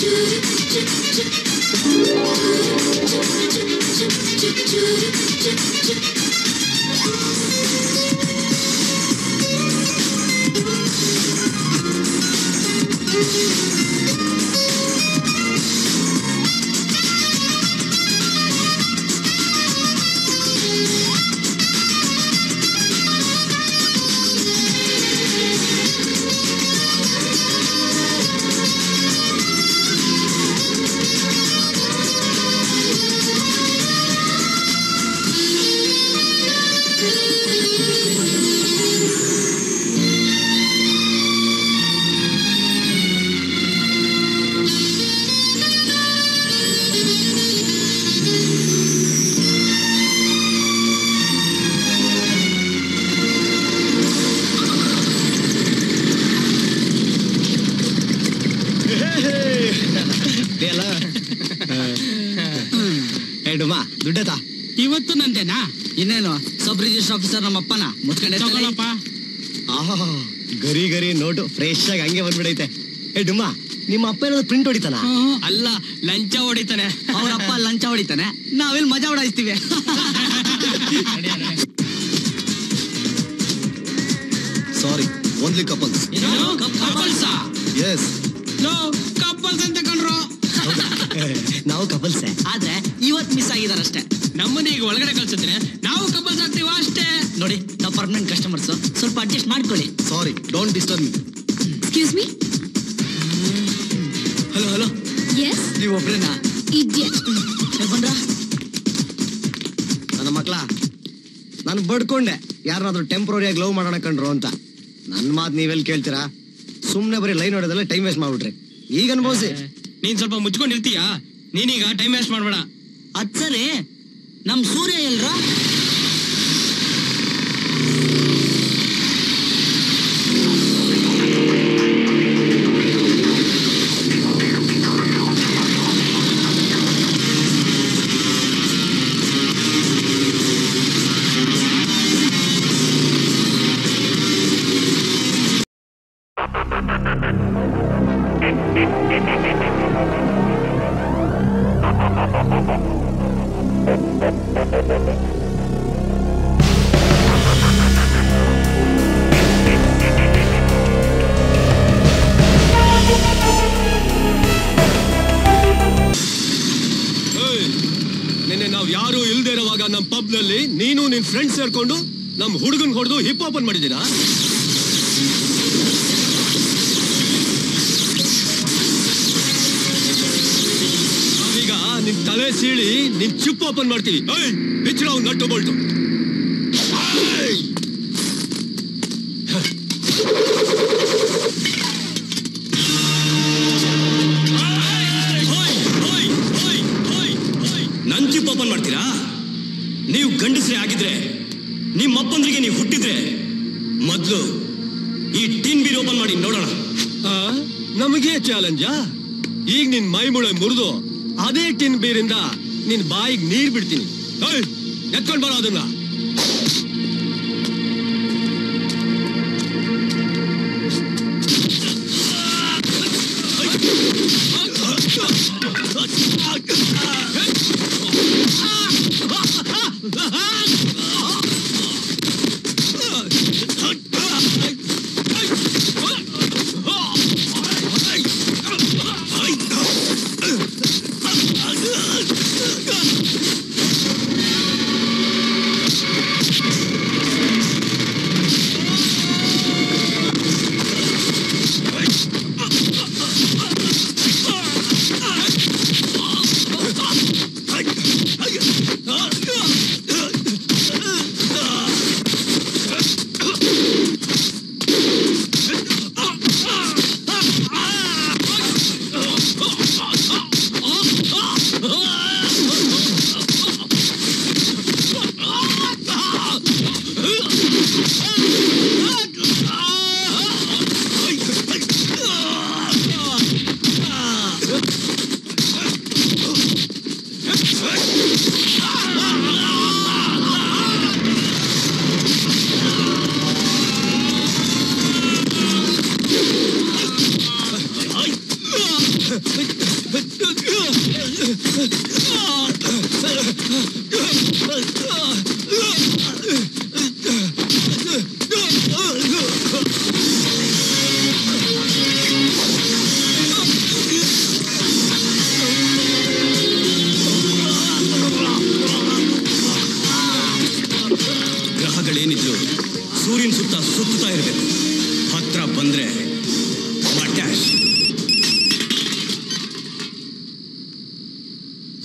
ಎಲ್ಲ ಏ ಡುಮ್ಮ ದುಡ್ಡತಾ ಇವತ್ತು ನಂದೇನಾ ಇನ್ನೇನು ಸಬ್ ರಿಜಿಸ್ಟರ್ ಆಫೀಸರ್ ನಮ್ಮ ಅಪ್ಪನ ಮುಚ್ಕೊಂಡೆ ತಗೊಳಪ್ಪ ಆಹಾ ಗರಿ ಗರಿ ನೋಟು ಫ್ರೆಶ್ ಆಗಿ ಹಂಗೆ ಬಂದ್ಬಿಡೈತೆ ಏ ಡುಮ್ಮ ನಿಮ್ಮ ಅಪ್ಪ ಏನಾದ್ರು ಪ್ರಿಂಟ್ ಹೊಡಿತಾನ ಹ್ಮ್. ಅಲ್ಲ ಲಂಚ ಹೊಡಿತಾನೆ ಅವ್ರ ಅಪ್ಪ ಲಂಚ ಹೊಡಿತಾನೆ ನಾವೆಲ್ಲಿ ಮಜಾ ಹೊಡಾಯಿಸ್ತೀವಿ ಸಾರಿ ಓನ್ಲಿ ಕಪಲ್ಸ್ ಏನು? ಕಪಲ್ಸ ಎಸ್ ಲೋ ಕಪಲ್ಸ್ ಅಂತ ಕಂಡ್ರು ನಾವು ಕಪಲ್ಸೆ ಆದ್ರೆ ಇವತ್ ಮಿಸ್ ಆಗಿದಾರಷ್ಟೇ ನಮ್ಮನ್ನ ಈಗ ಒಳಗಡೆ ಕಳ್ಸಿದ್ರೆ ನಾವು ಕಪಲ್ಸ್ ಆಗ್ತೀವ ಅಷ್ಟೇ ನೋಡಿ ನಾವು ಪರ್ಮನೆಂಟ್ ಕಸ್ಟಮರ್ಸ್ ಸ್ವಲ್ಪ ಅಡ್ಜಸ್ಟ್ ಮಾಡ್ಕೊಳ್ಳಿ sorry don't disturb me Excuse me? Hello hello Yes? ನೀವು ಒಬ್ರೇನಾ Idiot. ಬಂದ್ರ ನನ್ನ ಮಕ್ಳ ನಾನು ಬಡ್ಕೊಂಡೆ ಯಾರನ್ನಾದ್ರೂ ಟೆಂಪ್ರರಿಯಾಗಿ ಲವ್ ಮಾಡೋಣ ಕಂಡ್ರು ಅಂತ ನನ್ನ ಮಾತು ನೀವೆಲ್ಲಿ ಕೇಳ್ತೀರಾ ಸುಮ್ಮನೆ ಬರೀ ಲೈನ್ ಹೊಡೆದಲ್ಲ ಟೈಮ್ ವೇಸ್ಟ್ ಮಾಡ್ಬಿಟ್ರಿ ಈಗ ಅನ್ಭವಿಸಿ ನೀನ್ ಸ್ವಲ್ಪ ಮುಚ್ಕೊಂಡಿರ್ತೀಯಾ ನೀನೀಗ ಟೈಮ್ ವೇಸ್ಟ್ ಮಾಡ್ಬೇಡ ಅದ್ ಸರಿ ನಮ್ ಸೂರ್ಯ ಎಲ್ರ ನಿನ್ನೆ ನಾವ್ ಯಾರು ಇಲ್ದೇ ಇರುವಾಗ ನಮ್ ಪಬ್ ನಲ್ಲಿ ನೀನು ನಿನ್ ಫ್ರೆಂಡ್ಸ್ ಸೇರ್ಕೊಂಡು ನಮ್ ಹುಡುಗನ್ ಹೊಡೆದು ಹಿಪ್ ಓಪನ್ ಮಾಡಿದೀರಾ ನಾವೀಗ ನಿನ್ ತಲೆ ಸೀಳಿ ನಿನ್ ಚಿಪ್ ಓಪನ್ ಮಾಡ್ತೀವಿ ಏಯ್ ಬಿಚ್ಚು ನಾವು ನಟ್ಟು ಬೋಲ್ಟು ಏಯ್! ಹೋಯ್, ಹೋಯ್, ಹೋಯ್, ಹೋಯ್, ಹೋಯ್. ನನ್ ಚಿಪ್ ಓಪನ್ ಮಾಡ್ತೀರಾ ನೀವು ಗಂಡಸ್ರೆ ಆಗಿದ್ರೆ ನಿಮ್ಮ ಅಪ್ಪಂದ್ರಿಗೆ ನೀವು ಹುಟ್ಟಿದ್ರೆ ಮೊದ್ಲು ಈ ಟಿನ್ ಬೀರ್ ಓಪನ್ ಮಾಡಿ ನೋಡೋಣ ಆ, ನಮಗೆ ಚಾಲೆಂಜಾ ಈಗ ನಿನ್ ಮೈ ಮುಳೆ ಮುರಿದು ಅದೇ ಟಿನ್ ಬೀರಿಂದ ನಿನ್ ಬಾಯಿಗೆ ನೀರ್ ಬಿಡ್ತೀನಿ ಏಯ್, ಎತ್ಕೊಂಡ್ ಬರೋ ಅದನ್ನ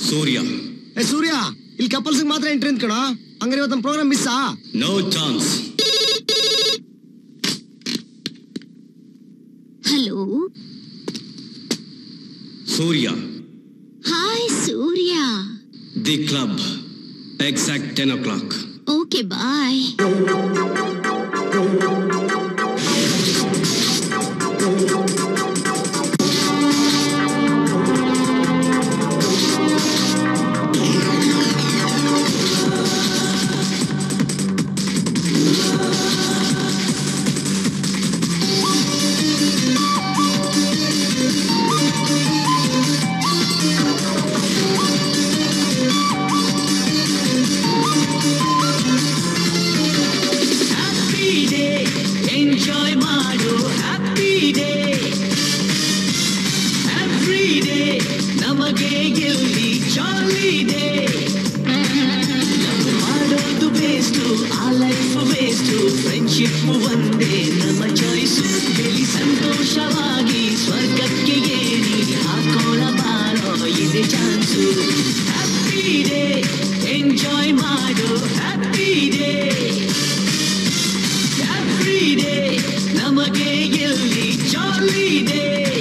ಸೂರ್ಯ ಏ ಸೂರ್ಯ ಇಲ್ಲಿ ಕಪಲ್ಸ್ ಮಾತ್ರ ಎಂಟ್ರಿ ಅಂತ ಕಣೋ ಹಂಗಾರೆ ಇವತ್ತು ನಮ್ಮ ಪ್ರೋಗ್ರಾಮ್ ಮಿಸ್ಸಾ no chance hello Surya hi Surya the club exact ten o'clock okay bye happy day enjoy ಮಾಡು ಹ್ಯಾಪಿ ಡೇ ಎವ್ರಿ ಡೇ ನಮಗೆ ಎಲ್ಲಿ ಜಾಲಿ ಡೇ ನಾವು ಮಾಡೋದು ಬೇಸ್ಟು ಆ ಲೈಫ್ ವೇಸ್ಟು ಫ್ರೆಂಡ್ಶಿಪ್ ಒಂದೇ ನಮ್ಮ ಚಾಯ್ಸು ಗೆಲಿ ಸಂತೋಷವಾಗಿ ಸ್ವರ್ಗಕ್ಕೆ ಏರಿ ಹಾಕೋಣ ಬಾರೋ ಇದೆ ಚಾನ್ಸು ಹ್ಯಾಪಿ ಡೇ ಎಂಜಾಯ್ ಮಾಡು ಹ್ಯಾಪಿ ಡೇ ಎವ್ರಿ ಡೇ ನಮಗೆ ಎಲ್ಲಿ ಜಾಲಿ ಡೇ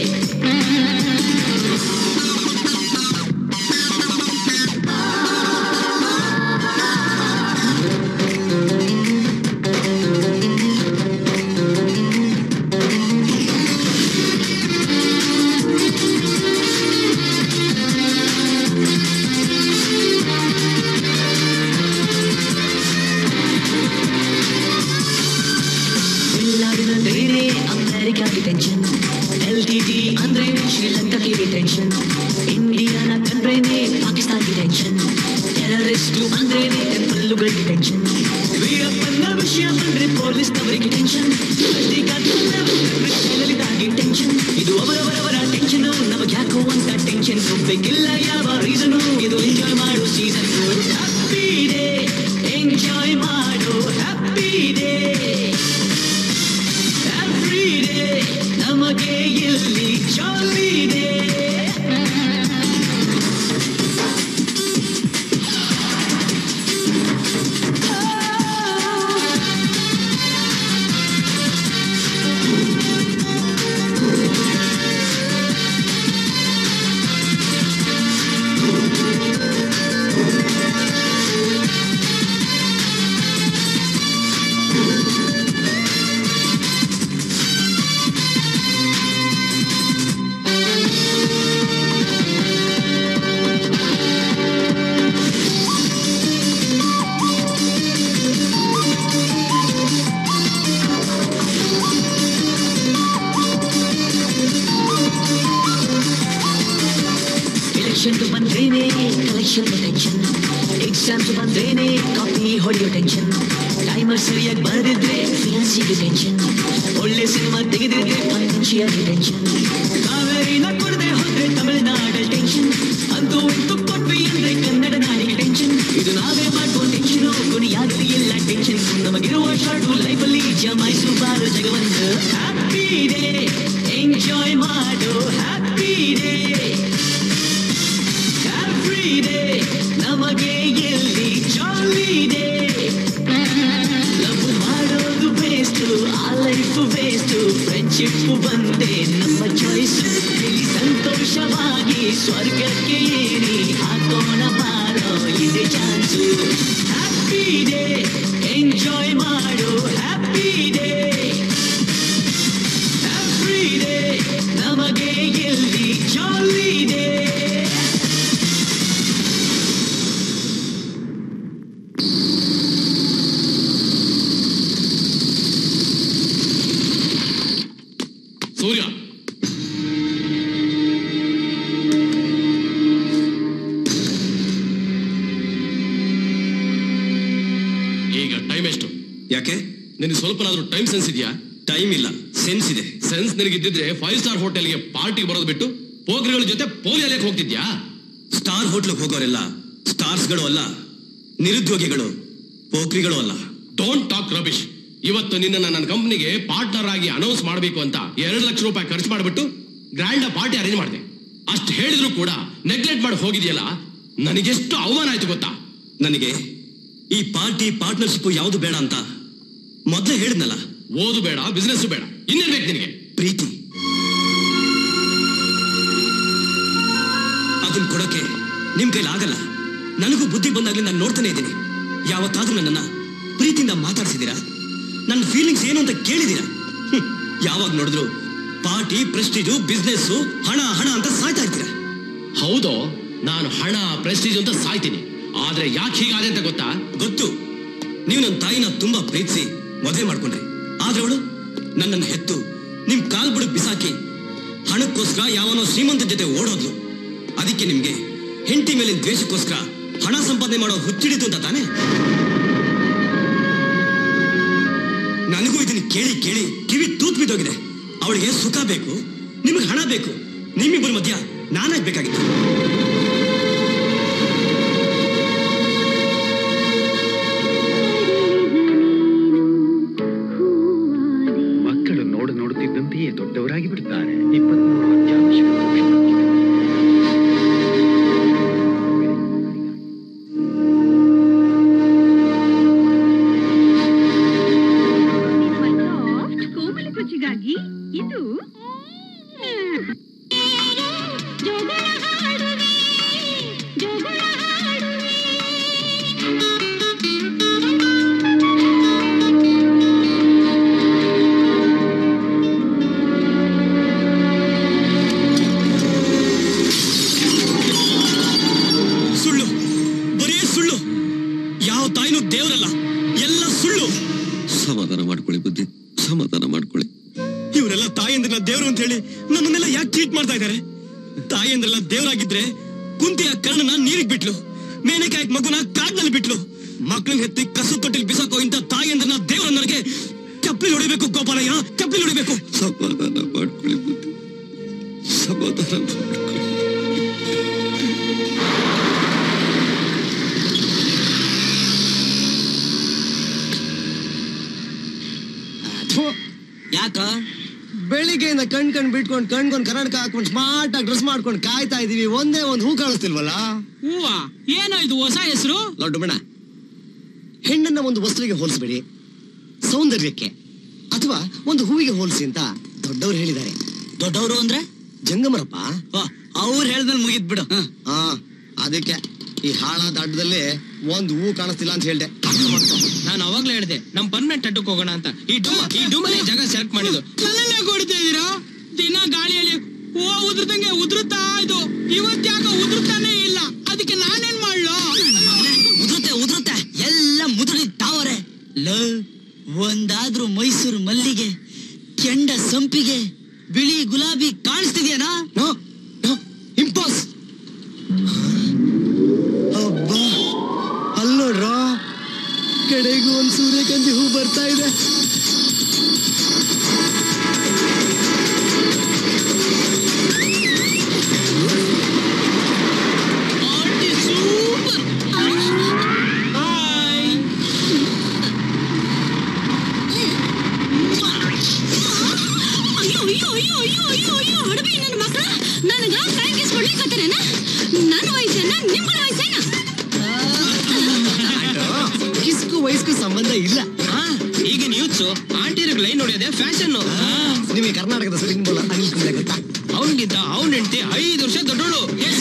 ಬಿಲ್ಲಾಡಿನಂದ್ರೇನೆ ಅಮೆರಿಕಾಗೆ ಟೆನ್ಷನ್ ಎಲ್ ಟಿ ಟಿ ಅಂದ್ರೆ ಶ್ರೀಲಂಕಾಗೆ ಟೆನ್ಷನ್ ಇಂಡಿಯಾನ ಕಂಡ್ರೇನೆ ಪಾಕಿಸ್ತಾನ್ಗೆ ಟೆನ್ಷನ್ ಟೆರರಿಸ್ಟ್ ಅಂದ್ರೇನೆ ಟೆಂಪಲ್ಗಳಿಗೆ ಟೆನ್ಷನ್ ವೀರಪ್ಪನ ವಿಷಯ ಬಂದ್ರೆ ಪೊಲೀಸ್ನವರಿಗೆ ಟೆನ್ಷನ್ ಲಲಿತಾಗಿ ಟೆನ್ಷನ್ ಇದು ಅವರವರವರ ಟೆನ್ಷನ್ ನಮಗೆ ಯಾಕೋ ಅಂತ ಟೆನ್ಷನ್ ಬೇಕಿಲ್ಲ ಯಾವ ರೀಸನು ಇದು ಎಂಜಾಯ್ ಮಾಡು ಸೀಸನ್ ಹ್ಯಾಪಿ ಡೇ ಎಂಜಾಯ್ ಮಾಡು ಹ್ಯಾಪಿ ಡೇ ಎವ್ರಿ ಡೇ ನಮಗೆ ಎಲ್ಲಿ ಜಾಲಿ ಡೇ ಎಲೆಕ್ಷನ್ ಬಂದ್ರೇನೆ ಕಲೆಕ್ಷನ್ ಟೆನ್ಷನ್ ಎಕ್ಸಾಮ್ಸ್ ಬಂದ್ರೇನೆ ಕಾಪಿ ಹೊಡೆಯೋ ಟೆನ್ಷನ್ ಟೈಮರ್ ಸರಿಯಾಗಿ ಬರೆದಿದ್ರೆ ಫಿನಾನ್ಸಿಗೆ ಟೆನ್ಷನ್ ಒಳ್ಳೆ ಸಿನಿಮಾ ತೆಗೆದಿದ್ರೆ ಫೈನಾನ್ಷಿಯಲ್ ಟೆನ್ಷನ್ ಕಾವೇರಿನ ಕೊಡದೆ ಹೋದ್ರೆ ತಮಿಳುನಾಡಲ್ ಟೆನ್ಷನ್ ಅಂತೂ ಇಂತೂ ಕೊಟ್ವಿ ಅಂದ್ರೆ ಕನ್ನಡ ನಾಡಿಗೆ ಟೆನ್ಷನ್ ಇದು ನಾವೇ ಮಾಡ್ಕೊಂಡು ಟೆನ್ಷನ್ ಕೊನೆಯಾಗಲಿ ಎಲ್ಲ ಟೆನ್ಷನ್ ನಮಗಿರುವ ಶಾರ್ಟು ಲೈಫಲ್ಲಿ ಜಮಾಯಿಸು ಬಾರು ಜಗವಂತ ಹ್ಯಾಪಿ ಡೇ ಎಂಜಾಯ್ ಮಾಡು ಹ್ಯಾಪಿ ಡೇ ಎವ್ರಿ ಡೇ ನಮಗೆ ಎಲ್ಲಿ ಜಾಲಿ ಡೇ ಲವ್ ಮಾಡೋದು ಬೇಸ್ಟು ಆ ಲೈಫ್ ವೇಸ್ಟು ಫ್ರೆಂಡ್ಶಿಪ್ ಬಂದೆ ನಮ್ಮ ಚಾಯ್ಸ್ ಇಲ್ಲಿ ಸಂತೋಷವಾಗಿ ಸ್ವರ್ಗಕ್ಕೆ ಏರಿ ಹಾಕೋಣ ಬಾರೋ ಇದೆ ಚಾನ್ಸು ಹ್ಯಾಪಿ ಡೇ ಎಂಜಾಯ್ ಮಾಡು ಹ್ಯಾಪಿ ಡೇ ಎವ್ರಿ ಡೇ ನಮಗೆ ಎಲ್ಲಿ ಜಾಲಿ ಡೇ ಸೂರ್ಯ ಈಗ ಟೈಮ್ ಎಷ್ಟು ಯಾಕೆ ನಿನಗೆ ಸ್ವಲ್ಪನಾದ್ರೂ ಟೈಮ್ ಸೆನ್ಸ್ ಇದೆಯಾ ಟೈಮ್ ಇಲ್ಲ ಸೆನ್ಸ್ ಇದೆ ಸೆನ್ಸ್ ನಿನಗಿದ್ದಿದ್ರೆ ಫೈವ್ ಸ್ಟಾರ್ ಹೋಟೆಲ್ಗೆ ಪಾರ್ಟಿಗೆ ಬರೋದು ಬಿಟ್ಟು ಪೋಖ್ರಿಗಳ ಜೊತೆ ಪೋಲಿಯಲ್ಲಕ್ಕೆ ಹೋಗ್ತಿದ್ಯಾ ಸ್ಟಾರ್ ಹೋಟ್ಲಿಗೆ ಹೋಗೋರೆಲ್ಲ ಸ್ಟಾರ್ಸ್ಗಳು ಅಲ್ಲ ನಿರುದ್ಯೋಗಿಗಳು ಪೋಖ್ರಿಗಳು ಅಲ್ಲ ಡೋಂಟ್ ಟಾಕ್ ರಬಿಶ್ ಇವತ್ತು ನಿನ್ನ ನನ್ನ ಕಂಪ್ನಿಗೆ ಪಾರ್ಟ್ನರ್ ಆಗಿ ಅನೌನ್ಸ್ ಮಾಡಬೇಕು ಅಂತ ಎರಡು ಲಕ್ಷ ರೂಪಾಯಿ ಖರ್ಚು ಮಾಡಿಬಿಟ್ಟು ಗ್ರ್ಯಾಂಡ್ ಪಾರ್ಟಿ ಅರೇಂಜ್ ಮಾಡಿದೆ ಅಷ್ಟು ಹೇಳಿದ್ರು ಕೂಡ ನೆಗ್ಲೆಕ್ಟ್ ಮಾಡಿ ಹೋಗಿದೆಯಲ್ಲ ನನಗೆಷ್ಟು ಅವಮಾನ ಆಯ್ತು ಗೊತ್ತಾ ನನಗೆ ಈ ಪಾರ್ಟಿ ಪಾರ್ಟ್ನರ್ಶಿಪ್ ಯಾವುದು ಬೇಡ ಅಂತ ಮೊದಲೇ ಹೇಳಿದ್ನಲ್ಲ ಓದು ಬೇಡ ಬಿಸ್ನೆಸ್ ಬೇಡ ಇನ್ನೇನ್ ಬೇಕು ನಿನಗೆ ಪ್ರೀತಿ ಅದನ್ನ ಕೊಡೋಕೆ ನಿಮ್ ಕೈಲಿ ಆಗಲ್ಲ ನನಗೂ ಬುದ್ಧಿ ಬಂದಾಗ್ಲೇ ನಾನು ನೋಡ್ತಾನೆ ಇದ್ದೀನಿ ಯಾವತ್ತಾದ್ರೂ ನನ್ನನ್ನ ಪ್ರೀತಿಯಿಂದ ಮಾತಾಡ್ಸಿದ್ದೀರಾ ನನ್ನ ಫೀಲಿಂಗ್ಸ್ ಏನು ಅಂತ ಕೇಳಿದ್ದೀರಾ ಹ್ಮ್. ಯಾವಾಗ ನೋಡಿದ್ರು ಪಾರ್ಟಿ ಪ್ರೆಸ್ಟೀಜು ಬಿಸ್ನೆಸ್ ಹಣ ಹಣ ಅಂತ ಸಾಯ್ತಾ ಇರ್ತೀರಾ ಹೌದು ನಾನು ಹಣ ಪ್ರೆಸ್ಟೀಜ್ ಅಂತ ಸಾಯ್ತೀನಿ ಆದ್ರೆ ಯಾಕೆ ಹೀಗಾದೆ ಅಂತ ಗೊತ್ತಾ ಗೊತ್ತು ನೀವು ನನ್ನ ತಾಯಿನ ತುಂಬಾ ಪ್ರೀತಿಸಿ ಮದುವೆ ಮಾಡ್ಕೊಂಡ್ರಿ ಆದ್ರೆ ಅವಳು ನನ್ನನ್ನು ಹೆತ್ತು ನಿಮ್ ಕಾಲ್ ಬುಡಕ್ ಬಿಸಾಕಿ ಹಣಕ್ಕೋಸ್ಕರ ಯಾವನೋ ಶ್ರೀಮಂತ ಜೊತೆ ಓಡೋದ್ಲು ಅದಕ್ಕೆ ನಿಮ್ಗೆ ಹೆಂಡತಿ ಮೇಲಿನ ದ್ವೇಷಕ್ಕೋಸ್ಕರ ಹಣ ಸಂಪಾದನೆ ಮಾಡೋ ಹುಚ್ಚಿಡಿತು ಅಂತ ತಾನೆ ನನಗೂ ಇದನ್ನ ಕೇಳಿ ಕೇಳಿ ಕಿವಿ ತೂತ್ ಬಿದ್ದೋಗಿದೆ ಅವಳಿಗೆ ಸುಖ ಬೇಕು ನಿಮಗೆ ಹಣ ಬೇಕು ನಿಮ್ಮಿಬ್ಬರ ಮಧ್ಯ ನಾನಾಗ್ಬೇಕಾಗಿತ್ತು ಮಕ್ಕಳು ನೋಡ ನೋಡುತ್ತಿದ್ದಂತೆಯೇ ದೊಡ್ಡವರಾಗಿ ಬಿಡುತ್ತಾರೆ ಇಪ್ಪತ್ಮೂರು ಅತ್ಯಾವಶ್ಯಕ ಪೋಷಣೆ. ಕೋಮಲ ರುಚಿಗಾಗಿ ಇದು ಸುಳ್ಳು ಬರೀ ಸುಳ್ಳು ಯಾವ ತಾಯಿನೂ ದೇವರಲ್ಲ ಎಲ್ಲ ಸುಳ್ಳು ಸಮಾಧಾನ ಮಾಡ್ಕೊಳ್ಳಿ ಬುದ್ಧಿ ಸಮಾಧಾನ ಮಾಡ್ಕೊಳ್ಳಿ ಇವರೆಲ್ಲ ತಾಯಂದ್ರನ್ನ ದೇವರು ಅಂತ ಹೇಳಿ ನನ್ನನ್ನೆಲ್ಲ ಯಾಕೆ ಟ್ರೀಟ್ ಮಾಡ್ತಾ ಇದ್ದಾರೆ ತಾಯಂದ್ರೆಲ್ಲ ದೇವರಾಗಿದ್ರೆ ಕುಂತಿಯ ಕರ್ಣನ ನೀರಿಗೆ ಬಿಟ್ಲು ಮೇನೆಕಾಯಿ ಮಗುನ ಕಾಡ್ನಲ್ಲಿ ಬಿಟ್ಲು ಮಕ್ಕಳನ್ನ ಹೆತ್ತಿ ಕಸು ತೊಟ್ಟಿಲ್ ಬಿಸಾಕೋ ಇಂಥ ತಾಯಂದ್ರನ್ನ ದೇವರ ನನಗೆ ಚಪ್ಪಲಿ ಹೊಡಿಬೇಕು ಗೋಪಾಲಯ್ಯ ಚಪ್ಪಲಿ ಹೊಡಿಬೇಕು ಸಮಾಧಾನ ಮಾಡ್ಕೊಳ್ಳಿ ಬುದ್ಧಿ ಸಮಾಧಾನ ಮಾಡ್ಕೊಳ್ಳಿ ಯಾಕ ಬೆಳಿಗ್ಗೆಯಿಂದ ಕಣ್ ಕಣ್ ಬಿಟ್ಕೊಂಡು ಕಣ್ಕೊಂಡ್ ಕನ್ನಡಕ ಹಾಕೊಂಡು ಸ್ಮಾರ್ಟ್ ಆಗಿ ಡ್ರೆಸ್ ಮಾಡ್ಕೊಂಡು ಕಾಯ್ತಾ ಇದೀವಿ ಒಂದೇ ಒಂದ್ ಹೂ ಕಾಣಿಸ್ತಿಲ್ವಲ್ಲ ಹೂವ ಏನೋ ಇದು ಹೊಸ ಹೆಸರು ಲಡ್ಡು ಬೇಡ ಹೆಣ್ಣನ್ನ ಒಂದು ವಸ್ತುವಿಗೆ ಹೋಲಿಸಬೇಡಿ ಸೌಂದರ್ಯಕ್ಕೆ ಅಥವಾ ಒಂದು ಹೂವಿಗೆ ಹೋಲಿಸಿ ಅಂತ ದೊಡ್ಡವರು ಹೇಳಿದ್ದಾರೆ ದೊಡ್ಡವರು ಅಂದ್ರೆ ಜಂಗಮರಪ್ಪ ಅವ್ರು ಹೇಳ್ದಲ್ಲಿ ಮುಗಿದ್ ಬಿಡು ಹಾ ಅದಕ್ಕೆ ಈ ಹಾಳಾದ ಅಡ್ಡದಲ್ಲಿ ಒಂದ್ ಹೂ ಕಾಣಿಸ್ತಿಲ್ಲ ಅಂತ ಹೇಳ್ದೆ ನಾನು ಅವಾಗ್ಲೇ ಹೇಳಿದೆ ನಮ್ ಪರ್ಮನೆಂಟ್ ಅಡ್ಡಕ್ಕೆ ಹೋಗೋಣ ಅಂತ ಈ ಡೂಮ ಈ ಡೂಮಲ್ಲಿ ಜಾಗ ಸೆಲೆಕ್ಟ್ ಮಾಡಿದ್ದು ನನ್ನನ್ನೇ ಕೊಡ್ತಾ ಇದೀರಾ ದಿನ ಗಾಳಿಯಲ್ಲಿ ಹೂವ ಉದುರ್ದಂಗೆ ಉದುರುತ್ತಾ ಇದು ಇವತ್ ಯಾಕ ಉದುರುತ್ತಾನೆ ಇಲ್ಲ ಅದಕ್ಕೆ ನಾನೇನ್ ಮಾಡ್ಲೋ ಉದುರುತ್ತೆ ಉದುರುತ್ತೆ ಎಲ್ಲ ಮುದುರಿ ತಾವರೆ ಲ ಒಂದಾದ್ರೂ ಮೈಸೂರು ಮಲ್ಲಿಗೆ ಕೆಂಡ ಸಂಪಿಗೆ ಬಿಳಿ ಗುಲಾಬಿ ಕಾಣಿಸ್ತಿದ್ಯಾನಾ ನೋ ನೋ ಇಂಪಾಸ್ ಅಬ್ಬಾ ಅಲ್ ನೋಡ್ರ ಕಡೆಗೂ ಒಂದ್ ಸೂರ್ಯಕಾಂತಿ ಹೂ ಬರ್ತಾ ಇದೆ ಅಯ್ಯೋ ಅಯ್ಯೋ ಅಯ್ಯೋ ಅಯ್ಯೋ ಅಯ್ಯೋ ಅಯ್ಯೋ ಹಡಬಿ ನನ್ನ ಮಕ್ಕಳ ನನಗ ಕೈಗಿಸ್ಕೊಡ್ಲಿಕ್ಕತ್ತರೇನ ನನ್ನ ವಯಸ್ಸೇನ ನಿಮ್ಮಗಳ ವಯಸ್ಸೇನ ಕಿಸ್ಕು ವಯಸ್ಸು ಸಂಬಂಧ ಇಲ್ಲ ಈಗಿನ ಯೂತ್ಸು ಆಂಟಿರಿಗೆ ಲೈನ್ ಹೊಡೆಯೋದೇ ಫ್ಯಾಷನ್ ನಿಮಗೆ ಕರ್ನಾಟಕದ ಸ್ಪಿನ್ ಬೌಲರ್ ಅನಿಲ್ ಕುಂಬ್ಳೆ ಗೊತ್ತಾ ಅವನಿಗಿಂತ ಅವನ ಹೆಂಡತಿ ಐದು ವರ್ಷ ದೊಡ್ಡೋಳು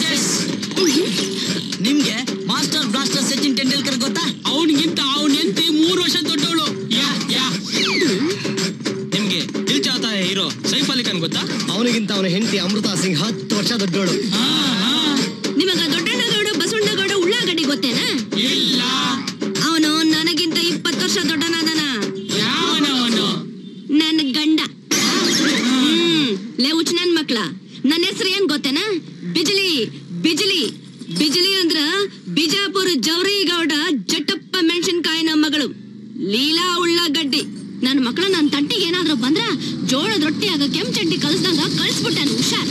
ನಿಮ್ಗೆ ಮಾಸ್ಟರ್ ಬ್ಲಾಸ್ಟರ್ ಸಚಿನ್ ತೆಂಡೂಲ್ಕರ್ ಗೊತ್ತಾ ಅವನಿಗಿಂತ ಅವನ ಹೆಂಡತಿ ಮೂರು ವರ್ಷ ದೊಡ್ಡವಳು ಯಾ ಯಾ ನಿಮ್ಗೆ ದಿಲ್ ಚಾಹತಾ ಹೈ ಹೀರೋ ಸೈಫ್ ಅಲಿ ಖಾನ್ ಗೊತ್ತಾ ಅವನಿಗಿಂತ ಅವನ ಹೆಂಡತಿ ಅಮೃತಾ ಸಿಂಗ್ ಹತ್ತು ವರ್ಷ ದೊಡ್ಡೋಳು ನಿಮಗ ದೊಡ್ಡಣ್ಣಗೌಡ ಬಸವಣ್ಣಗೌಡ ಉಳ್ಳಾಗಡ್ಡಿ ಗೊತ್ತೇನ ಇಲ್ಲ ಅವನು ನನಗಿಂತ ಇಪ್ಪತ್ತು ವರ್ಷ ದೊಡ್ಡನಾದನ ಯಾವನವನು ನನ್ನ ಗಂಡ ಹ್ಮ್ ಲೇ ಹುಚ್ಚ ನನ್ ಮಕ್ಳ ನನ್ನ ಹೆಸರು ಏನ್ ಗೊತ್ತೇನ ಬಿಜ್ಲಿ ಬಿಜ್ಲಿ ಬಿಜ್ಲಿ ಅಂದ್ರ ಬಿಜಾಪುರ ಜವರಿ ಗೌಡ ಜಟ್ಟಪ್ಪ ಮೆಣಸಿನ್ಕಾಯಿನ ಮಗಳು ಲೀಲಾ ಉಳ್ಳಾಗಡ್ಡಿ ನನ್ನ ಮಕ್ಕಳು ನನ್ನ ತಟ್ಟಿಗೆ ಏನಾದ್ರೂ ಬಂದ್ರ ಜೋಳದ ರೊಟ್ಟಿ ಆಗ ಕೆಂಪ್ ಚಟ್ನಿ ಕಲ್ಸ್ದಂಗ ಕಳ್ಸ್ಬಿಟ್ಟೆನು ಹುಷಾರ್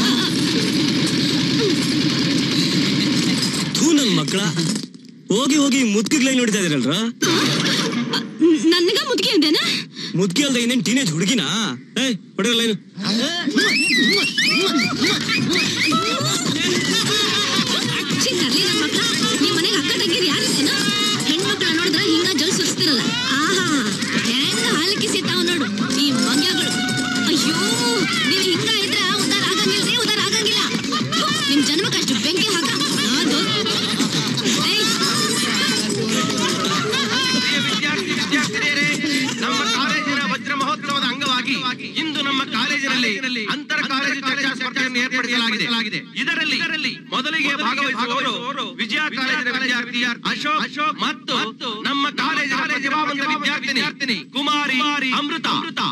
ಥೂ ನನ್ ಮಕ್ಕಳ ಹೋಗಿ ಹೋಗಿ ಮುದ್ಕಿಗ್ ಲೈನ್ ನೋಡಿತಾ ಇದೀರಲ್ರ ನನ್ಗ ಮುದುಕಿ ಅಂದೇನ ಮುದ್ಕಿ ಅಲ್ದ ಇನ್ನೇನ್ ಟೀನೇಜ್ ಹುಡುಗಿನಾ ಏಯ್ ಹೊಡೆಯ ಲೈನ್ ಛೀ, ತರ್ಲಿ ನಮ್ಮ ಸ್ಪರ್ಧೆಯನ್ನು ಏರ್ಪಡಿಸಲಾಗಿದೆ ಇದರಲ್ಲಿ ಇದರಲ್ಲಿ ಮೊದಲಿಗೆ ಭಾಗವಹಿಸುವವರು ವಿಜಯ ಕಾಲೇಜಿನ ವಿದ್ಯಾರ್ಥಿ ಅಶೋಕ್ ಅಶೋಕ್ ಮತ್ತು ನಮ್ಮ ಕಾಲೇಜಿನ ಪ್ರತಿಭಾವಂತ ವಿದ್ಯಾರ್ಥಿನಿ ಕುಮಾರಿ ಅಮೃತ ಅಮೃತ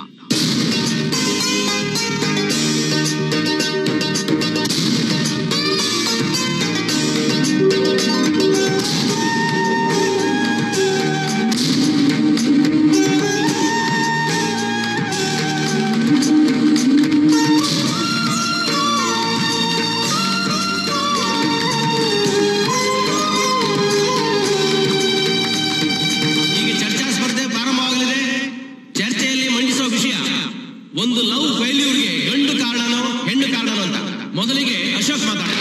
ಈಗ ಚರ್ಚಾ ಸ್ಪರ್ಧೆ ಪ್ರಾರಂಭವಾಗಲಿದೆ ಚರ್ಚೆಯಲ್ಲಿ ಮಂಡಿಸುವ ವಿಷಯ ಒಂದು ಲವ್ ಫೇಲ್ಯೂರ್ಗೆ ಗಂಡು ಕಾರಣನೋ ಹೆಣ್ಣು ಕಾರಣನೋ ಅಂತ ಮೊದಲಿಗೆ ಅಶೋಕ್ ಮಾತಾಡ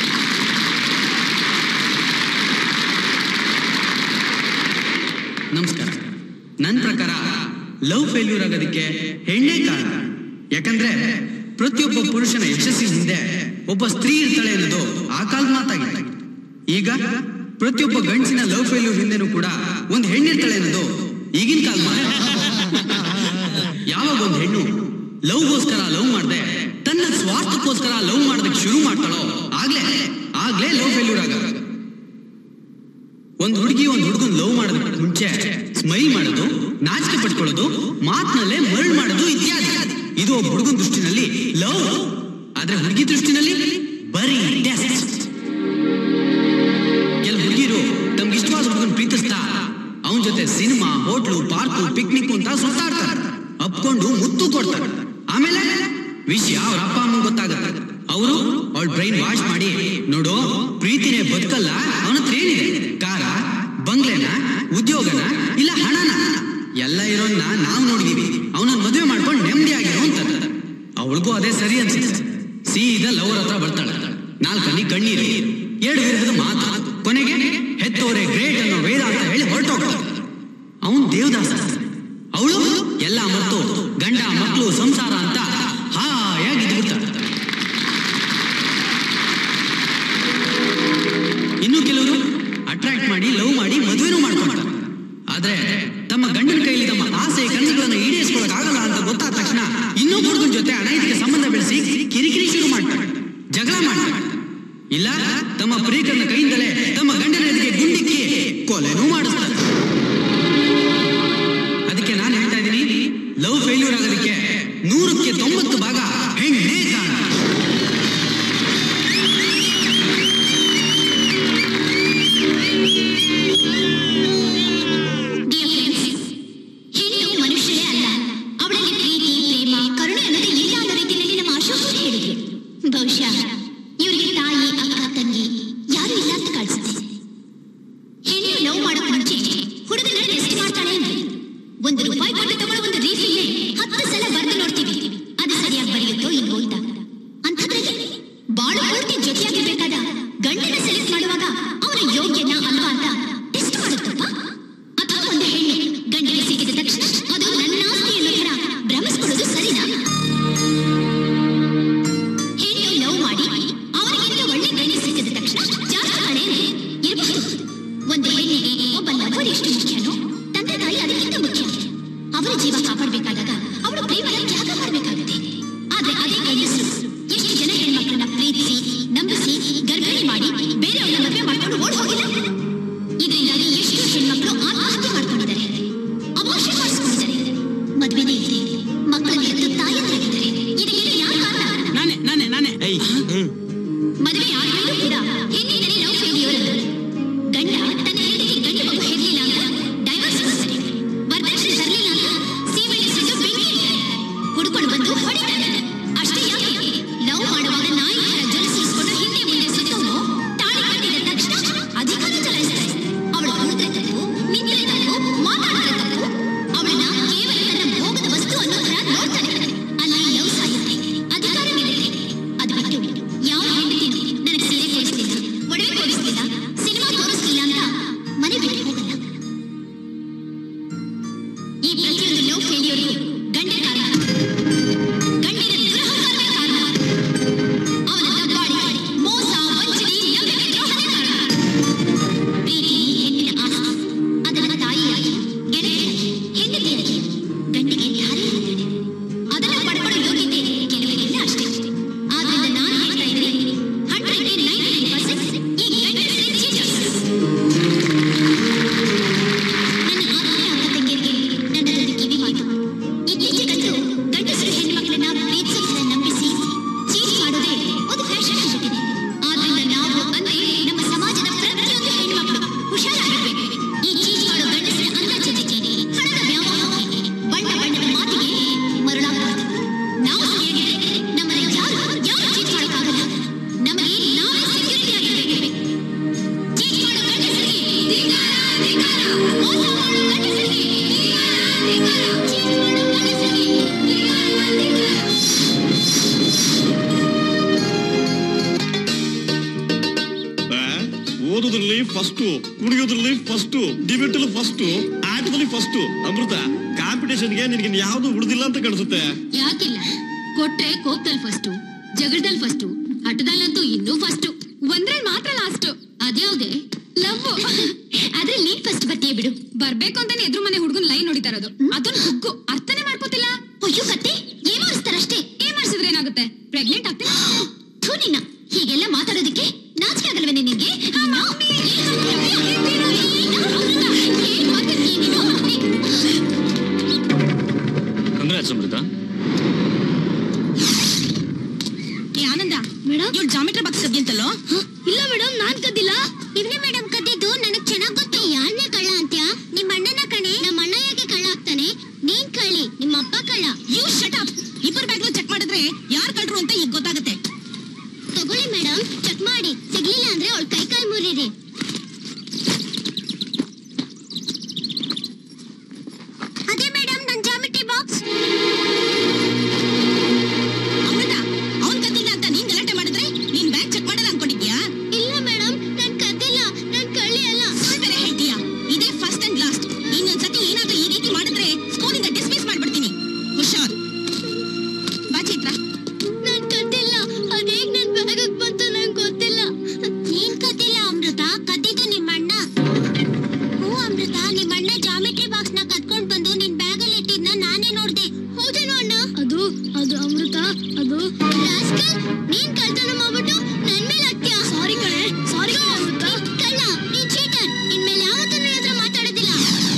ನಮಸ್ಕಾರ ನನ್ನ ಪ್ರಕಾರ ಲವ್ ಫೇಲ್ಯೂರ್ ಆಗೋದಕ್ಕೆ ಹೆಣ್ಣೇ ಕಾರಣ ಯಾಕಂದ್ರೆ ಪ್ರತಿಯೊಬ್ಬ ಪುರುಷನ ಯಶಸ್ಸಿನ ಹಿಂದೆ ಒಬ್ಬ ಸ್ತ್ರೀ ಇರ್ತಾಳೆ ಅನ್ನೋದು ಆ ಕಾಲದ ಮಾತಾಗಿತ್ತು ಈಗ ಪ್ರತಿಯೊಬ್ಬ ಗಂಡಸಿನ ಲವ್ ಫೇಲ್ಯೂರ್ ಹಿಂದೆನೂ ಕೂಡ ಒಂದು ಹೆಣ್ಣಿರ್ತಾಳೆ ಅನ್ನೋದು ಈಗಿನ ಕಾಲ ಮಾತು ಯಾವಾಗ ಒಂದು ಹೆಣ್ಣು ಲವ್ಗೋಸ್ಕರ ಲವ್ ಮಾಡದೆ ತನ್ನ ಸ್ವಾರ್ಥಕ್ಕೋಸ್ಕರ ಲವ್ ಮಾಡೋದಕ್ಕೆ ಶುರು ಮಾಡ್ತಾಳೋ ಆಗ್ಲೇ ಆಗ್ಲೇ ಲವ್ ಫೇಲ್ಯೂರ್ ಆಗ ಒಂದ್ ಹುಡುಗಿ ಒಂದ್ ಹುಡುಗನ್ ಲವ್ ಮಾಡೋದಕ್ಕೆ ಮುಂಚೆ ಸ್ಮೈಲ್ ಮಾಡೋದು ನಾಚಿಕೆ ಪಟ್ಕೊಳ್ಳೋದು ಮಾತಿನಲ್ಲೇ ಮರಳು ಮಾಡೋದು ಇತ್ಯಾದಿ ಇದು ಒಬ್ಬ ಹುಡುಗನ ದೃಷ್ಟಿನಲ್ಲಿ ಲವ್ ಆದ್ರೆ ಹುಡುಗಿ ದೃಷ್ಟಿನಲ್ಲಿ ಬರೀ ಟೆಸ್ಟ್ ಕೆಲ ಹುಡುಗಿರು ತಮ್ಗೆ ಇಷ್ಟವಾದ ಹುಡುಗನ್ ಪ್ರೀತಿಸ್ತಾ ಅವನ ಜೊತೆ ಸಿನಿಮಾ ಹೋಟ್ಲು ಪಾರ್ಕು ಪಿಕ್ನಿಕ್ ಅಂತ ಸುತ್ತಾಡ್ತಾರೆ ಅಪ್ಕೊಂಡು ಮುತ್ತು ಕೊಡ್ತಾರೆ ಆಮೇಲೆ ವಿಷಯ ಅವ್ರ ಅಪ್ಪ ಅಮ್ಮ ಗೊತ್ತಾಗತ್ತೆ ಅವರು ಅವಳ ಬ್ರೈನ್ ವಾಶ್ ಮಾಡಿ ನೋಡು ಪ್ರೀತಿನೇ ಬದುಕಲ್ಲ ಅವನ ಹತ್ರ ಏನಿದೆ ಕಾರ ಬಂಗ್ಲೆನ ಉದ್ಯೋಗನ ಇಲ್ಲ ಹಣನ ಎಲ್ಲ ಇರೋನ್ನ ನಾವು ನೋಡಿದೀವಿ ಅವನನ್ನ ಮದುವೆ ಮಾಡ್ಕೊಂಡು ನೆಮ್ಮದಿ ಆಗಿರೋ ಅಂತ ಅವಳಿಗೂ ಅದೇ ಸರಿ ಅನ್ಸುತ್ತೆ ಸೀದಾ ಲವರ್ ಹತ್ರ ಬರ್ತಾಳೆ ನಾಲ್ಕಲ್ಲಿ ಕಣ್ಣೀರು ಎರಡು ವಿರಹದ ಮಾತು ಕೊನೆಗೆ ಹೆತ್ತೋರೆ ಗ್ರೇಟ್ ಅನ್ನೋ ವೇದ ಅಂತ ಹೇಳಿ ಹೊರಟೋಗ್ತಾಳೆ ಅವನ್ ದೇವದಾಸ ಅವಳು ಎಲ್ಲ ಮತ್ತು ಗಂಡ ಮಕ್ಕಳು ಸಂಸಾರ ಅಂತ ಹಾಯಾಗಿ ಇದ್ಬಿಡ್ತಾಳೆ ಇನ್ನು ಕೆಲವರು ಅಟ್ರಾಕ್ಟ್ ಮಾಡಿ ಲವ್ ಮಾಡಿ ಮದುವೆನೂ ಮಾಡ್ಕೊಂತಾರೆ ಆದ್ರೆ ತಮ್ಮ ಗಂಡನ ಕೈಲಿ ತಮ್ಮ ಆಸೆ ಕನಸುಗಳನ್ನ ಈಡೇರಿಸ್ಕೊಳಕ್ ಆಗಲ್ಲ ಅಂತ ಗೊತ್ತಾದ ತಕ್ಷಣ ಇನ್ನೊಬ್ಬ ಹುಡುಗನ ಜೊತೆ ಅನೈತಿಕ ಸಂಬಂಧ ಬೆಳೆಸಿ ಕಿರಿಕಿರಿ ಶುರು ಮಾಡ್ತಾರೆ ಜಗಳ ಮಾಡ್ತಾರೆ ಇಲ್ಲ ತಮ್ಮ ಪ್ರಿಯಕರನ ಕೈಯಿಂದಲೇ ತಮ್ಮ ಗಂಡನ ಎದುರಿಗೆ ಗುಂಡಿಕ್ಕಿ ಕೊಲೆನೂ ಮಾಡಿಸ್ತಾರೆ ಅದಕ್ಕೆ ನಾನು ಹೇಳ್ತಾ ಇದ್ದೀನಿ ಲವ್ ಫೇಲ್ಯೂರ್ ಆಗೋದಕ್ಕೆ ನೂರಕ್ಕೆ ತೊಂಬತ್ತು ಭಾಗ ಹೆಣ್ಣೇ ಕಾರಣ Dear friends, ಹೆಣ್ಣು ಮನುಷ್ಯರೇ ಅಲ್ಲ ಅವಳಲ್ಲಿ ಪ್ರೀತಿ ಪ್ರೇಮ ಕರುಣೆ ಅನ್ನೋದೇ ಇಲ್ಲ ಅನ್ನೋ ರೀತಿಯಲ್ಲಿ ನಮ್ಮ ಅಶೋಕ್ ಅವ್ರು ಹೇಳಿದ್ರು ಬಹುಶಃ ಇವರಿಗೆ ತಾಯಿ ಅಕ್ಕ ತಂಗಿ ಯಾರು ಇಲ್ಲ ಅಂತ ಕಾಣಿಸುತ್ತೆ ಹೆಣ್ಣು ಲವ್ ಮಾಡೋಕ್ ಮುಂಚೆ ಹುಡುಗನ ಟೆಸ್ಟ್ ಮಾಡ್ತಾಳೆ ಅಂದ್ರೆ ಒಂದು ರೂಪಾಯಿ ಕೊಟ್ಟು ತಗೊಳ್ಳೋ ಒಂದು ರೀಫಿಲ್ ಹತ್ತು ಸಲ ಬರೆದು ನೋಡ್ತೀವಿ ಅದು ಸರಿಯಾಗಿ ಬರೆಯುತ್ತೋ ಇಲ್ವೋ ಅಂತ ಅಂಥದ್ರಲ್ಲಿ ಬಾಳ ಪೂರ್ತಿ ಜೊತೆಯಾಗಿರ್ಬೇಕಾದ ಗಂಡನ ಸೆಲೆಕ್ಟ್ ಮಾಡುವಾಗ ಅವನ ಯೋಗ್ಯನ ಅಲ್ವಾ ಅಂತ ಟೆಸ್ಟ್ ಮಾಡುತ್ತಪ್ಪ ಅಥವಾ ಒಂದು ಹೆಣ್ಣು ಗಂಡಿಗೆ ಸಿಕ್ಕಿದ ತಕ್ಷಣ ಅದು ನನ್ನ ಆಸ್ತಿ ಅನ್ನೋ ಥರ ಭ್ರಮಿಸ್ಕೊಳ್ಳೋದು ಸರಿನಾ ಹೆಣ್ಣು ಲವ್ ಮಾಡಿ ಅವರಿಗಿಂತ ಒಳ್ಳೆ ಗಂಡ ಸಿಕ್ಕಿದ ತಕ್ಷಣ ಜಾಸ್ತಿ ಕಡೆ ಇರಬಹುದು ಒಂದು ಹೆಣ್ಣಿಗೆ ಒಬ್ಬ ಲವರ್ ಎಷ್ಟು ಮುಖ್ಯನೋ ತಂದೆ ತಾಯಿ ಅದಕ್ಕಿಂತ ಮುಖ್ಯ ಅವರ ಜೀವ ಕಾಪಾಡಬೇಕಾದಾಗ ಅವಳು ಪ್ರೇಮನ ತ್ಯಾಗ ಮಾಡಬೇಕಾಗುತ್ತೆ ಆದ್ರೆ ಅದೇ ಗಂಡಸರು ಎಷ್ಟು ಜನ ಹೆಣ್ಮಕ್ಳನ್ನ ಪ್ರೀತಿಸಿ ನಂಬಿಸಿ ಗರ್ಭಿಣಿ ಮಾಡಿ ಬೇರೆಯವ್ರನ್ನ ಮದುವೆ ಮಾಡ್ಕೊಂಡು ಓಡ್ ಹೋಗಿಲ್ಲ ಇದರಿಂದಾಗಿ ಎಷ್ಟು ಹೆಣ್ಮಕ್ಳು ಆತ್ಮಹತ್ಯೆ ಮಾಡ್ಕೊಂಡಿದ್ದಾರೆ ಅಮಾಶೆ ಮಾಡಿಸ್ಕೊಂಡಿದ್ದಾರೆ ಮದ್ವೆನೇ ಇದೆ ಮಕ್ಕಳನ್ನ ಹೆತ್ತು ತಾಯಂದ್ರಾಗಿದ್ದಾರೆ ಇದಕ್ಕೆಲ್ಲ ಯಾರು ಕಾರಣ ನಾನೇ ನಾನೇ ನಾನೇ ಮದುವೆ ಆದ್ಮೇಲೂ ಕೂಡ ಹೆಣ್ಣಿನಲ್ಲಿ ಲವ್ ಫೇಲ್ಯೂರ್ ಅಂತ ಗಂಡ ತನ್ನ ಹೆಂಡತಿಗೆ ಗಂಡು ಮಗು ಹೆರ್ಲಿಲ್ಲ ಅಂತ ಡೈವರ್ಸ್ ಕೊಡ್ತಾರೆ ವರದಕ್ಷಿಣೆ ತರಲಿಲ್ಲ ಅಂತ ಸೀಮೆಣ್ಣೆ ಸುಟ್ಟು ಬೆಂಕಿ ಇಡ್ತಾರೆ ಕುಡ್ಕೊಂಡು ಬಂದು ಹೊಡಿತಾರೆ ಅಷ್ಟೇ ಯಾಕೆ ಲವ್ ಮಾಡುವಾಗ ನಾಯಿ ಥರ ಜೊಲಿಸಿಸ್ಕೊಂಡು ಹಿಂದೆ ಮುಂದೆ ಸುತ್ತೋನು ತಾಳಿ ಕಟ್ಟಿದ ತಕ್ಷಣ ಅಧಿಕಾರ ಚಲಾಯಿಸ್ತಾರೆ ಅವಳು ಕುಡಿದ್ರೆ ತಪ್ಪು ನಿಂತ್ರೆ ತಪ್ಪು ಮಾತಾಡಿದ್ರೆ ತಪ್ಪು ಅವಳನ್ನ ಕೇವಲ ತನ್ನ ಭೋಗದ ವಸ್ತು ಅನ್ನೋ ಥರ ನೋಡ್ತಾನೆ ಅಲ್ಲಿ ಲವ್ ಸಾಯುತ್ತೆ ಅಧಿಕಾರ ಗೆಲ್ಲುತ್ತೆ ಅದು ಬಿಟ್ಟು ಯಾವ ಹೆಂಡತಿನೂ ನನಗೆ ಫಸ್ಟ್ ಕುಡಿಯೋದ್ರಲ್ಲಿ ಫಸ್ಟ್ ಡಿಬೇಟ್ ಅಲ್ಲಿ ಫಸ್ಟ್ ಆಟದಲ್ಲಿ ಫಸ್ಟ್ ಅಮೃತ ಕಾಂಪಿಟೇಷನ್ಗೆ ನಿನಗೆ ಯಾವ್ದು ಉಳಿದಿಲ್ಲ ಅಂತ ಕಾಣಿಸುತ್ತೆ ಯಾಕಿಲ್ಲ ಕೊಟ್ರೆ ಕೋಪದಲ್ಲಿ ಫಸ್ಟು ಜಗಳದಲ್ಲಿ ಫಸ್ಟು ಹಠದಲ್ಲಂತೂ ಇನ್ನೂ ಫಸ್ಟು ಒಂದ್ರಲ್ಲಿ ಮಾತ್ರ ಲಾಸ್ಟ್ ಅದ್ಯಾವ್ದೆ ಲವ್ ಆದ್ರೆ ನೀನ್ ಫಸ್ಟ್ ಬರ್ತೀಯ ಬಿಡು ಬರ್ಬೇಕು ಅಂತಾನೆ ಎದುರು ಮನೆ ಹುಡುಗನ್ ಲೈನ್ ನೋಡಿತಾ ಇರೋದು ಅದನ್ನ ಹುಗ್ಗು ಅರ್ಥನೇ ಮಾಡ್ಕೋತಿಲ್ಲ ಅಯ್ಯೋ ಕತ್ತೆ ಏನ್ ಮಾಡಿಸ್ತಾರಷ್ಟೇ ಏನ್ ಮಾಡಿಸಿದ್ರೆ ಏನಾಗುತ್ತೆ ಪ್ರೆಗ್ನೆಂಟ್ ಆಗ್ತೀನಿ ಥೂ ನಿನ್ನ ಹೀಗೆಲ್ಲ ಮಾತಾಡೋದಕ್ಕೆ ನಾಚಿಕೆ ಆಗಲ್ವೇ ನಿನಗೆ ಕಂಗ್ರಾಟ್ಸ್ ಅಮೃತ ಏ ಆನಂದ ಮೇಡಮ್ ಇವಳು ಜಾಮಿಟ್ರಿ ಬಾಕ್ಸ್ ಕದ್ದಿಂತಲ್ಲೋ ಇಲ್ಲ ಮೇಡಮ್ ನಾನ್ ಕದ್ದಿಲ್ಲ ಇವನೇ ಮೇಡಮ್ ಕದ್ದಿದ್ದು ನನಗ್ ಚೆನ್ನಾಗ್ ಗೊತ್ತು ಯಾರನ್ನೇ ಕಳ್ಳ ಅಂತ್ಯ ನಿಮ್ಮ ಅಣ್ಣನ ಕಣೆ ನಮ್ಮ ಅಣ್ಣ ಯಾಕೆ ಕಳ್ಳ ಆಗ್ತಾನೆ ನೀನ್ ಕಳ್ಳಿ ನಿಮ್ಮ ಅಪ್ಪ ಕಳ್ಳ ಯು ಶಟ್ ಅಪ್ ಇಬ್ಬರು ಬ್ಯಾಗ್ನು ಚೆಕ್ ಮಾಡಿದ್ರೆ ಯಾರ್ ಕಳ್ರು ಅಂತ ಈಗ ಗೊತ್ತಾಗುತ್ತೆ ತಗೊಳ್ಳಿ ಮೇಡಮ್ ಚೆಕ್ ಮಾಡಿ ಸಿಗ್ಲಿಲ್ಲ ಅಂದ್ರೆ ಅವಳ ಕೈ ಕಾಲ್ ಮುರಿರಿ ಅದೇ ಮೇಡಮ್ ನನ್ ಜಾಮಿಟ್ರಿ ಬಾಕ್ಸ್ ಅಮೃತ ಅವ್ನ್ ಕದ್ದಿಲ್ಲ ಅಂತ ನೀನ್ ಗಲಾಟೆ ಮಾಡಿದ್ರೆ ನೀನ್ ಬ್ಯಾಗ್ ಚೆಕ್ ಮಾಡಲ್ಲ ಅನ್ಕೊಂಡಿದ್ಯಾ ಇಲ್ಲ ಮೇಡಮ್ ನಾನ್ ಕದ್ದಿಲ್ಲ ನಾನ್ ಕಳ್ಳಿ ಅಲ್ಲ ಸುಳ್ಳು ಬೇರೆ ಹೇಳ್ತೀಯಾ ಇದೇ ಫಸ್ಟ್ ಅಂಡ್ ಲಾಸ್ಟ್ ಇನ್ನೊಂದ್ಸತಿ ಏನಾದ್ರೂ ಈ ರೀತಿ ಮಾಡಿದ್ರೆ ಸ್ಕೂಲಿಂದ ಡಿಸ್ಮಿಸ್ ಮಾಡ್ಬಿಡ್ತೀನಿ ಹುಷಾರ್ ಬಾ ಚೈತ್ರ ನಾನ್ ಕದ್ದಿಲ್ಲ ಅದೇಗ್ ನನ್ ಬ್ಯಾಗ್ ಬಂತು ನಂಗ್ ಗೊತ್ತಿಲ್ಲ ನೀನ್ ಕದ್ದಿಲ್ಲ ಅಮೃತ ಕದ್ದಿದ್ದು ನಿಮ್ಮ ಅಣ್ಣ ಹ್ಞೂ ಅಮೃತ ನಿಮ್ಮ ಅಣ್ಣ ಜಾಮಿಟ್ರಿ ಬಾಕ್ಸ್ ನ ಕದ್ಕೊಂಡ್ ಬಂದು ನಿನ್ ಬ್ಯಾಗ್ ಅಲ್ಲಿ ಇಟ್ಟಿದ್ನ ನಾನೇ ನೋಡ್ದೆ ಹೌದೇನೋ ಅಣ್ಣ ಅದು ಅದು ಅಮೃತ ಅದು ರಾಸ್ಕಲ್ ನೀನ್ ಕಳ್ತನ ಮಾಡ್ಬಿಟ್ಟು ನನ್ ಮೇಲೆ ಹಾಕ್ತೀಯ ಸಾರಿ ಕಣೆ ಸಾರಿ ಅಮೃತ ಕಳ್ಳ ನೀನ್ ಚೀಟರ್ ಇನ್ಮೇಲೆ ಯಾವತ್ತೂ ನನ್ನ ಹತ್ರ ಮಾತಾಡೋದಿಲ್ಲ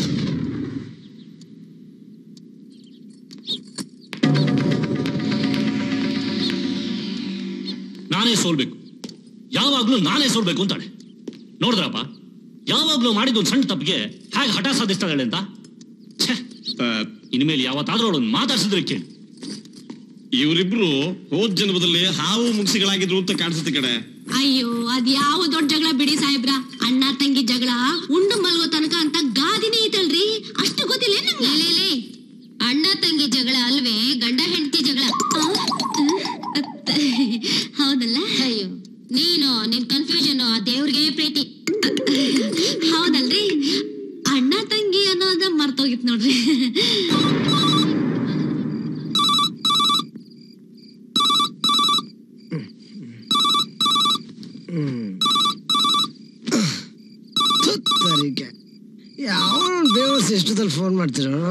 ನಾನೇ ಸೋಲ್ಬೇಕು ಯಾವಾಗ್ಲೂ ನಾನೇ ಸೋಲ್ಬೇಕು ಅಂತಾಳೆ ನೋಡಿದ್ರಪ್ಪ ಯಾವಾಗ್ಲೂ ಮಾಡಿದ ಒಂದು ಸಣ್ಣ ತಪ್ಪಿಗೆ ಹೇಗೆ ಹಠ ಸಾಧಿಸ್ತಾಳೆ ಅಂತ ಛೆ, ಆ, ಇನ್ಮೇಲೆ ಯಾವತ್ತಾದ್ರೂ ಅವಳನ್ನು ಮಾತಾಡ್ಸಿದ್ರೆ ಕೇಳಿ ಇವರಿಬ್ರು ಹೋದ್ ಜನ್ಮದಲ್ಲಿ ಹಾವು ಮುಗಿಸಿಗಳಾಗಿದ್ರು ಅಂತ ಕಾಣಿಸುತ್ತೆ ಕಡೆ ಅಯ್ಯೋ ಅದ್ ಯಾವ ದೊಡ್ಡ ಜಗಳ ಬಿಡಿ ಸಾಹೇಬ್ರ ಅಣ್ಣ ತಂಗಿ ಜಗಳ ಉಂಡು ಮಲ್ಗೋ ತನಕ ಅಂತ ಗಾದಿನೇ ಐತಲ್ರಿ ಅಷ್ಟು ಗೊತ್ತಿಲ್ಲ ನಿಮ್ಗೆ ಅಣ್ಣ ತಂಗಿ ಜಗಳ ಅಲ್ವೇ ಗಂಡ ಹೆಂಡತಿ ಜಗಳ ಹೌದಲ್ಲ ಅಯ್ಯೋ ನೀನು ನಿನ್ ಕನ್ಫ್ಯೂಷನ್ ಆ ದೇವ್ರಿಗೆ ಪ್ರೀತಿ ಹೌದಲ್ರಿ ಅಣ್ಣ ತಂಗಿ ಅನ್ನೋದ ಮರ್ತೋಗಿತ್ ನೋಡ್ರಿ ತರಿಗೆ ಯಾವ ಬೇವರ್ಸ್ ಎಷ್ಟೊತ್ತಲ್ಲಿ ಫೋನ್ ಮಾಡ್ತಿರೋ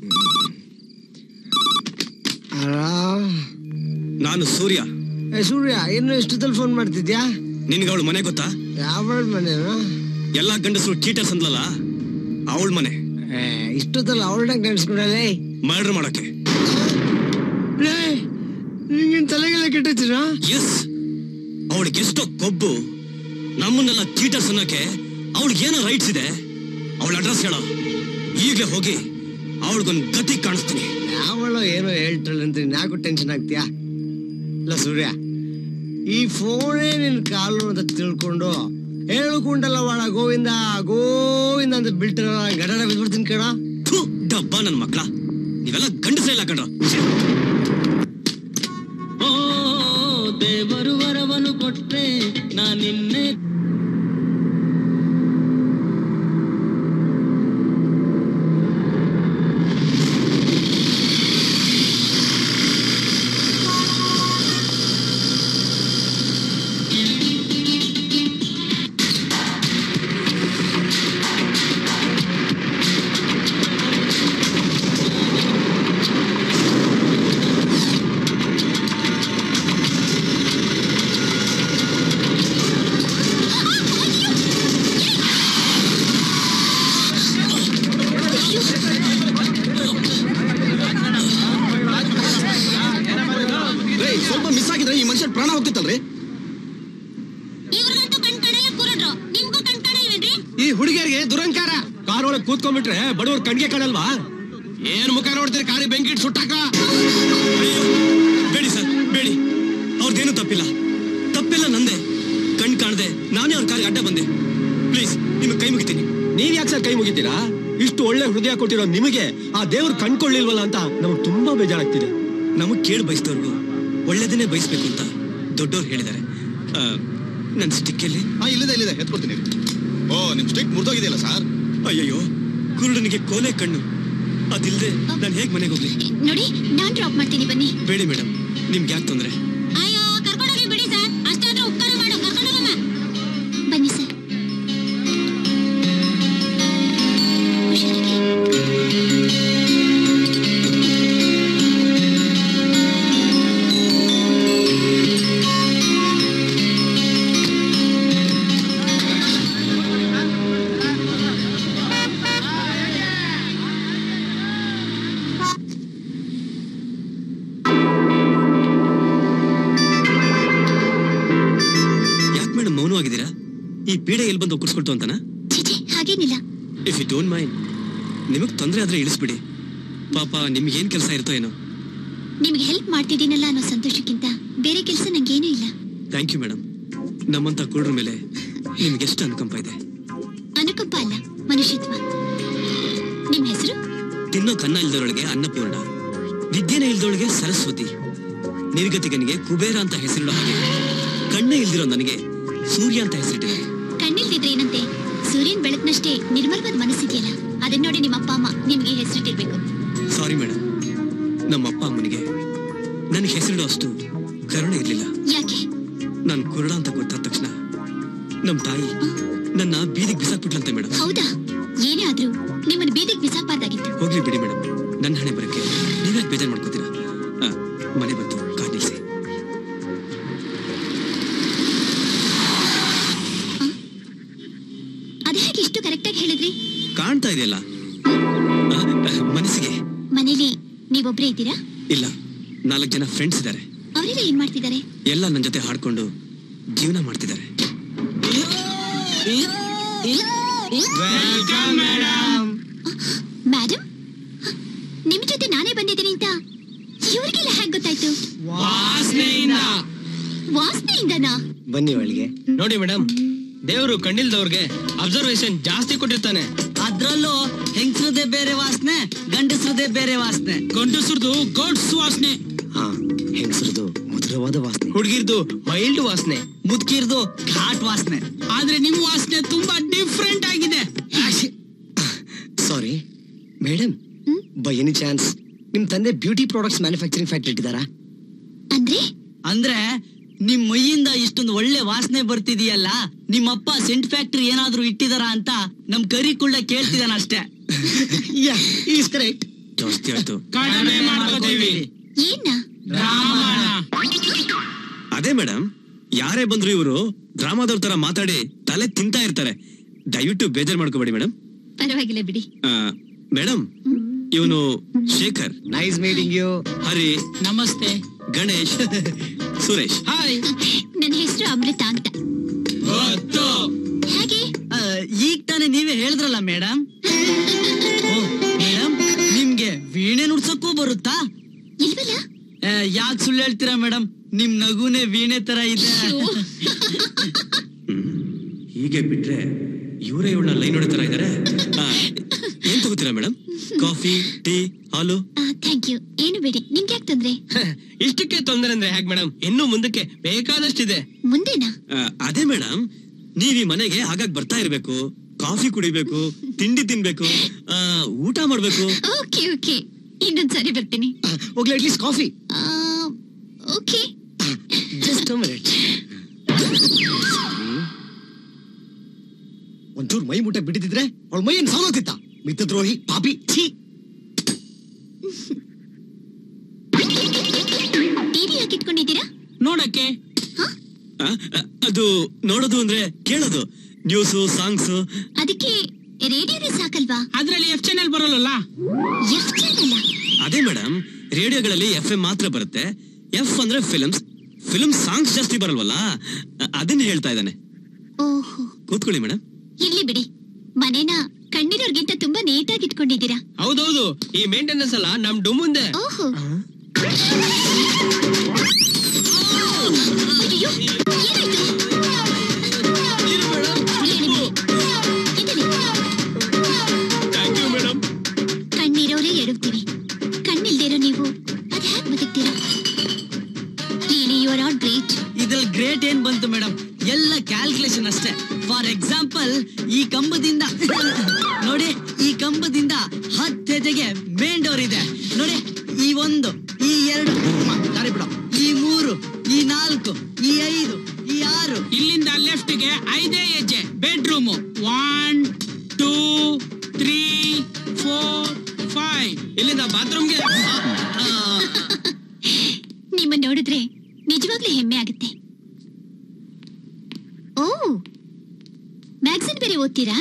ನಾನು ಸೂರ್ಯ ಏ ಸೂರ್ಯ ಇನ್ನು ಎಷ್ಟೊತ್ತಲ್ಲಿ ಫೋನ್ ಮಾಡ್ತಿದ್ಯಾ ನಿನ್ಗೆ ಅವಳ ಮನೆ ಗೊತ್ತಾ ಯಾವ ಮನೇನು ಎಲ್ಲಾ ಗಂಡಸರು ಚೀಟರ್ಸ್ ಅಂದ್ಲಲ್ಲ ಅವಳ ಮನೆ ಏ ಇಷ್ಟೊತ್ತಲ್ಲಿ ಅವಳನ್ನ ನೆನ್ಸ್ಕೊಂಡಲೇ ಮರ್ಡರ್ ಮಾಡಕ್ಕೆ ನಿಂಗಿನ ತಲೆಗೆಲ್ಲ ಕೆಟ್ಟಿದ್ದೀರ ಎಸ್ ಅವಳಿಗೆ ಎಷ್ಟೋ ಕೊಬ್ಬು ನಮ್ಮನ್ನೆಲ್ಲ ಚೀಟರ್ಸ್ ಅನ್ನಕ್ಕೆ ಅವಳಿಗೆ ಏನೋ ರೈಟ್ಸ್ ಇದೆ ಅವಳ ಅಡ್ರೆಸ್ ಹೇಳ ಈಗಲೇ ಹೋಗಿ ಅವಳಿಗೊಂದು ಗತಿ ಕಾಣಿಸ್ತೀನಿ ಯಾವಳೋ ಏನೋ ಹೇಳ್ತಾಳೆ ಅಂತ ನೀನ್ ಯಾಕೋ ಟೆನ್ಷನ್ ಆಗ್ತೀಯಾ ಇಲ್ಲ ಸೂರ್ಯ ಈ ಫೋನೇ ನಿನ್ ಕಾಲು ಅಂತ ತಿಳ್ಕೊಂಡು ಹೇಳ್ಕೊಂಡಲ್ಲ ವಾಡ ಗೋವಿಂದ ಗೋವಿಂದ ಅಂತ ಬಿಲ್ಟರ್ ಗಡರ ಬಿದ್ಬಿಡ್ತೀನಿ ಕಣ ಥು, ಡಬ್ಬ ನನ್ನ ಮಕ್ಳ ನೀವೆಲ್ಲ ಗಂಡಸೇ ಇಲ್ಲ ಕಣ್ರ ಓ ದೇವರು ವರವನು ಕೊಟ್ರೆ ನಾ ನಿನ್ನೆ ಸ್ವಲ್ಪ ಮಿಸ್ ಆಗಿದ್ರೆ ಈ ಮನುಷ್ಯ ಪ್ರಾಣ ಹೋಗ್ತಿತ್ತಲ್ರಿ ಇವ್ರಿಗಂತೂ ಕಣ್ ಕಾಣಲ್ಲ ಕೂರಡ್ರು ನಿಮ್ಗೂ ಕಣ್ ಕಾಣಲ್ವೇನ್ರಿ ಈ ಹುಡುಗಿಯರಿಗೆ ದುರಂಕಾರ ಕಾರ್ ಒಳಗೆ ಕೂತ್ಕೊಂಡ್ಬಿಟ್ರೆ ಬಡವ್ರ ಕಣ್ಗೆ ಕಾಣಲ್ವಾ ಏನ್ ಮುಖ ನೋಡ್ತೀರಿ ಕಾರಿ ಬೆಂಕಿ ಇಟ್ಟು ಸುಟ್ಟಾಕ ಬೇಡಿ ಸರ್ ಬೇಡಿ ಅವ್ರದ್ದೇನು ತಪ್ಪಿಲ್ಲ ತಪ್ಪಿಲ್ಲ ನಂದೆ ಕಣ್ ಕಾಣದೆ ನಾನೇ ಅವ್ರ ಕಾಲಿಗೆ ಅಡ್ಡ ಬಂದೆ ಪ್ಲೀಸ್ ನಿಮಗೆ ಕೈ ಮುಗಿತೀನಿ ನೀವ್ ಯಾಕೆ ಸರ್ ಕೈ ಮುಗಿತೀರಾ ಇಷ್ಟು ಒಳ್ಳೆ ಹೃದಯ ಕೊಟ್ಟಿರೋ ನಿಮಗೆ ಆ ದೇವ್ರು ಕಣ್ಕೊಳ್ಳಿಲ್ವಲ್ಲ ಅಂತ ನಮಗ್ ತುಂಬಾ ಬೇಜಾರಾಗ್ತಿದೆ ನಮಗ್ ಕೇಳಿ ಬಯಸಿದವ್ರಿಗೂ ಒಳ್ಳೇದನ್ನೇ ಬಯಸ್ಬೇಕು ಅಂತ ದೊಡ್ಡವ್ರು ಹೇಳಿದ್ದಾರೆ ನನ್ನ ಸ್ಟಿಕ್ಕಲ್ಲಿ ಹಾ ಇಲ್ಲಿದೆ ಇಲ್ಲಿದೆ ಎತ್ಕೊಡ್ತೀನಿ ಓ ನಿಮ್ ಸ್ಟಿಕ್ ಮುರಿದೋಗಿದೆಯಲ್ಲ ಸರ್ ಅಯ್ಯಯ್ಯೋ ಕುರುಡನಿಗೆ ಕೋಲೆ ಕಣ್ಣು ಅದಿಲ್ದೆ ನಾನು ಹೇಗ್ ಮನೆಗೆ ಹೋಗ್ಲಿ ನೋಡಿ ನಾನ್ ಡ್ರಾಪ್ ಮಾಡ್ತೀನಿ ಬನ್ನಿ ಬೇಡಿ ಮೇಡಮ್ ನಿಮ್ಗೆ ಯಾಕೆ ತೊಂದ್ರೆ ಅಯ್ಯೋ ಕರ್ಕೊಂಡೋಗಿ ಬಿಡಿ ಸರ್ ಅಷ್ಟಾದ್ರೂ ಉಪಕಾರ ಮಾಡು ಕರ್ಕೊಂಡೋಗಮ್ಮ ಬನ್ನಿ ಸರ್ ಯಾಕೆ ಮೇಡಮ್ ಮೌನವಾಗಿದ್ದೀರಾ ಈ ಪೀಡೆ ಎಲ್ಲಿ ಬಂದು ಒಕ್ಕರ್ಸ್ಕೊಳ್ತು ಅಂತನಾ ಛೀ ಹಾಗೇನಿಲ್ಲ ಇಫ್ ಯು ಡೋಂಟ್ ಮೈಂಡ್ ನಿಮಗ್ ತೊಂದ್ರೆ ಆದ್ರೆ ಇಳಿಸ್ಬಿಡಿ ಪಾಪ ನಿಮ್ಗೆ ಏನ್ ಕೆಲಸ ಇರುತ್ತೋ ಏನೋ ನಿಮ್ಗೆ ಹೆಲ್ಪ್ ಮಾಡ್ತಿದ್ದೀನಲ್ಲ ಅನ್ನೋ ಸಂತೋಷಕ್ಕಿಂತ ಬೇರೆ ಕೆಲಸ ನಂಗೇನೂ ಇಲ್ಲ ಥ್ಯಾಂಕ್ ಯು ಮೇಡಮ್ ನಮ್ಮಂತ ಕುರುಡ್ರ ಮೇಲೆ ನಿಮ್ಗೆ ಎಷ್ಟು ಅನುಕಂಪ ಇದೆ ಅನುಕಂಪ ಅಲ್ಲ ಮನುಷ್ಯತ್ವ ನಿಮ್ ಹೆಸರು ತಿನ್ನೋ ಕನ್ನ ಇಲ್ದವಳಿಗೆ ಅನ್ನಪೂರ್ಣ ವಿದ್ಯೆನೇ ಇಲ್ದವಳಿಗೆ ಸರಸ್ವತಿ ನಿರ್ಗತಿಗನಿಗೆ ಕುಬೇರ ಅಂತ ಹೆಸರಿಡೋ ಹಾಗೆ ಕಣ್ಣೇ ಇಲ್ದಿರೋ ನನಗೆ ಸೂರ್ಯ ಅಂತ ಹೆಸರಿಟ್ಟಿದ್ದಾರೆ ಕಣ್ಣಿಲ್ದಿದ್ರೆ ಏನಂತೆ ಸೂರ್ಯನ್ ಬೆಳಕಿನಷ್ಟೇ ನಿರ್ಮಲವಾದ ಮನಸ್ಸಿದೆಯಲ್ಲ ಅದನ್ನ ನೋಡಿ ನಿಮ್ಮ ಅಪ್ಪ ಅಮ್ಮ ನಿಮ್ಗೆ ಹೆಸರಿಟ್ಟಿರ್ಬೇಕು ಸಾರಿ ಮೇಡಮ್ ನಮ್ಮ ಅಪ್ಪ ಅಮ್ಮನಿಗೆ ನನಗೆ ಹೆಸರಿಡೋ ಅಷ್ಟು ಕರುಣೆ ಇರ್ಲಿಲ್ಲ ಯಾಕೆ ನಾನು ಕುರುಡ ಅಂತ ಗೊತ್ತಾದ ತಕ್ಷಣ ನಮ್ ತಾಯಿ ನನ್ನ ಬೀದಿಗೆ ಬಿಸಾಕ್ಬಿಟ್ಲಂತೆ ಮೇಡಮ್ ಹೌದಾ ಏನೇ ಆದ್ರೂ ನಿಮ್ಮನ್ನ ಬೀದಿಗೆ ಬಿಸಾಕ್ಬಾರ್ದಾಗಿತ್ತು ಹೋಗ್ಲಿ ಬಿಡಿ ಮೇಡಮ್ ನನ್ನ ಹಣೆ ಬರಕ್ಕೆ ನೀವ್ಯಾಕೆ ಬೇಜಾರು ಮಾಡ್ಕೋತೀರಾ ಆ, ಮನೆ ಬಂತು ಕಾರ್ ನಿಲ್ಸಿ ಅದ್ ಹೇಗೆ ಇಷ್ಟು ಕರೆಕ್ಟಾಗಿ ಹೇಳಿದ್ರಿ ಕಾಣ್ತಾ ಇದೆಯಲ್ಲ ಆ, ಮನಸ್ಸಿಗೆ ಮನೇಲಿ ನೀವೊಬ್ರೇ ಇದ್ದೀರಾ ಇಲ್ಲ ನಾಲ್ಕು ಜನ ಫ್ರೆಂಡ್ಸ್ ಇದ್ದಾರೆ ಅವರೆಲ್ಲ ಏನ್ ಮಾಡ್ತಿದ್ದಾರೆ ಎಲ್ಲ ನನ್ನ ಜೊತೆ ಹಾಡ್ಕೊಂಡು ಜೀವನ ಮಾಡ್ತಿದ್ದಾರೆ ಮೇಡಮ್ ನಿಮ್ ಜೊತೆ ನಾನೇ ಬಂದಿದ್ದೀನಿ ಅಂತ ಇವ್ರಿಗೆಲ್ಲ ಹೇಗ್ ಗೊತ್ತಾಯ್ತು ವಾಸನೆಯಿಂದ ವಾಸನೆಯಿಂದನಾ ಬನ್ನಿ ಒಳಗೆ ನೋಡಿ ಮೇಡಮ್ ದೇವರು ಕಂಡಿಲ್ದವ್ರಿಗೆ ಅಬ್ಸರ್ವೇಶನ್ ಜಾಸ್ತಿ ಕೊಟ್ಟಿರ್ತಾನೆ ಅದ್ರಲ್ಲೂ ಹೆಂಗಸ್ರದೇ ಬೇರೆ ವಾಸನೆ ಗಂಡಸ್ರದೇ ಬೇರೆ ವಾಸನೆ ಗಂಡಸ್ರದು ಗಡ್ಸ್ ವಾಸನೆ ಹಾ ಹೆಂಗಸರದು ಮಧುರವಾದ ವಾಸನೆ ಹುಡುಗಿರ್ದು ಮೈಲ್ಡ್ ವಾಸನೆ ಮುದ್ಕಿರ್ದು ಘಾಟ್ ವಾಸನೆ ಆದ್ರೆ ನಿಮ್ ವಾಸನೆ ತುಂಬಾ ಡಿಫ್ರೆಂಟ್ ಆಗಿದೆ sorry madam by any chance ನಿಮ್ ತಂದೆ ಬ್ಯೂಟಿ ಪ್ರಾಡಕ್ಟ್ಸ್ ಮ್ಯಾನುಫ್ಯಾಕ್ಚರಿಂಗ್ ಫ್ಯಾಕ್ಟ್ರಿ ಇಟ್ಟಿದ್ದಾರಾ ಅಂದ್ರೆ ಅಂದ್ರೆ ನಿಮ್ ಮೈಯಿಂದ ಇಷ್ಟೊಂದು ಒಳ್ಳೆ ವಾಸನೆ ಬರ್ತಿದೆಯಲ್ಲ ನಿಮ್ಮಪ್ಪ ಸೆಂಟ್ ಫ್ಯಾಕ್ಟ್ರಿ ಏನಾದ್ರೂ ಇಟ್ಟಿದಾರ ಅಂತ ನಮ್ ಕರಿ ಕುಳ್ಳ ಕೇಳ್ತಿದಾನ ಅಷ್ಟೇ ಯಾ ಈಸ್ ಕರೆಕ್ಟ್ ಜಾಸ್ತಿ ಆಯ್ತು ಕಡಿಮೆ ಮಾಡ್ಕೋತೀವಿ ಏನ ಅದೇ ಮೇಡಮ್ ಯಾರೇ ಬಂದ್ರು ಇವರು ಡ್ರಾಮಾದವ್ರ ತರ ಮಾತಾಡಿ ತಲೆ ತಿಂತಾ ಇರ್ತಾರೆ ದಯವಿಟ್ಟು ಬೇಜಾರ್ ಮಾಡ್ಕೋಬೇಡಿ ಮೇಡಮ್ ಪರವಾಗಿಲ್ಲ ಬಿಡಿ ಮೇಡಮ್ ಇವನು Shekhar nice meeting you Hari ನಮಸ್ತೆ ಗಣೇಶ್ ಸುರೇಶ್ ಹಾಯ್ ನನ್ನ ಹೆಸರು ಅಮೃತ ಅಂತ ಹೇಗೆ ಆ, ಈಗ ತಾನೇ ನೀವೇ ಹೇಳಿದ್ರಲ್ಲ ಮೇಡಮ್ ಮೇಡಮ್ ನಿಮ್ಗೆ ವೀಣೆ ನುಡ್ಸಕ್ಕೂ ಬರುತ್ತಾ ಇಲ್ವಲ್ಲ ಯಾಕೆ ಸುಳ್ಳು ಹೇಳ್ತೀರಾ ಮೇಡಮ್ ನಿಮ್ ನಗುನೇ ವೀಣೆ ತರ ಇದೆ ಹೀಗೆ ಬಿಟ್ರೆ ಇವರೇ ಇವಳನ್ನ ಲೈನ್ ಹೊಡಿತಾರ ಇದಾರೆ ಆ, ಏನ್ ತಗೋತೀರಾ ಮೇಡಮ್ ಕಾಫಿ ಟೀ ಹಾಲು ಥ್ಯಾಂಕ್ ಯು ಏನು ಬೇಡಿ ನಿಮ್ಗೆ ಯಾಕೆ ತೊಂದ್ರೆ ಇಷ್ಟಕ್ಕೆ ತೊಂದರೆ ಅಂದ್ರೆ ಹೇಗ್ ಮೇಡಮ್ ಇನ್ನು ಮುಂದಕ್ಕೆ ಬೇಕಾದಷ್ಟಿದೆ ಮುಂದೆನಾ ಆ, ಅದೇ ಮೇಡಮ್ ನೀವ್ ಈ ಮನೆಗೆ ಆಗಾಗ್ ಬರ್ತಾ ಇರ್ಬೇಕು ಕಾಫಿ ಕುಡಿಬೇಕು ತಿಂಡಿ ತಿನ್ಬೇಕು ಆ, ಊಟ ಮಾಡ್ಬೇಕು ಓಕೆ ಓಕೆ ಇನ್ನೊಂದ್ಸರಿ ಬರ್ತೀನಿ ಹೋಗ್ಲಿ at least coffee okay just minute ಒಂಚೂರು ಮೈ ಮುಟ್ಟೆ ಬಿಟ್ಟಿದ್ರೆ ಅವಳ ಮೈ ಏನ್ ಸಾಲೋತಿತ್ತ ಮಿತ್ರದ್ರೋಹಿ ಪಾಪಿ ಛೀ ಟಿವಿ ಯಾಕೆ ಇಟ್ಕೊಂಡಿದ್ದೀರಾ ನೋಡಕ್ಕೆ ಆ, ಆ, ಅದು ನೋಡೋದು ಅಂದ್ರೆ ಕೇಳೋದು ನ್ಯೂಸು ಸಾಂಗ್ಸ್ ಅದಕ್ಕೆ ರೇಡಿಯೋನೇ ಸಾಕಲ್ವಾ ಅದ್ರಲ್ಲಿ ಎಫ್ ಚಾನೆಲ್ ಬರೋಲ್ಲ ಎಫ್ ಚಾನಲ್ ಅದೇ ಮೇಡಮ್ ರೇಡಿಯೋಗಳಲ್ಲಿ ಎಫ್ ಎಂ ಮಾತ್ರ ಬರುತ್ತೆ ಎಫ್ ಅಂದ್ರೆ ಫಿಲ್ಮ್ಸ್ ಫಿಲ್ಮ್ ಸಾಂಗ್ಸ್ ಜಾಸ್ತಿ ಬರಲ್ವಲ್ಲ ಅ- ಅದನ್ನ ಹೇಳ್ತಾ ಇದ್ದಾನೆ ಓಹೋ ಕೂತ್ಕೊಳ್ಳಿ ಮೇಡಮ್ ಇಲ್ಲಿ ಬಿಡಿ ಮನೇನ ಕಣ್ಣಿರೋರ್ಗಿಂತ ತುಂಬಾ ನೀಟಾಗಿ ಇಟ್ಕೊಂಡಿದ್ದೀರಾ ಹೌದೌದು ಈ ಮೇಂಟೆನೆನ್ಸ್ ಅಲ್ಲ ನಮ್ ಡುಮ್ಮುಂದೆ ಓಹೋ ಅಯ್ಯೋ ಏನಾಯ್ತು ಕಣ್ಣಿರೋರೇ ಎಡುತ್ತೀವಿ ಕಣ್ಣಿಲ್ದಿರೋ ನೀವು ಅದ್ ಹ್ಯಾಕ್ ಬದುಕ್ತೀರಾ really you are not great ಇದ್ರಲ್ಲಿ ಗ್ರೇಟ್ ಏನ್ ಬಂತು ಬಂತು ಮೇಡಮ್ ಎಲ್ಲ ಕ್ಯಾಲ್ಕುಲೇಷನ್ ಅಷ್ಟೇ ಫಾರ್ ಎಕ್ಸಾಂಪಲ್ ಈ ಕಂಬದಿಂದ ನೋಡಿ ಈ ಕಂಬದಿಂದ ಹತ್ತು ಹೆಜ್ಜೆಗೆ ಮೇನ್ ಡೋರ್ ಇದೆ ನೋಡಿ ಈ ಒಂದು ಈ ಎರಡು ಮ, ದಾರಿ ಬಿಡು ಈ ಮೂರು ಈ ನಾಲ್ಕು ಈ ಐದು ಈ ಆರು ಇಲ್ಲಿಂದ ಲೆಫ್ಟ್ಗೆ ಐದೇ ಹೆಜ್ಜೆ bedroom one two three four five ಇಲ್ಲಿಂದ ಬಾತ್ರೂಮ್ಗೆ ನಿಮ್ಮ ನೋಡಿದ್ರೆ ನಿಜವಾಗ್ಲೂ ಹೆಮ್ಮೆ ಆಗುತ್ತೆ ಓ ಮ್ಯಾಗ್ಝಿನ್ ಬೇರೆ ಓದ್ತೀರಾ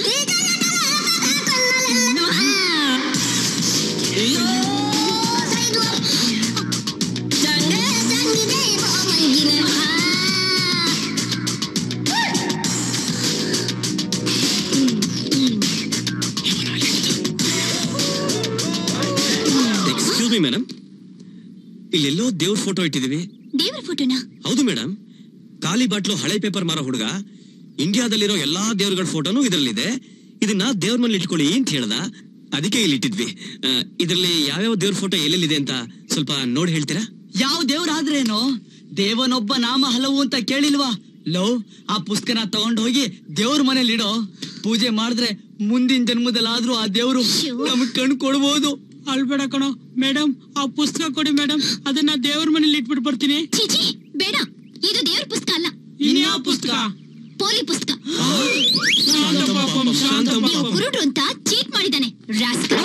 ಎಕ್ಸ್ಕ್ಯೂಸ್ ಮಿ ಮೇಡಮ್ ಇಲ್ಲೆಲ್ಲೋ ದೇವ್ರ ಫೋಟೋ ಇಟ್ಟಿದೀವಿ ದೇವರ ಫೋಟೋನಾ ಹೌದು ಮೇಡಮ್ ಖಾಲಿ ಬಾಟ್ಲು ಹಳೆ ಪೇಪರ್ ಮಾರೋ ಹುಡುಗ ಇಂಡಿಯಾದಲ್ಲಿರೋ ಎಲ್ಲಾ ದೇವ್ರಗಳ ಫೋಟೋನು ಇದರಲ್ಲಿದೆ ಇದನ್ನ ದೇವ್ರ ಮನೇಲಿ ಇಟ್ಕೊಳ್ಳಿ ಅಂತ ಹೇಳ್ದ ಅದಕ್ಕೆ ಇಲ್ಲಿ ಇಟ್ಟಿದ್ವಿ ಆ, ಇದ್ರಲ್ಲಿ ಯಾವ್ಯಾವ ದೇವ್ರ ಫೋಟೋ ಎಲ್ಲೆಲ್ಲಿದೆ ಅಂತ ಸ್ವಲ್ಪ ನೋಡಿ ಹೇಳ್ತೀರಾ ಯಾವ ದೇವ್ರಾದ್ರೇನು ದೇವನೊಬ್ಬ ನಾಮ ಹಲವು ಅಂತ ಕೇಳಿಲ್ವಾ ಲೋ ಆ ಪುಸ್ತಕನ ತಗೊಂಡು ಹೋಗಿ ದೇವ್ರ ಮನೇಲಿ ಇಡೋ ಪೂಜೆ ಮಾಡಿದ್ರೆ ಮುಂದಿನ ಜನ್ಮದಲ್ಲಾದ್ರೂ ಆ ದೇವ್ರು ನಮಗ್ ಕಣ್ ಕೊಡ್ಬೋದು ಅಳ್ಬೇಡ ಕಣೋ ಮೇಡಮ್ ಆ ಪುಸ್ತಕ ಕೊಡಿ ಮೇಡಮ್ ಅದನ್ನ ದೇವ್ರ ಮನೇಲಿ ಇಟ್ಬಿಟ್ಟು ಬರ್ತೀನಿ ಚೀಚಿ ಬೇಡ ಇದು ದೇವ್ರ ಪುಸ್ತಕ ಅಲ್ಲ ಇನ್ಯಾವ ಪುಸ್ತಕ ಪೋಲಿ ಪುಸ್ತಕ ಶಾಂತ ಪಾಪಂ ಶಾಂತ ನೀವು ಪಾಪಂ ಕುರುಡ್ರು ಅಂತ ಚೀಟ್ ಮಾಡಿದಾನೆ ರಾಸ್ಕಲ್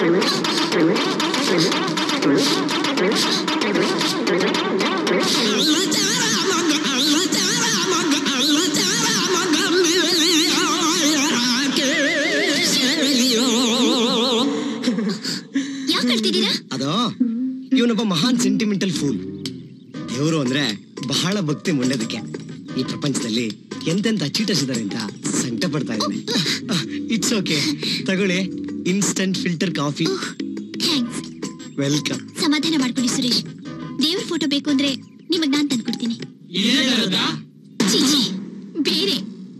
ಯಾಕೆ ಅಳ್ತಿದ್ದೀರಾ ಅದು ಇವನೊಬ್ಬ ಮಹಾನ್ ಸೆಂಟಿಮೆಂಟಲ್ ಫೂಲ್ ದೇವರು ಅಂದ್ರೆ ಬಹಳ ಭಕ್ತಿ ಮುಂಡೋದಕ್ಕೆ ಈ ಪ್ರಪಂಚದಲ್ಲಿ ಎಂತೆಂತ ಚೀಟರ್ಸ್ ಇದಾರೆ ಅಂತ ಸಂಕಟ ಪಡ್ತಾ ಇದ್ದಾನೆ ಇಟ್ಸ್ ಓಕೆ ತಗೊಳ್ಳಿ instant filter coffee thanks welcome ಸಮಾಧಾನ ಮಾಡ್ಕೊಳ್ಳಿ ಸುರೇಶ್ ದೇವ್ರ ಫೋಟೋ ಬೇಕು ಅಂದ್ರೆ ನಿಮಗ್ ನಾನ್ ತಂದ್ಕೊಡ್ತೀನಿ ಇದೇ ತರದಾ? ಚೀಚಿ ಬೇರೆ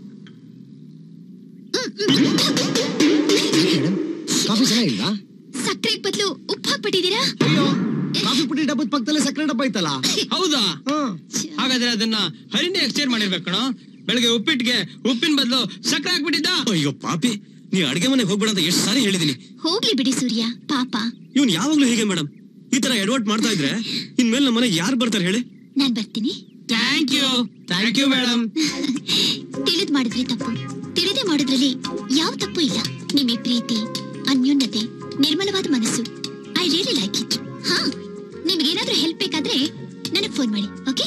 ಮೇಡಮ್ ಕಾಫಿ ಚೆನ್ನಾಗಿಲ್ವಾ ಸಕ್ಕರೆ ಬದಲು ಉಪ್ಪು ಹಾಕ್ಬಿಟ್ಟಿದ್ದೀರಾ ಅಯ್ಯೋ ಕಾಫಿ ಪುಡಿ ಡಬ್ಬದ ಪಕ್ಕದಲ್ಲೇ ಸಕ್ಕರೆ ಡಬ್ಬ ಐತಲ್ಲ ಹೌದಾ ಹಾಗಾದ್ರೆ ಅದನ್ನ ಹರಿಣಿ ಎಕ್ಸ್ಚೇಂಜ್ ಮಾಡಿರ್ಬೇಕು ಕಣೋ ಬೆಳಗ್ಗೆ ಉಪ್ಪಿಟ್ಟಿಗೆ ಉಪ್ಪಿನ ಬದಲು ಸಕ್ಕರೆ ಹಾಕ್ಬಿಟ್ಟಿದ್ದ ಅಯ್ಯೋ ಪಾಪಿ ನೀವು ಅಡಿಗೆ ಮನೆಗೆ ಹೋಗ್ಬೇಡ ಅಂತ ಎಷ್ಟು ಸಾರಿ ಹೇಳಿದೀನಿ ಹೋಗ್ಲಿ ಬಿಡಿ ಸೂರ್ಯ ಪಾಪ ಇವ್ನು ಯಾವಾಗ್ಲೂ ಹೀಗೆ ಮೇಡಮ್ ಈ ತರ ಎಡವಟ್ ಮಾಡ್ತಾ ಇದ್ರೆ ಇನ್ಮೇಲೆ ನಮ್ಮ ಮನೆಗೆ ಯಾರು ಬರ್ತಾರೆ ಹೇಳಿ ನಾನ್ ಬರ್ತೀನಿ thank you thank you madam ತಿಳಿದ್ ಮಾಡಿದ್ರೆ ತಪ್ಪು ತಿಳಿದೇ ಮಾಡೋದ್ರಲ್ಲಿ ಯಾವ ತಪ್ಪು ಇಲ್ಲ ನಿಮ್ಮ ಈ ಪ್ರೀತಿ ಅನ್ಯೋನ್ಯತೆ ನಿರ್ಮಲವಾದ ಮನಸ್ಸು ಐ ರಿಯಲಿ ಲೈಕ್ ಇಟ್ ಹಾ ನಿಮ್ಗೇನಾದ್ರೂ ಹೆಲ್ಪ್ ಬೇಕಾದ್ರೆ ನನಗ್ ಫೋನ್ ಮಾಡಿ ಓಕೆ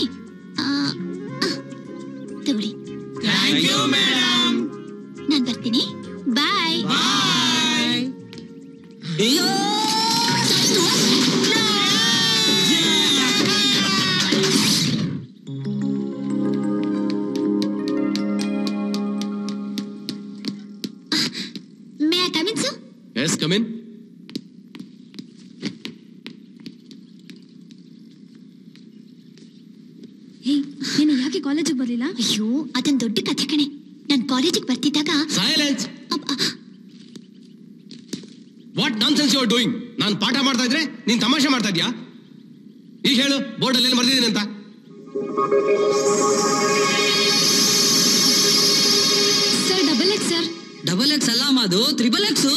ತಗೊಳ್ಳಿ ಥ್ಯಾಂಕ್ ಯು ಮೇಡಮ್ ನಾನ್ ಬರ್ತೀನಿ bye bye may I come in sir yes come in ನೀನು ಯಾಕೆ ಕಾಲೇಜಿಗೆ ಬರ್ಲಿಲ್ಲ ಅಯ್ಯೋ ಅದೊಂದ್ ದೊಡ್ಡ ಕಥೆ ಕಣೆ ನಾನ್ ಕಾಲೇಜಿಗೆ ಬರ್ತಿದ್ದಾಗ silence what nonsense you are doing ನಾನು ಪಾಠ ಮಾಡ್ತಾ ಇದ್ರೆ ನೀನ್ ತಮಾಷೆ ಮಾಡ್ತಾ ಇದ್ಯಾ ಈಗ ಹೇಳು ಬೋರ್ಡ್ ಅಲ್ಲಿ ಏನು ಬರ್ದಿದ್ದೀನಿ ಅಂತ sir double X sir double X ಅಲ್ಲ ಅದು ತ್ರಿಬಲ್ ಎಕ್ಸ್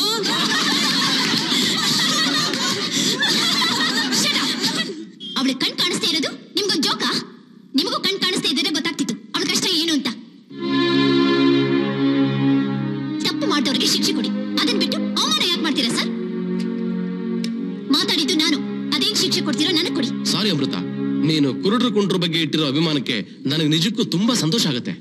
ಅವಳ ಕಣ್ ಕಾಣಿಸ್ತಾ ಇರೋದು ನಿಮ್ಗೊಂದ್ ಜೋಕ ನಿಮಗೂ ಕಣ್ ಕಾಣಿಸ್ತಾ ಇದ್ರೆ ಗೊತ್ತಾಗ್ತಿತ್ತು ಅವಳ ಕಷ್ಟ ಏನು ಅಂತ ತಪ್ಪು ಮಾಡಿದವ್ರಿಗೆ ಶಿಕ್ಷೆ ಕೊಡಿ ಅದನ್ ಬಿಟ್ಟು ಅವಮಾನ ಯಾಕೆ ಮಾಡ್ತೀರಾ ಸರ್ ಮಾತಾಡಿದ್ದು ನಾನು ಅದೇನ್ ಶಿಕ್ಷೆ ಕೊಡ್ತೀರೋ ನನಗ್ ಕೊಡಿ ಸಾರಿ ಅಮೃತ ನೀನು ಕುರುಡ್ರು ಕುಂಡ್ರ ಬಗ್ಗೆ ಇಟ್ಟಿರೋ ಅಭಿಮಾನಕ್ಕೆ ನನಗೆ ನಿಜಕ್ಕೂ ತುಂಬಾ ಸಂತೋಷ ಆಗುತ್ತೆ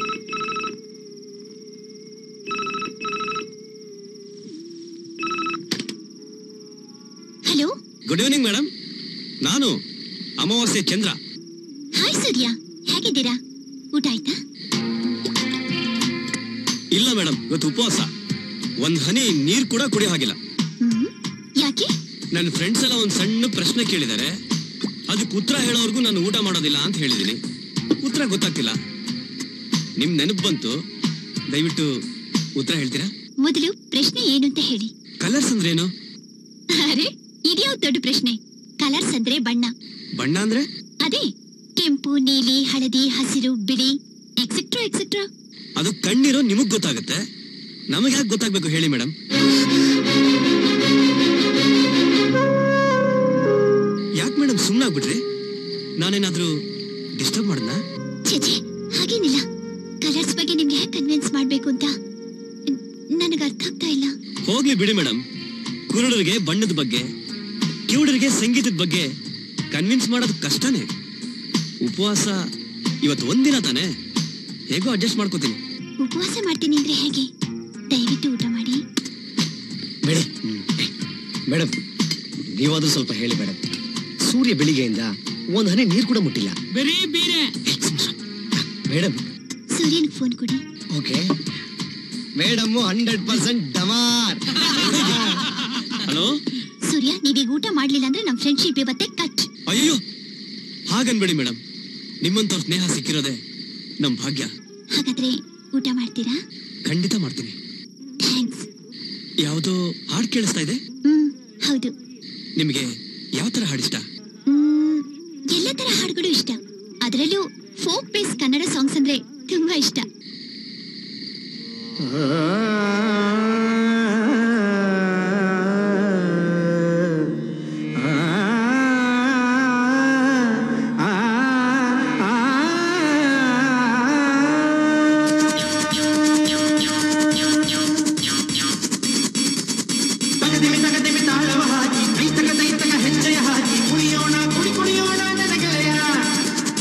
ಹಲೋ ಗುಡ್ ಈವ್ನಿಂಗ್ ಮೇಡಮ್ ನಾನು ಅಮಾವಾಸ್ಯೆ ಚಂದ್ರ ಹಾಯ್ ಸೂರ್ಯ ಹೇಗಿದ್ದೀರಾ ಊಟ ಆಯ್ತಾ ಇಲ್ಲ ಮೇಡಮ್ ಇವತ್ತು ಉಪವಾಸ ಒಂದ್ ಹನಿ ನೀರ್ ಕೂಡ ಕುಡಿಯೋ ಹಾಗಿಲ್ಲ ಹ್ಮ್ ಯಾಕೆ ನನ್ನ ಫ್ರೆಂಡ್ಸ್ ಎಲ್ಲ ಒಂದ್ ಸಣ್ಣ ಪ್ರಶ್ನೆ ಕೇಳಿದ್ದಾರೆ ಅದಕ್ಕೆ ಉತ್ತರ ಹೇಳೋವರೆಗೂ ನಾನು ಊಟ ಮಾಡೋದಿಲ್ಲ ಅಂತ ಹೇಳಿದೀನಿ ಉತ್ತರ ಗೊತ್ತಾಗ್ತಿಲ್ಲ ನಿಮ್ ನೆನಪು ಬಂತು ದಯವಿಟ್ಟು ಉತ್ತರ ಹೇಳ್ತೀರಾ ಮೊದಲು ಪ್ರಶ್ನೆ ಏನು ಅಂತ ಹೇಳಿ ಕಲರ್ಸ್ ಅಂದ್ರೇನು ಅರೆ ಇದ್ಯಾವ್ ದೊಡ್ಡ ಪ್ರಶ್ನೆ ಕಲರ್ಸ್ ಅಂದ್ರೆ ಬಣ್ಣ ಬಣ್ಣ ಅಂದ್ರೆ ಅದೇ ಕೆಂಪು ನೀಲಿ ಹಳದಿ ಹಸಿರು ಬಿಳಿ ಎಕ್ಸೆಟ್ರಾ ಎಕ್ಸೆಟ್ರಾ ಅದು ಕಣ್ಣಿರೋ ನಿಮಗ್ ಗೊತ್ತಾಗುತ್ತೆ ನಮಗೆ ಯಾಕೆ ಗೊತ್ತಾಗ್ಬೇಕು ಹೇಳಿ ಮೇಡಮ್ ಯಾಕೆ ಮೇಡಮ್ ಸುಮ್ಮನಾಗ್ಬಿಟ್ರಿ ನಾನೇನಾದ್ರೂ ಡಿಸ್ಟರ್ಬ್ ಮಾಡದ್ನಾ ಛೇ ಹಾಗೇನಿಲ್ಲ ಕಲರ್ಸ್ ಬಗ್ಗೆ ನಿಮ್ಗೆ ಹೇಗೆ ಕನ್ವಿನ್ಸ್ ಮಾಡ್ಬೇಕು ಅಂತ ನನಗೆ ಅರ್ಥ ಆಗ್ತಾ ಇಲ್ಲ ಹೋಗ್ಲಿ ಬಿಡಿ ಮೇಡಮ್ ಕುರುಡರಿಗೆ ಬಣ್ಣದ ಬಗ್ಗೆ ಕಿವುಡರಿಗೆ ಸಂಗೀತದ ಬಗ್ಗೆ ಕನ್ವಿನ್ಸ್ ಮಾಡೋದು ಕಷ್ಟನೇ ಉಪವಾಸ ಇವತ್ತು ಒಂದಿನ ತಾನೇ ಹೇಗೋ ಅಡ್ಜಸ್ಟ್ ಮಾಡ್ಕೋತೀನಿ ಉಪವಾಸ ಮಾಡ್ತೀನಿ ಅಂದ್ರೆ ಹೇಗೆ ದಯವಿಟ್ಟು ಊಟ ಮಾಡಿ ಮೇಡಮ್ ಮೇಡಮ್ ನೀವಾದ್ರೂ ಸ್ವಲ್ಪ ಹೇಳಿ ಮೇಡಮ್ ಸೂರ್ಯ ಬೆಳಿಗ್ಗೆಯಿಂದ ಒಂದ್ ಹನಿ ನೀರು ಕೂಡ ಮುಟ್ಟಿಲ್ಲ ಬರೀ ಬೀರೆ ಮೇಡಮ್ ಸೂರ್ಯನ್ ಫೋನ್ ಕೊಡಿ ಓಕೆ ಮೇಡಮ್ ಹಂಡ್ರೆಡ್ ಪರ್ಸೆಂಟ್ ಡಮಾರ್ ಹಲೋ ಸೂರ್ಯ ನೀವೀಗ ಊಟ ಮಾಡ್ಲಿಲ್ಲ ಅಂದ್ರೆ ನಮ್ ಫ್ರೆಂಡ್ಶಿಪ್ ಇವತ್ತೆ ಕಟ್ ಅಯ್ಯೋ ಹಾಗನ್ಬೇಡಿ ಮೇಡಮ್ ನಿಮ್ಮಂತವ್ರ ಸ್ನೇಹ ಸಿಕ್ಕಿರೋದೆ ನಮ್ ಭಾಗ್ಯ ಹಾಗಾದ್ರೆ ಊಟ ಮಾಡ್ತೀರಾ ಖಂಡಿತ ಮಾಡ್ತೀನಿ ಥ್ಯಾಂಕ್ಸ್ ಯಾವುದೋ ಹಾಡು ಕೇಳಿಸ್ತಾ ಇದೆ ಹ್ಮ್ ಹೌದು ನಿಮಗೆ ಯಾವ ತರ ಹಾಡಿಷ್ಟ ಹ್ಮ್ ಎಲ್ಲ ತರ ಹಾಡುಗಳು ಇಷ್ಟ ಅದರಲ್ಲೂ ಫೋಕ್ ಬೇಸ್ ಕನ್ನಡ ಸಾಂಗ್ಸ್ ಅಂದ್ರೆ ತುಂಬಾ ಇಷ್ಟ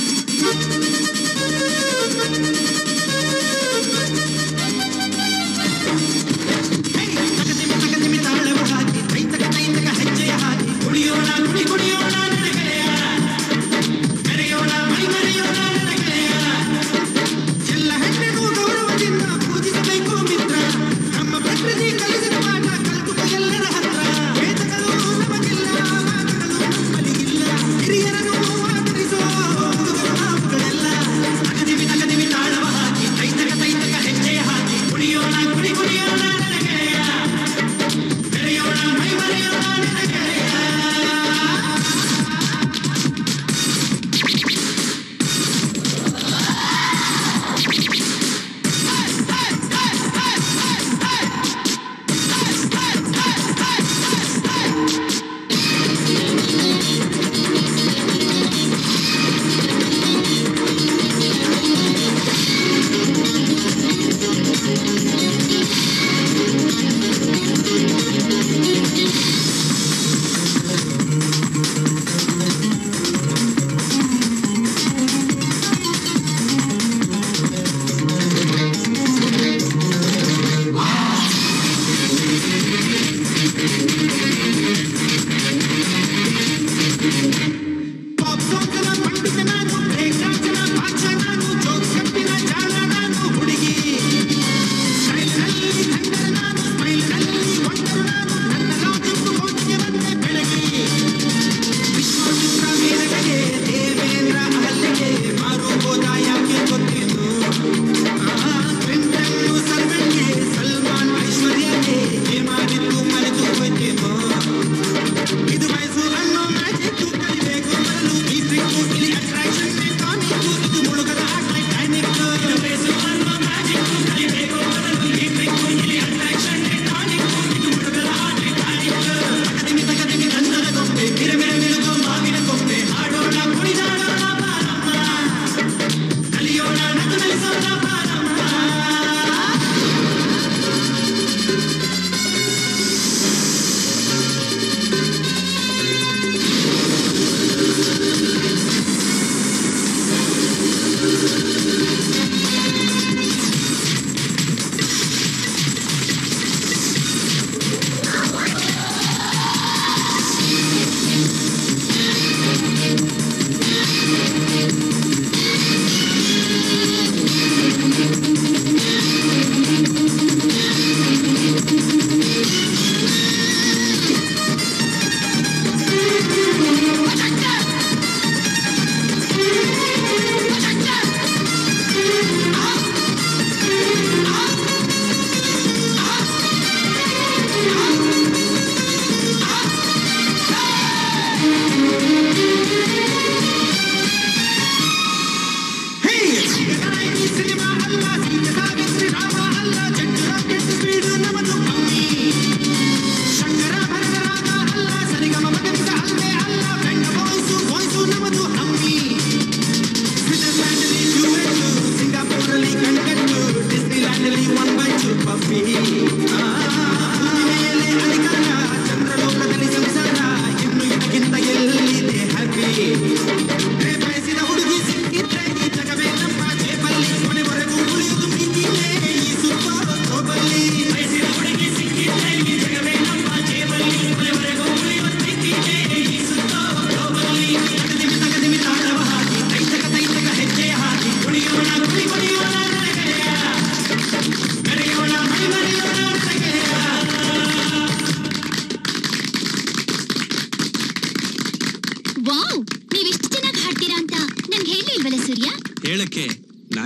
ಗೆಳೆಯ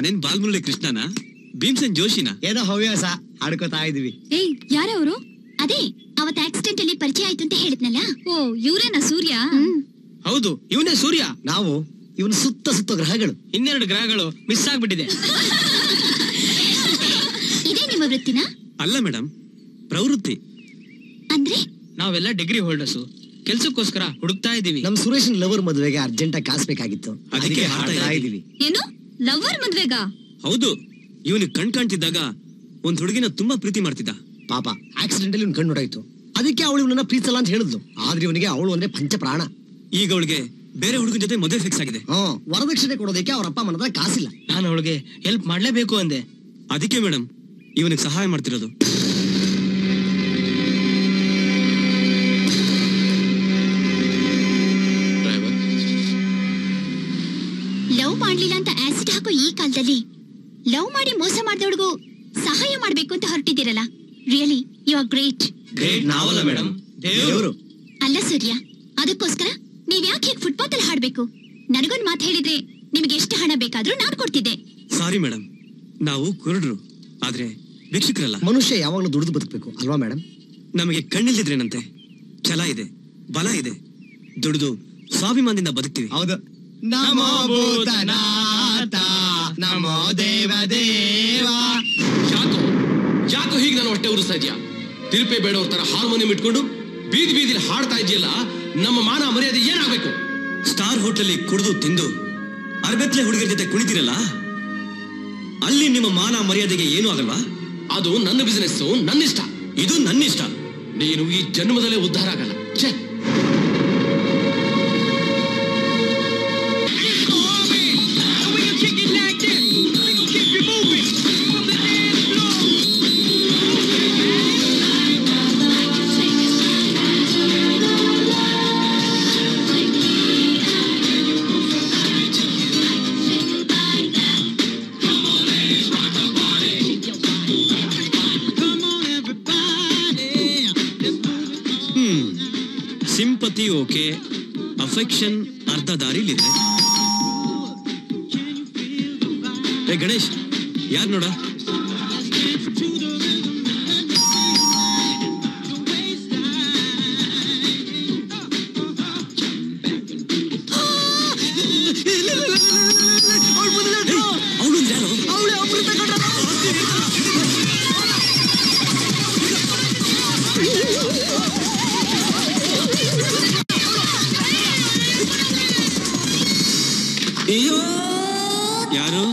ನಾನೇನ್ ಬಾಲ್ಮುರಳಿ ಕೃಷ್ಣನ ಭೀಮ್ಸನ್ ಜೋಶಿನ ಏನೋ ಹವ್ಯಾಸ ಆಡ್ಕೋತಾ ಇದೀವಿ ಏಯ್ ಯಾರವರು ಅದೇ ಅವತ್ ಆಕ್ಸಿಡೆಂಟ್ ಅಲ್ಲಿ ಪರಿಚಯ ಆಯ್ತು ಅಂತ ಹೇಳಿದ್ನಲ್ಲ ಓ ಇವ್ರೇನಾ ಸೂರ್ಯ ಹೌದು ಇವನೇ ಸೂರ್ಯ ನಾವು ಇವನ್ ಸುತ್ತ ಸುತ್ತ ಗ್ರಹಗಳು ಇನ್ನೆರಡು ಗ್ರಹಗಳು ಮಿಸ್ ಆಗ್ಬಿಟ್ಟಿದೆ ಇದೇ ನಿಮ್ಮ ವೃತ್ತಿನ ಅಲ್ಲ ಮೇಡಮ್ ಪ್ರವೃತ್ತಿ ಅಂದ್ರೆ ನಾವೆಲ್ಲ ಡಿಗ್ರಿ ಹೋಲ್ಡರ್ಸು ಕೆಲ್ಸಕ್ಕೋಸ್ಕರ ಹುಡುಕ್ತಾ ಇದೀವಿ ನಮ್ ಸುರೇಶನ್ ಲವರ್ ಮದುವೆಗೆ ಅರ್ಜೆಂಟ್ ಆಗಿ ಕಾಸ್ಬೇಕಾಗಿತ್ತು ಅದಕ್ಕೆ ಹಾಡ್ತಾ ಇದೀವಿ ಏನು ಲವರ್ ಮದ್ವೆಗ ಹೌದು ಇವನು ಕಣ್ ಕಾಣ್ತಿದ್ದಾಗ ಒಂದ್ ಹುಡುಗಿನ ತುಂಬಾ ಪ್ರೀತಿ ಮಾಡ್ತಿದ್ದ ಪಾಪ ಆಕ್ಸಿಡೆಂಟ್ ಅಲ್ಲಿ ಕಣ್ಣು ಹೊಡಾಯ್ತು ಅದಕ್ಕೆ ಅವಳು ಇವನನ್ನ ಪ್ರೀತಿಸಲ್ಲ ಅಂತ ಹೇಳಿದ್ಲು ಆದ್ರೆ ಇವನಿಗೆ ಅವಳು ಅಂದ್ರೆ ಪಂಚ ಪ್ರಾಣ ಈಗ ಅವಳಿಗೆ ಬೇರೆ ಹುಡುಗನ ಜೊತೆ ಮದುವೆ ಫಿಕ್ಸ್ ಆಗಿದೆ ಹ್ಮ್ ವರದಕ್ಷಿಣೆ ಕೊಡೋದಕ್ಕೆ ಅವ್ರ ಅಪ್ಪ ಅಮ್ಮನ ಹತ್ರ ಕಾಸಿಲ್ಲ ನಾನು ಅವಳಿಗೆ ಹೆಲ್ಪ್ ಮಾಡ್ಲೇಬೇಕು ಅಂದೆ ಅದಕ್ಕೆ ಮೇಡಮ್ ಇವನಿಗೆ ಸಹಾಯ ಮಾಡ್ತಿರೋದು ಲವ್ ಮಾಡ್ಲಿಲ್ಲ ಅಂತ ಆಸಿಡ್ ಹಾಕೋ ಈ ಕಾಲದಲ್ಲಿ ಲವ್ ಮಾಡಿ ಮೋಸ ಮಾಡಿದವಳಿಗೂ ಸಹಾಯ ಮಾಡ್ಬೇಕು ಅಂತ ಹೊರಟಿದ್ದೀರಲ್ಲ really you are great great ನಾವಲ್ಲ ಮೇಡಮ್ ದೇವರು ಅಲ್ಲ ಸೂರ್ಯ ಅದಕ್ಕೋಸ್ಕರ ನೀವ್ ಯಾಕೆ ಹೀಗೆ ಫುಟ್ಪಾತ್ ಅಲ್ಲಿ ಹಾಡ್ಬೇಕು ನನಗೊಂದ್ ಮಾತು ಹೇಳಿದ್ರೆ ನಿಮ್ಗೆ ಎಷ್ಟು ಹಣ ಬೇಕಾದ್ರೂ ನಾನ್ ಕೊಡ್ತಿದ್ದೆ ಸಾರಿ ಮೇಡಮ್ ನಾವು ಕುರುಡ್ರು ಆದ್ರೆ ಭಿಕ್ಷುಕರಲ್ಲ ಮನುಷ್ಯ ಯಾವಾಗಲೂ ದುಡಿದು ಬದುಕಬೇಕು ಅಲ್ವಾ ಮೇಡಮ್ ನಮಗೆ ಕಣ್ಣಿಲ್ದಿದ್ರೇನಂತೆ ಛಲ ಇದೆ ಬಲ ಇದೆ ದುಡಿದು ಸ್ವಾಭಿಮಾನದಿಂದ ಬದುಕ್ತೀವಿ ಹೌದು ನಮೋ ಭೂತನಾಥ ನಮೋ ದೇವ ದೇವ ಯಾಕೋ ಯಾಕೋ ಹೀಗೆ ನಾನು ಹೊಟ್ಟೆ ಉರಿಸ್ತಾ ಇದೆಯಾ ತಿರುಪೆ ಬೇಡವ್ರ ತರ ಹಾರ್ಮೋನಿಯಂ ಇಟ್ಕೊಂಡು ಬೀದಿ ಬೀದಿಲಿ ಹಾಡ್ತಾ ಇದೆಯಲ್ಲ ನಮ್ಮ ಮಾನ ಮರ್ಯಾದೆ ಏನಾಗಬೇಕು ಸ್ಟಾರ್ ಹೋಟೆಲ್ ಕುಡಿದು ತಿಂದು ಅರ್ಬೆತ್ಲೆ ಹುಡುಗರ ಜೊತೆ ಕುಣಿತಿರಲ್ಲ ಅಲ್ಲಿ ನಿಮ್ಮ ಮಾನ ಮರ್ಯಾದೆಗೆ ಏನೂ ಆಗಲ್ವಾ ಅದು ನನ್ನ ಬಿಸಿನೆಸ್ ನನ್ನ ಇಷ್ಟ ಇದು ನನ್ನ ಇಷ್ಟ ನೀನು ಈ ಜನ್ಮದಲ್ಲೇ ಉದ್ಧಾರ ಆಗಲ್ಲ ಛೇ ಹ್ಮ್ ಸಿಂಪತಿ ಓಕೆ ಅಫೆಕ್ಷನ್ ಅರ್ಧ ದಾರಿಲಿದೆ ಏ ಗಣೇಶ್ ಯಾರ್ ನೋಡ ಅವಳು ಯಾರು ಯಾರು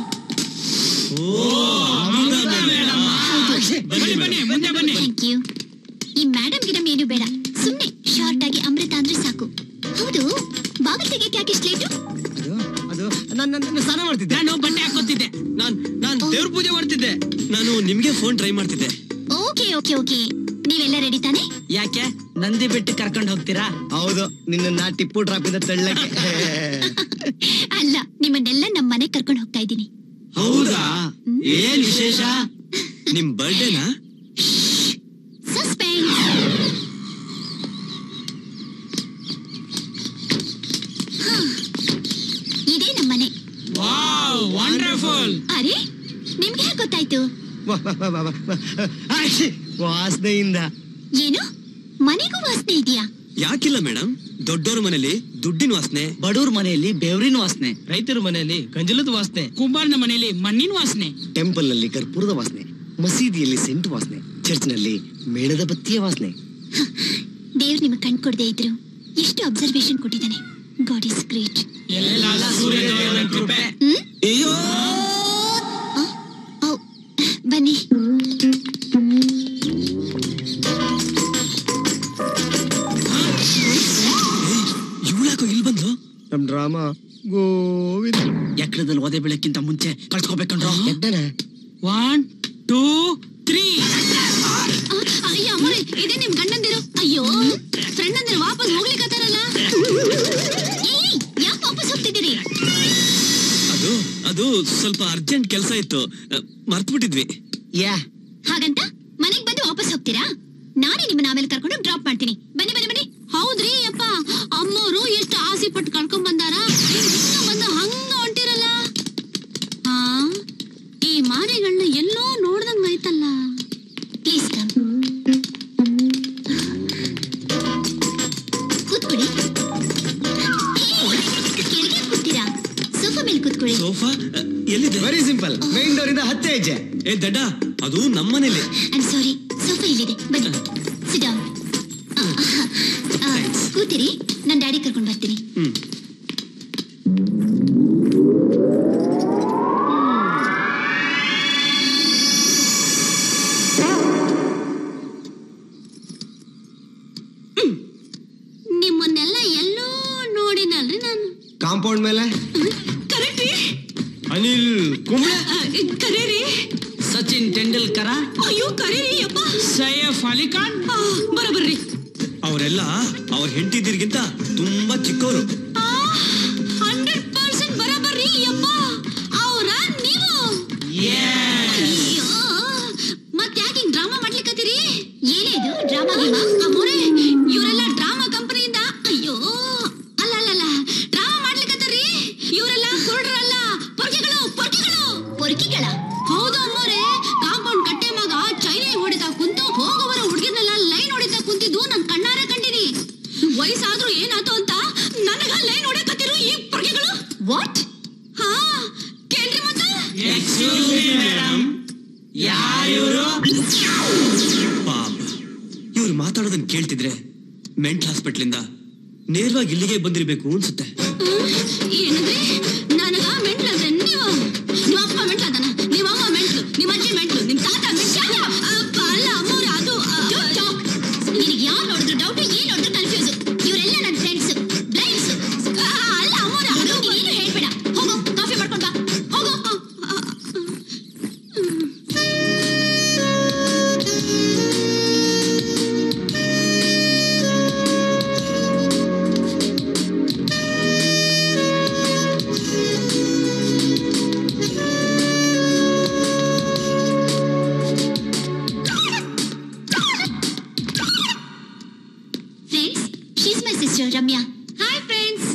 ಬನ್ನಿ ಬನ್ನಿ ಮುಂದೆ ಬನ್ನಿ ಥ್ಯಾಂಕ್ ಯು ಈ ಮೇಡಮ್ ಗಿಡಮ್ ಏನು ಬೇಡ ಸುಮ್ನೆ ಶಾರ್ಟ್ ಆಗಿ ಅಮೃತ ಅಂದ್ರೆ ಸಾಕು ಹೌದು ಬಾಗಿಲು ತೆಗಿಯಕ್ಕೆ ಯಾಕೆ ಇಷ್ಟು ಲೇಟು ಅದು ನನ್ನ ನನ್ನ ಸ್ನಾನ ಮಾಡ್ತಿದ್ದೆ ನಾನು ಬಟ್ಟೆ ಹಾಕೋತಿದ್ದೆ ನಾನ್ ನಾನ್ ದೇವ್ರ ಪೂಜೆ ಮಾಡ್ತಿದ್ದೆ ನಾನು ನಿಮ್ಗೆ ಫೋನ್ ಟ್ರೈ ಮಾಡ್ತಿದ್ದೆ ಓಕೆ ಓಕೆ ಓಕೆ ನೀವೆಲ್ಲ ರೆಡಿ ತಾನೆ ಯಾಕೆ ನಂದಿ ಬಿಟ್ಟು ಕರ್ಕೊಂಡು ಹೋಗ್ತೀರಾ ಹೌದು ನಿನ್ನ ಟಿಪ್ಪು ಡ್ರಾಪ್ ಇಂದ ತಳ್ಳಕ್ಕೆ ಅಲ್ಲ ನಿಮ್ಮನ್ನೆಲ್ಲ ನಮ್ಮ ಮನೆ ಕರ್ಕೊಂಡು ಹೋಗ್ತಾ ಇದ್ದೀನಿ ಹೌದಾ ಏನ್ ವಿಶೇಷ ನಿಮ್ ಬರ್ಡೇನಾ ಸಸ್ಪೆನ್ಸ್ ಇದೇ ನಮ್ಮ ಮನೆ ವಾವ್ ವಂಡರ್ಫುಲ್ ಅರೆ ನಿಮ್ಗೆ ಹೇಗೆ ಗೊತ್ತಾಯ್ತು ಆಯ್ತ್, ವಾಸನೆಯಿಂದ ಏನು ಮನೆಗೂ ವಾಸನೆ ಇದೆಯಾ ಯಾಕಿಲ್ಲ ಮೇಡಮ್ ದೊಡ್ಡೋರ್ ಮನೇಲಿ ದುಡ್ಡಿನ ವಾಸನೆ ಬಡವ್ರ ಮನೆಯಲ್ಲಿ ಬೆವರಿನ ವಾಸನೆ ರೈತರ ಮನೆಯಲ್ಲಿ ಗಂಜಲದ ವಾಸನೆ ಕುಂಬಾರನ ಮನೆಯಲ್ಲಿ ಮಣ್ಣಿನ ವಾಸನೆ ಟೆಂಪಲ್ ನಲ್ಲಿ ಕರ್ಪೂರದ ವಾಸನೆ ಮಸೀದಿಯಲ್ಲಿ ಸೆಂಟ್ ವಾಸನೆ ಚರ್ಚ್ ನಲ್ಲಿ ಮೇಣದ ಬತ್ತಿಯ ವಾಸನೆ ದೇವ್ರು ನಿಮಗೆ ಕಣ್ ಕೊಡದೆ ಇದ್ರು ಎಷ್ಟು ಅಬ್ಸರ್ವೇಶನ್ ಕೊಟ್ಟಿದ್ದಾನೆ ಗಾಡ್ ಇಸ್ ಗ್ರೇಟ್ ಎಲ್ಲ ಸೂರ್ಯದೇವನ ಕೃಪೆ ಬನ್ನಿ ಇವಳ್ಯಾಕೋ ಇಲ್ಲಿ ಬಂದ್ಲು ನಮ್ ಡ್ರಾಮಾ ಗೋವಿಂದ ಎಕ್ಕಡದಲ್ಲಿ ಓದೆ ಬೆಳಕ್ಕಿಂತ ಮುಂಚೆ ಕಳ್ಸ್ಕೊಬೇಕಂಡ್ರ ಒನ್ ಟೂ ತ್ರೀ ಅಯ್ಯ ಅಮ್ಮ ಇದೇ ನಿಮ್ ಗಂಡಂದಿರು ಅಯ್ಯೋ ಫ್ರೆಂಡ್ ಅಂದ್ರೆ ವಾಪಸ್ ಹೋಗ್ಲಿಕ್ಕತ್ತಾರಲ್ಲ ಯಾಕೆ ವಾಪಸ್ ಹೋಗ್ತಿದ್ದೀರಿ ಅದು ಅದು ಸ್ವಲ್ಪ ಅರ್ಜೆಂಟ್ ಕೆಲಸ ಇತ್ತು ಮರ್ತ್ಬಿಟ್ಟಿದ್ವಿ ಯಾ ಹಾಗಂತ ಮನೆಗ್ ಬಂದು ವಾಪಸ್ ಹೋಗ್ತೀರಾ ನಾನೇ ನಿಮ್ಮನ್ನ ಆಮೇಲೆ ಕರ್ಕೊಂಡು ಡ್ರಾಪ್ ಮಾಡ್ತೀನಿ ಬನ್ನಿ ಬನ್ನಿ ಬನ್ನಿ ಹೌದ್ರಿ ಅಪ್ಪ ಅಮ್ಮೋರು ಎಷ್ಟು ಆಸೆ ಪಟ್ಟು ಕಳ್ಕೊಂಡ್ ಬಂದಾರ ಇನ್ನ ಬಂದು ಹಂಗ ಹೊಂಟಿರಲ್ಲ ಹಾ ಈ ಮಾರಿಗಳನ್ನ ಎಲ್ಲೋ ನೋಡ್ದಂಗ್ ಆಯ್ತಲ್ಲ ಪ್ಲೀಸ್ ಕಮ್ ಕೂತ್ಕೊಳ್ಳಿ ಕೆಳಗೆ ಕೂತೀರಾ ಸೋಫಾ ಮೇಲೆ ಕೂತ್ಕೊಳ್ಳಿ ಸೋಫಾ ಅ, ಎಲ್ಲಿದೆ ವೆರಿ ಸಿಂಪಲ್ ಮೈನ್ ಡೋರ್ ಇಂದ ಹತ್ತೆ ಹೆಜ್ಜೆ ಏ ದಡ್ಡ ಅದು ನಮ್ಮನೇಲಿ ಐಮ್ ಸಾರಿ ಸೋಫಾ ಇಲ್ಲಿದೆ ಬನ್ನಿ ಸಿಟ್ ಡೌನ್ ಕೂತಿರಿ ನಾನು ಡ್ಯಾಡಿ ಕರ್ಕೊಂಡು ಬರ್ತೀನಿ ಹ್ಮ್ ನಿಮ್ಮನ್ನೆಲ್ಲ ಎಲ್ಲೋ ನೋಡಿನಲ್ರಿ ನಾನು ಕಾಂಪೌಂಡ್ ಮೇಲೆ ಕರೆಕ್ಟ್ರಿ ಅನಿಲ್ ಕುಂಬ್ಳೆ ಕರೀರಿ ಸಚಿನ್ ತೆಂಡೂಲ್ಕರ ಅಯ್ಯೋ ಕರೀರಿ ಅಪ್ಪ ಸೈಯಫ್ ಅಲಿ ಖಾನ್ ಬರಬರ್ರಿ ಅವರೆಲ್ಲ ಅವ್ರ ಹೆಂಡತಿದಿರ್ಗಿಂತ ತುಂಬಾ ಚಿಕ್ಕವರು ಹಂಡ್ರೆಡ್ ಪರ್ಸೆಂಟ್ ಬರಬರ್ರಿ ಅಪ್ಪ ಅವ್ರ ನೀವು ಅಯ್ಯೋ ಮತ್ ಯಾಕೆ ಹಿಂಗ್ ಡ್ರಾಮಾ ಮಾಡ್ಲಿಕ್ಕತ್ತೀರಿ ಏನೇ ಇದು ಡ್ರಾಮಾ ಗೀಮಾ ಅಮ್ಮೋರೆ ಇವರೆಲ್ಲ ಡ್ರಾಮಾ ಕಂಪನಿಯಿಂದ ಅಯ್ಯೋ ಅಲ್ಲ ಅಲ್ಲ ಅಲ್ಲ ಡ್ರಾಮಾ ಮಾಡ್ಲಿಕ್ಕತ್ತಾರ್ರಿ ಇವರೆಲ್ಲ ಕುರುಡರಲ್ಲ ಪೊರ್ಕಿಗಳು ಪೊರ್ಕಿಗಳು ಪೊರ್ಕಿಗಳ ಹೌದು ಅಮ್ಮೋರೆ ಕಾಂಪೌಂಡ್ ಕಟ್ಟೆ ಮಗ ಚೈನೆ ಹೊಡಿತಾ ಕುಂತು ಹೋಗುವರ ಹುಡುಗಿರ್ನೆಲ್ಲ ಲೈನ್ ಹೊಡಿತಾ ಕುಂತಿದ್ದು ನನ್ ಕಣ್ಣಾರೆ ಕಂಡಿನಿ ವಯಸ್ಸಾದ್ರೂ ಏನಾತು ಅಂತ ನನಗ ಲೈನ್ ಹೊಡಿಯಕತ್ತಿರು ಈ ಪೊರ್ಕಿಗಳು ವಾಟ್ ಹಾ ಕೇಳ್ರಿ ಮತ್ತ ಪಾಪ ಇವ್ರು ಮಾತಾಡೋದನ್ನ ಕೇಳ್ತಿದ್ರೆ ಮೆಂಟಲ್ ಹಾಸ್ಪಿಟ್ಲಿಂದ ನೇರವಾಗಿ ಇಲ್ಲಿಗೆ ಬಂದಿರ್ಬೇಕು ಅನ್ಸುತ್ತೆ ಏನಂದ್ರೆ ನನಗ ಮೆಂಟ್ಲು ಅಂದ್ರೆ ನೀವು ನಿಮ್ಮ ಅಪ್ಪ ಮೆಂಟ್ಲು ಅದನ ನಿಮ್ಮ ಅಮ್ಮ ಮೆಂಟ್ಲು ನಿಮ್ಮ ಅಜ್ಜಿ ಮೆಂಟ್ಲು ನಿಮ್ಮ ತಾತ ಮೆಂಟ್ಲು ಅಪ್ಪ ಅಲ್ಲ ಅಮ್ಮವ್ರ ಅದು ನಿನಗೆ ಯಾರು ನೋಡಿದ್ರು ಡೌಟ್ ಏನ್ ನೋಡಿದ್ರು ಕನ್ಫ್ಯೂಸ್ ಇವರೆಲ್ಲ ನನ್ನ ಫ್ರೆಂಡ್ಸ್ ಬ್ಲೈಂಡ್ಸ್ ಅಲ್ಲ ಅಮ್ಮವ್ರ ಅದು ನೀನು ಹೇಳ್ಬೇಡ ಹೋಗು ಕಾಫಿ ಮಾಡ್ಕೊಂಡ್ ಬಾ ಹೋಗು friends she's my sister Ramya hi friends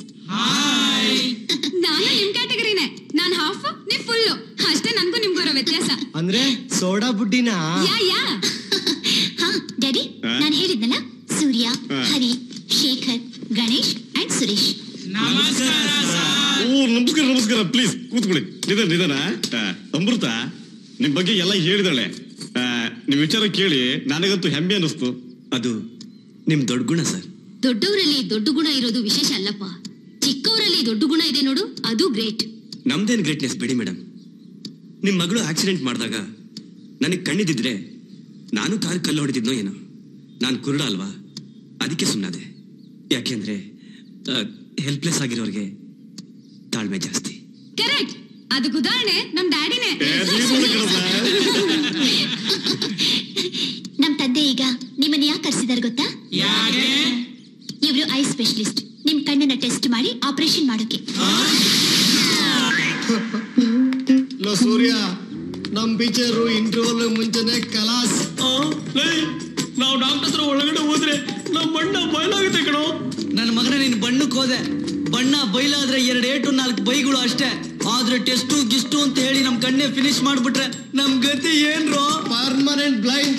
ನಾನು ನಿಮ್ ಕ್ಯಾಟಗರಿನೇ ನಾನ್ ಹಾಫ್ ನೀವ್ ಫುಲ್ ಅಷ್ಟೇ ನನ್ಗೂ ನಿಮ್ಗೂ ಇರೋ ವ್ಯತ್ಯಾಸ ಅಂದ್ರೆ ಸೋಡಾ ಬುಡ್ಡಿನ ಯಾ ಯಾ ಹಾ ಡ್ಯಾಡಿ ನಾನು ಹೇಳಿದ್ನಲ್ಲ ಸೂರ್ಯ ಹರಿ ಶೇಖರ್ ಗಣೇಶ್ ಅಂಡ್ ಸುರೇಶ್ ಓ ನಮಸ್ಕಾರ ನಮಸ್ಕಾರ ಪ್ಲೀಸ್ ಕೂತ್ಕೊಳ್ಳಿ ನಿಧಾನ ನಿಧಾನ ಆ, ಅಮೃತ ನಿಮ್ ಬಗ್ಗೆ ಎಲ್ಲ ಹೇಳಿದಾಳೆ ಆ, ನಿಮ್ ವಿಚಾರ ಕೇಳಿ ನನಗಂತೂ ಹೆಮ್ಮೆ ಅನಿಸ್ತು ಅದು ನಿಮ್ ದೊಡ್ಡ ಗುಣ ಸರ್ ದೊಡ್ಡವರಲ್ಲಿ ದೊಡ್ಡ ಗುಣ ಇರೋದು ವಿಶೇಷ ಅಲ್ಲಪ್ಪ ಚಿಕ್ಕವರಲ್ಲಿ ದೊಡ್ಡ ಗುಣ ಇದೆ ನೋಡು ಅದು ಗ್ರೇಟ್ ನಮ್ದೇನ್ ಗ್ರೇಟ್ನೆಸ್ ಬಿಡಿ ಮೇಡಮ್ ನಿಮ್ ಮಗಳು ಆಕ್ಸಿಡೆಂಟ್ ಮಾಡಿದಾಗ ನನಗೆ ಕಣ್ಣಿದ್ದಿದ್ರೆ ನಾನು ಕಾರ್ ಕಲ್ಲು ಹೊಡೆದಿದ್ನೋ ಏನೋ ನಾನು ಕುರುಡ ಅಲ್ವಾ ಅದಕ್ಕೆ ಸುಮ್ಮನಾದೆ ಯಾಕೆಂದ್ರೆ ಹೆಲ್ಪ್ಲೆಸ್ ಆಗಿರೋರಿಗೆ ತಾಳ್ಮೆ ಜಾಸ್ತಿ ಕರೆಕ್ಟ್ ಅದಕ್ಕೆ ಉದಾಹರಣೆ ನಮ್ ಡ್ಯಾಡಿನೇ ನಮ್ ತಂದೆ ಈಗ ನಿಮ್ಮನ್ನ ಯಾಕೆ ಕರ್ಸಿದಾರೆ ಗೊತ್ತಾ ಇವ್ರು ಐ ಸ್ಪೆಷಲಿಸ್ಟ್ ನಿಮ್ ಕಣ್ಣನ್ನ ಟೆಸ್ಟ್ ಮಾಡಿ ಆಪರೇಷನ್ ಮಾಡೋಕೆ ಲೋ ಸೂರ್ಯ ನಮ್ ಪಿಕ್ಚರ್ ಇಂಟರ್ವಲ್ ಮುಂಚೆನೆ ಕಲಾಸ್ ನಾವು ಡಾಕ್ಟರ್ ಹತ್ರ ಒಳಗಡೆ ಹೋದ್ರೆ ನಮ್ ಬಣ್ಣ ಬಯಲಾಗುತ್ತೆ ಕಣೋ ನನ್ನ ಮಗನ ನೀನ್ ಬಣ್ಣಕ್ಕೆ ಹೋದೆ ಬಣ್ಣ ಬೈಲಾದ್ರೆ ಎರಡ್ ಏಟು ನಾಲ್ಕು ಬೈಗಳು ಅಷ್ಟೇ ಆದ್ರೆ ಟೆಸ್ಟು ಗಿಸ್ಟು ಅಂತ ಹೇಳಿ ನಮ್ ಕಣ್ಣೆ ಫಿನಿಶ್ ಮಾಡ್ಬಿಟ್ರೆ ನಮ್ ಗತಿ ಏನ್ರೋ ಪರ್ಮನೆಂಟ್ ಬ್ಲೈಂಡ್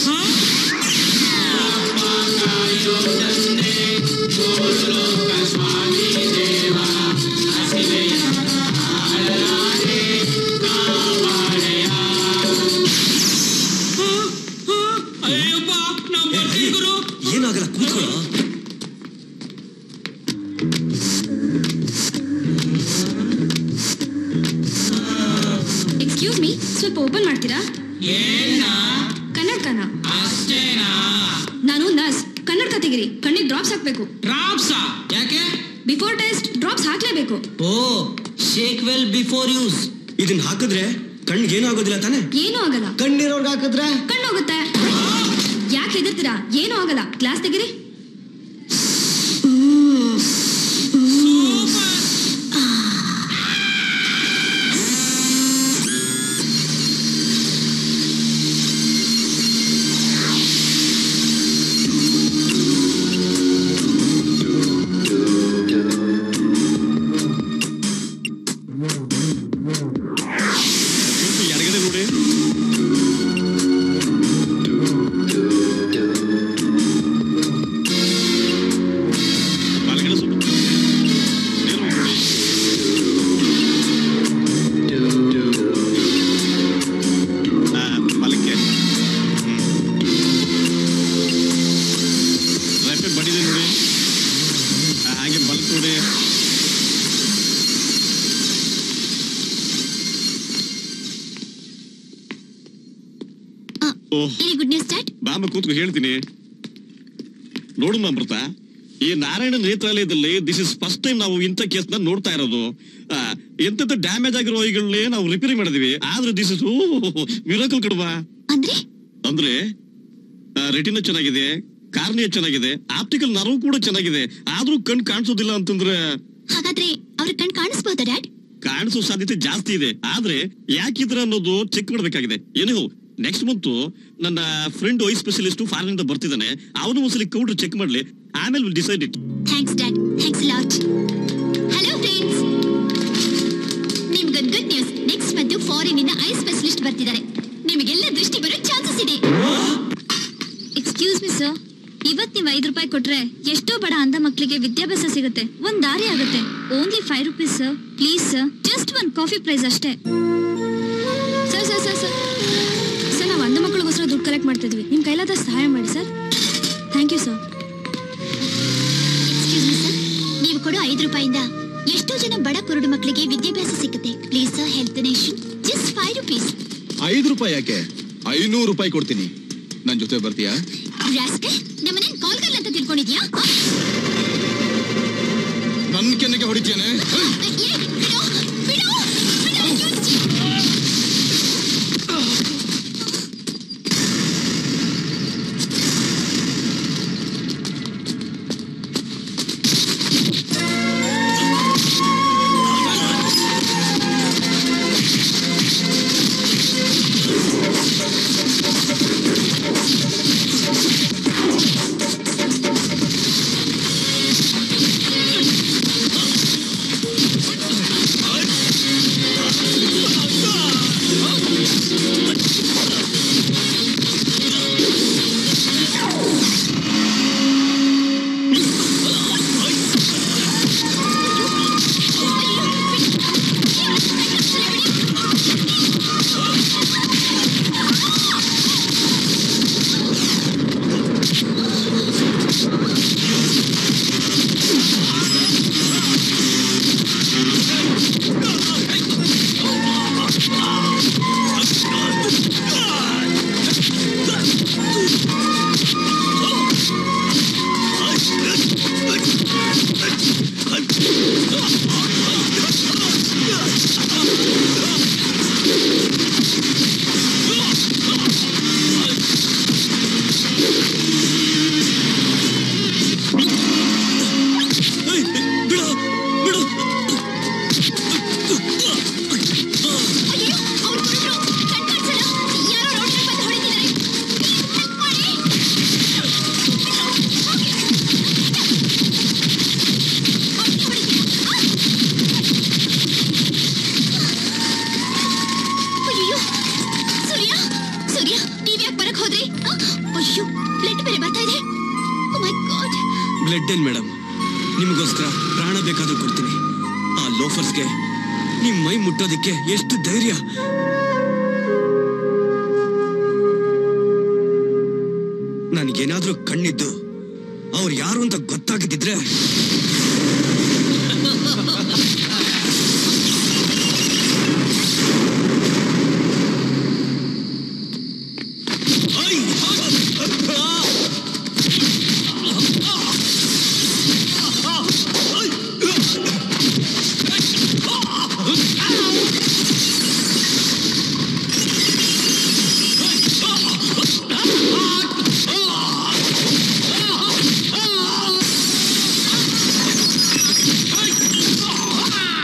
ಅಯ್ಯಪ್ಪ ನಮ್ ಬರ್ತೀವಿ ಗುರು ಏನಾಗಲ್ಲ ಕೂತ್ಕೊಳ್ಳೋ ಎಕ್ಸ್ಕ್ಯೂಸ್ ಮೀ ಸ್ವಲ್ಪ ಓಪನ್ ಮಾಡ್ತೀರಾ ಕನ್ನಡಕನ ಅಷ್ಟೇನಾ ನಾನು ನರ್ಸ್ ಕನ್ನಡಕ ತೆಗಿರಿ ಕಣ್ಣಿಗೆ ಡ್ರಾಪ್ಸ್ ಹಾಕ್ಬೇಕು ಡ್ರಾಪ್ಸಾ ಯಾಕೆ ಬಿಫೋರ್ ಟೆಸ್ಟ್ ಡ್ರಾಪ್ಸ್ ಹಾಕ್ಲೇಬೇಕು oh shake well before use ಇದನ್ನ ಹಾಕಿದ್ರೆ ಕಣ್ಣಿಗೆ ಏನೂ ಆಗೋದಿಲ್ಲ ತಾನೆ ಏನೂ ಆಗಲ್ಲ ಕಣ್ಣಿರೋರ್ಗೆ ಹಾಕಿದ್ರೆ ಕಣ್ಣು ಹೋಗುತ್ತೆ ಯಾಕೆ ಹೆದರ್ತೀರಾ ಏನೂ ಆಗಲ್ಲ ಕ್ಲಾಸ್ ತೆಗಿರಿ ಸ್ವಲ್ಪ ಎಡಗಡೆ ನೋಡಿ oh any good news dad ಬಾಮ ಕೂತ್ಕೊ ಹೇಳ್ತೀನಿ ನೋಡು ಅಮೃತ ಈ ನಾರಾಯಣ ನೇತ್ರಾಲಯದಲ್ಲಿ ದಿಸ್ ಇಸ್ ಫಸ್ಟ್ ಟೈಮ್ ನಾವು ಇಂಥ ಕೇಸ್ ನೋಡ್ತಾ ಇರೋದು ಆ, ಎಂತೆಂತ ಡ್ಯಾಮೇಜ್ ಆಗಿರೋ ಐಗಳನ್ನೇ ನಾವು ರಿಪೇರಿ ಮಾಡಿದೀವಿ ಆದ್ರೆ ದಿಸ್ ಇಸ್ ಮಿರಾಕಲ್ ಕಡುವ ಅಂದ್ರೆ ಅಂದ್ರೆ ರೆಟಿನ ಚೆನ್ನಾಗಿದೆ ಕಾರ್ನಿಯ ಚೆನ್ನಾಗಿದೆ ಆಪ್ಟಿಕಲ್ ನರ್ವ್ ಕೂಡ ಚೆನ್ನಾಗಿದೆ ಆದ್ರೂ ಕಣ್ ಕಾಣಿಸೋದಿಲ್ಲ ಅಂತಂದ್ರೆ ಹಾಗಾದ್ರೆ ಅವ್ರ ಕಣ್ ಕಾಣಿಸ್ಬೋದಾ ಡ್ಯಾಡ್ ಕಾಣಿಸೋ ಸಾಧ್ಯತೆ ಜಾಸ್ತಿ ಇದೆ ಆದ್ರೆ ಯಾಕಿದ್ರ ಅನ್ನೋದು ಚೆಕ್ ಮಾಡ್ಬೇಕಾಗಿದೆ ಏನಿಹೋ ನೆಕ್ಸ್ಟ್ ಮಂತ್ ನನ್ನ ಫ್ರೆಂಡ್ ಐ ಸ್ಪೆಷಲಿಸ್ಟ್ ಫಾರಿನ್ ಇಂದ ಬರ್ತಿದ್ದಾನೆ ಅವನು ಒಂದ್ಸಲಿ ಕೌಂಟರ್ ಚೆಕ್ ಮಾಡ್ಲಿ ಆಮೇಲೆ will decide it thanks dad thanks lot hello friends ನಿಮ್ಗೊಂದು good news next month foreign ಇಂದ ಐ ಸ್ಪೆಷಲಿಸ್ಟ್ ಬರ್ತಿದ್ದಾರೆ ನಿಮಗೆಲ್ಲ ದೃಷ್ಟಿ ಬರೋ ಚಾನ್ಸಸ್ ಇದೆ ಎಕ್ಸ್ಕ್ಯೂಸ್ ಮಿ ಸರ್ ಇವತ್ ನೀವು ಐದು ರೂಪಾಯಿ ಕೊಟ್ರೆ ಎಷ್ಟೋ ಬಡ ಅಂಧ ಮಕ್ಕಳಿಗೆ ವಿದ್ಯಾಭ್ಯಾಸ ಸಿಗುತ್ತೆ ಒಂದ್ ದಾರಿ ಆಗುತ್ತೆ only five rupees sir please sir just ಒಂದ್ ಕಾಫಿ ಪ್ರೈಸ್ ಅಷ್ಟೇ sir sir sir sir sir ನಾವು ಅಂಧ ಮಕ್ಕಳಿಗೋಸ್ಕರ ದುಡ್ಡು ಕಲೆಕ್ಟ್ ಮಾಡ್ತಿದ್ವಿ ನಿಮ್ ಕೈಲಾದ ಸಹಾಯ ಮಾಡಿ sir thank you sir excuse me sir ನೀವು ಕೊಡೋ ಐದು ರೂಪಾಯಿಂದ ಎಷ್ಟೋ ಜನ ಬಡ ಕುರುಡು ಮಕ್ಕಳಿಗೆ ವಿದ್ಯಾಭ್ಯಾಸ ಸಿಗುತ್ತೆ please sir help nation just five rupees ಐದು ರೂಪಾಯಿ ಯಾಕೆ ಐನೂರು ರೂಪಾಯಿ ಕೊಡ್ತೀನಿ ನನ್ ಜೊತೆ ಬರ್ತೀಯಾ ರಾಸ್ಕಲ್ ನಮ್ಮನೇನ್ ಕಾಲ್ಗಲ್ ಅಂತ ತಿಳ್ಕೊಂಡಿದ್ಯಾ ನನ್ ಕೆನ್ನೆಗೆ ಹೊಡಿತೇನೆ ಅಯ್ಯೋ ಸೂರ್ಯ ಸೂರ್ಯ ಟಿವಿ ಯಾಕೆ ಬರಕ್ ಹೋದ್ರಿ ಆ, ಅಯ್ಯೋ ಬ್ಲಡ್ ಬೇರೆ ಬರ್ತಾ ಇದೆ ಓ ಮೈ ಗಾಡ್ ಬ್ಲಡ್ ಏನ್ ಮೇಡಮ್ ನಿಮಗೋಸ್ಕರ ಪ್ರಾಣ ಬೇಕಾದ್ರೂ ಕೊಡ್ತೀನಿ ಆ ಲೋಫರ್ಸ್ಗೆ ನಿಮ್ ಮೈ ಮುಟ್ಟೋದಿಕ್ಕೆ ಎಷ್ಟು ಧೈರ್ಯ ನನಗೇನಾದ್ರೂ ಕಣ್ಣಿದ್ದು ಅವ್ರು ಯಾರು ಅಂತ ಗೊತ್ತಾಗದಿದ್ರೆ ಆ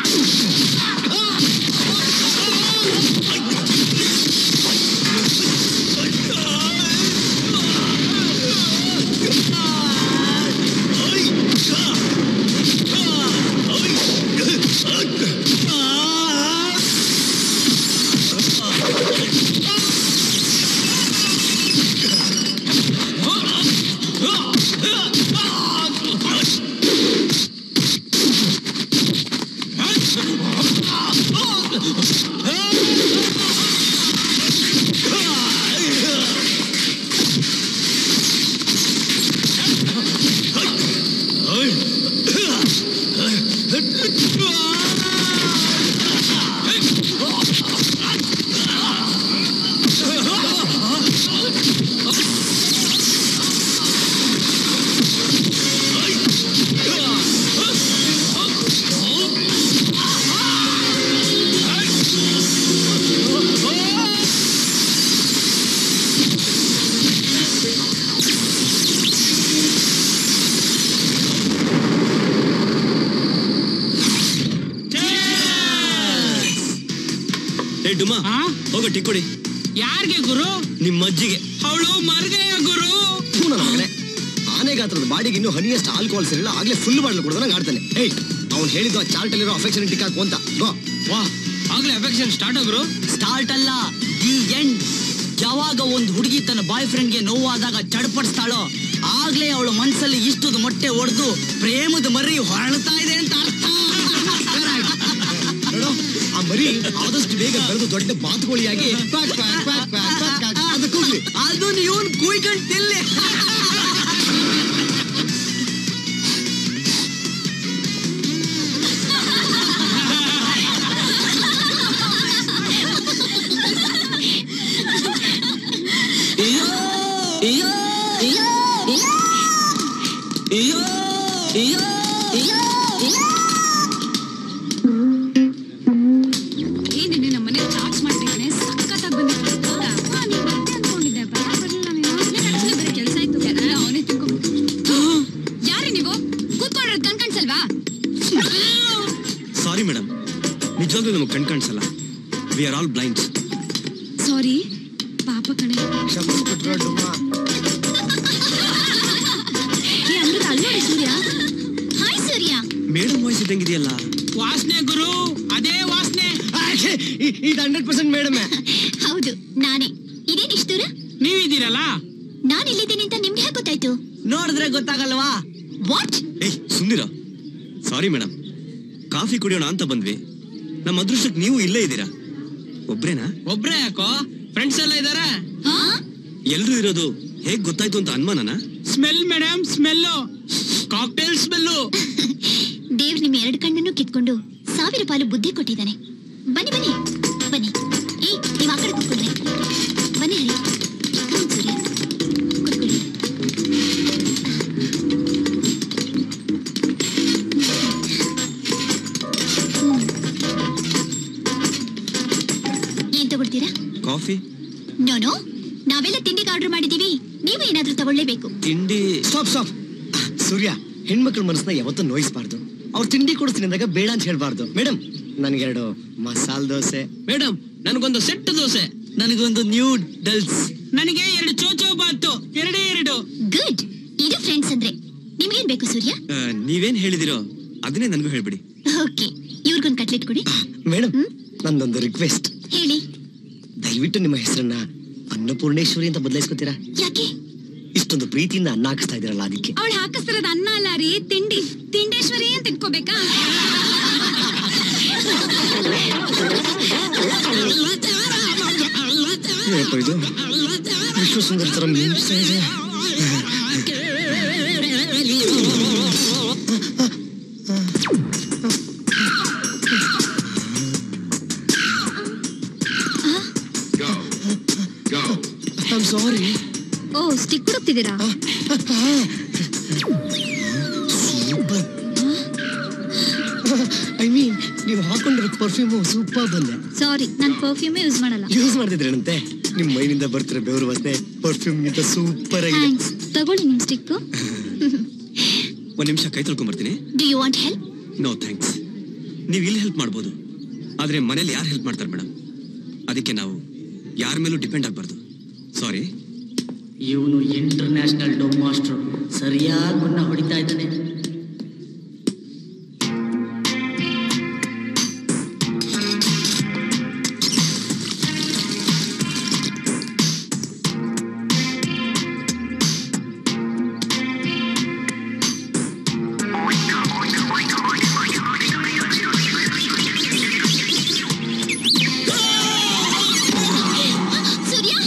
ಏ ಡುಮಾ ಹೋಗೋ ಟಿಕ್ ಕೊಡಿ ಯಾರಿಗೆ ಗುರು ನಿಮ್ಮ ಅಜ್ಜಿಗೆ ಅವಳು ಮರ್ಗೆಯ ಗುರು ಥೂ, ನನ್ನ ಮಗನೇ ಆನೆ ಗಾತ್ರದ ಬಾಡಿಗೆ ಇನ್ನೂ ಹನಿಯಷ್ಟು ಆಲ್ಕೋಹಾಲ್ ಸೇರಿಲ್ಲ ಆಗ್ಲೇ ಫುಲ್ ಬಾಟ್ಲು ಕುಡ್ದಂಗೆ ಆಡ್ತಾನೆ ಏಯ್ ಅವ್ನು ಹೇಳಿದ್ದು ಆ ಚಾರ್ಟ್ ಅಲ್ಲಿರೋ ಅಫೆಕ್ಷನ್ ಟಿಕ್ ಹಾಕು ಅಂತ ಗೋ ವಾ ಆಗ್ಲೇ ಅಫೆಕ್ಷನ್ ಸ್ಟಾರ್ಟ್ ಆಗ್ರು ಸ್ಟಾರ್ಟ್ ಅಲ್ಲ ಈ ಎಂಡ್ ಯಾವಾಗ ಒಂದು ಹುಡುಗಿ ತನ್ನ ಬಾಯ್ ಫ್ರೆಂಡ್ಗೆ ನೋವಾದಾಗ ಚಡ್ಪಡಿಸ್ತಾಳೋ ಆಗ್ಲೇ ಅವಳ ಮನ್ಸಲ್ಲಿ ಇಷ್ಟದ ಮೊಟ್ಟೆ ಒಡೆದು ಪ್ರೇಮದ ಮರಿ ಹೊರಳ್ತಾ ಇದೆ ಅಂತ ಅರ್ಥ ನೋಡು ಆ ಮರಿ ಆದಷ್ಟು ಬೇಗ ಬೆಳೆದು ದೊಡ್ಡ ಬಾತುಕೋಳಿಯಾಗಿ quack quack quack quack quack quack ಅಂತ ಕೂಗ್ಲಿ ಅದು ಇವನ್ ಕುಯ್ಕೊಂಡ್ ತಿಲ್ಲಿ ಏ ನಿನ್ನೆ ನಮ್ಮ ಮನೆ ಚಾಟ್ಸ್ ಮಾಡ್ತಿದ್ದಾನೆ ಸಖತ್ತಾಗಿ ಬಂದಿತ್ತು ಹೌದಾ? ಹಾ, ನೀನ್ ಬರ್ತೆ ಅನ್ಕೊಂಡಿದ್ದೆ ಬರ ಬರ್ಲಿಲ್ಲ ನೀನು ನಿನ್ actually ಬೇರೆ ಕೆಲ್ಸ ಇತ್ತು ಎಲ್ಲ ಅವನೇ ತಿಳ್ಕೊಂಡ್ಬಿಟ್ಟು ಯಾರೇ ನೀವು ಕೂತ್ಕೊಂಡಿರೋದು ಕಣ್ ಕಾಣ್ಸಲ್ವಾ ಸಾರಿ ಮೇಡಮ್ ನಿಜವಾಗ್ಲೂ ನಮಗೆ ಕಣ್ ಕಾಣಿಸಲ್ಲ we are all blinds sorry ಪಾಪ ಕಣೆ ಕ್ಷಮಿಸ್ಬಿಟ್ರು ಡುಮ್ಮ ಏ ಅಮೃತ ಅಲ್ಲಿ ನೋಡಿ Surya hi Surya madam voice ಇದ್ದಂಗಿದೆಯಲ್ಲ ವಾಸನೆ ಗುರು ಅದೇ ವಾಸನೆ ಇದು ಹಂಡ್ರೆಡ್ ಪರ್ಸೆಂಟ್ ಮೇಡಮ್ ಹೌದು ನಾನೇ ಇದೇನ್ ಇಷ್ಟು ದೂರ ನೀವಿದ್ದೀರಲ್ಲ ನಾನ್ ಇಲ್ಲಿದ್ದೀನಿ ಅಂತ ನಿಮ್ಗೆ ಹೇಗೆ ಗೊತ್ತಾಯ್ತು ನೋಡಿದ್ರೆ ಗೊತ್ತಾಗಲ್ವಾ ವಾಟ್ ಏಯ್ ಸುಂದಿರ ಸಾರಿ ಮೇಡಮ್ ಕಾಫಿ ಕುಡಿಯೋಣ ಅಂತ ಬಂದ್ವಿ ನಮ್ಮ ಅದೃಷ್ಟಕ್ಕೆ ನೀವು ಇಲ್ಲೇ ಇದ್ದೀರಾ ಒಬ್ರೇನಾ ಒಬ್ರೇ ಯಾಕೋ ಫ್ರೆಂಡ್ಸ್ ಎಲ್ಲ ಇದಾರೆ ಎಲ್ರೂ ಇರೋದು ಹೇಗ್ ಗೊತ್ತಾಯ್ತು ಅಂತ ಅನುಮಾನನಾ smell madam smell cocktail smell ದೇವ್ರು ನಿಮ್ ಎರಡು ಕಣ್ಣನ್ನು ಕಿತ್ಕೊಂಡು ಸಾವಿರ ಪಾಲು ಬುದ್ಧಿ ಕೊಟ್ಟಿದ್ದಾನೆ ಬನ್ನಿ ಬನ್ನಿ ಬನ್ನಿ ಏ ನೀವ್ ಆ ಕಡೆ ಕೂತ್ಕೊಳ್ರಿ ಬನ್ನಿ ಹರಿ Come on, ಸೂರ್ಯ ಕೂತ್ಕೊಳ್ಳಿ ಹ್ಮ್. ಏನ್ ತಗೊಳ್ತೀರಾ ಕಾಫಿ ನೋ ನೋ ನಾವೆಲ್ಲ ತಿಂಡಿಗೆ ಆರ್ಡರ್ ಮಾಡಿದೀವಿ ನೀವು ಏನಾದ್ರೂ ತಗೊಳ್ಳೇಬೇಕು ತಿಂಡಿ ಸ್ಟಾಪ್ ಸ್ಟಾಪ್ ಸೂರ್ಯ ಹೆಣ್ಮಕ್ಳ ಮನಸ್ಸನ್ನ ಯಾವತ್ತೂ ನೋಯಿಸ್ಬಾರ್ದು ಅವ್ರು ತಿಂಡಿ ಕೊಡಿಸ್ತೀನಿ ಅಂದಾಗ ಬೇಡ ಅಂತ ಹೇಳ್ಬಾರ್ದು ಮೇಡಮ್ ನನ್ಗೆರಡು ಮಸಾಲ ದೋಸೆ ಮೇಡಮ್ ನನಗೊಂದು ಸೆಟ್ ದೋಸೆ ನನಗೊಂದು ನ್ಯೂ ಡಲ್ಸ್ ನನಗೆ ಎರಡು ಚೋಚೋ ಬಾತು ಎರಡೇ ಎರಡು ಗುಡ್ ಇದು ಫ್ರೆಂಡ್ಸ್ ಅಂದ್ರೆ ನಿಮ್ಗೇನ್ ಬೇಕು ಸೂರ್ಯ ಆ, ನೀವೇನ್ ಹೇಳಿದಿರೋ ಅದನ್ನೇ ನನಗೂ ಹೇಳ್ಬಿಡಿ ಓಕೆ ಇವ್ರಿಗೊಂದು ಕಟ್ಲೆಟ್ ಕೊಡಿ ಮೇಡಮ್ ನಂದೊಂದು ರಿಕ್ವೆಸ್ಟ್ ಹೇಳಿ ದಯವಿಟ್ಟು ನಿಮ್ಮ ಹೆಸರನ್ನ ಅನ್ನಪೂರ್ಣೇಶ್ವರಿ ಅಂತ ಬದಲಾಯಿಸ್ಕೊತೀರಾ ಯಾಕೆ ಇಷ್ಟೊಂದು ಪ್ರೀತಿಯಿಂದ ಅನ್ನ ಹಾಕಿಸ್ತಾ ಇದ್ದೀರಲ್ಲ ಅದಕ್ಕೆ ಅವಳು ಹಾಕಿಸ್ತಿರೋದು ಅನ್ನ ಅಲ್ಲ ರೀ ತಿಂಡಿ ತಿಂಡೇಶ್ವರಿ ಅಂತ ಇಟ್ಕೋಬೇಕಾ ಏನಪ್ಪ ಇದು ವಿಶ್ವ ಸುಂದರ ತರ ಮೀನ್ಸ್ತಾ ಇದೆ ಐಮ್ ಸಾರಿ ಓ ಸ್ಟಿಕ್ ಹುಡುಕ್ತಿದ್ದೀರಾ ಸೂಪರ್ ಐ ಮೀನ್ ನೀವು ಹಾಕೊಂಡಿರೋ ಪರ್ಫ್ಯೂಮು ಸೂಪರ್ ಬಂದೆ ಸಾರಿ ನಾನು ಪರ್ಫ್ಯೂಮೇ ಯೂಸ್ ಮಾಡಲ್ಲ ಯೂಸ್ ಮಾಡ್ತಿದ್ರೇನಂತೆ ನಿಮ್ ಮೈನಿಂದ ಬರ್ತಿರೋ ಬೆವರು ವಾಸನೆ ಪರ್ಫ್ಯೂಮ್ ಗಿಂತ ಸೂಪರ್ ಆಗಿದೆ ಥ್ಯಾಂಕ್ಸ್ ತಗೊಳ್ಳಿ ನಿಮ್ ಸ್ಟಿಕ್ ಒಂದ್ ನಿಮಿಷ ಕೈ ತೊಳ್ಕೊಂಡ್ do you want help no thanks ನೀವು ಇಲ್ಲಿ ಹೆಲ್ಪ್ ಮಾಡ್ಬೋದು ಆದ್ರೆ ಮನೇಲಿ ಯಾರು ಹೆಲ್ಪ್ ಮಾಡ್ತಾರೆ ಮೇಡಮ್ ಅದಕ್ಕೆ ನಾವು ಯಾರ ಮೇಲೂ ಡಿಪೆಂಡ್ ಆಗ್ಬಾರ್ದು ಸಾರಿ ಇವನು ಇಂಟರ್ನ್ಯಾಷನಲ್ ಡೋ ಮಾಸ್ಟರ್ ಸರಿಯಾಗಿ ಮುನ್ನ ಹೊಡಿತಾ ಇದ್ದಾನೆ ಸೂರ್ಯ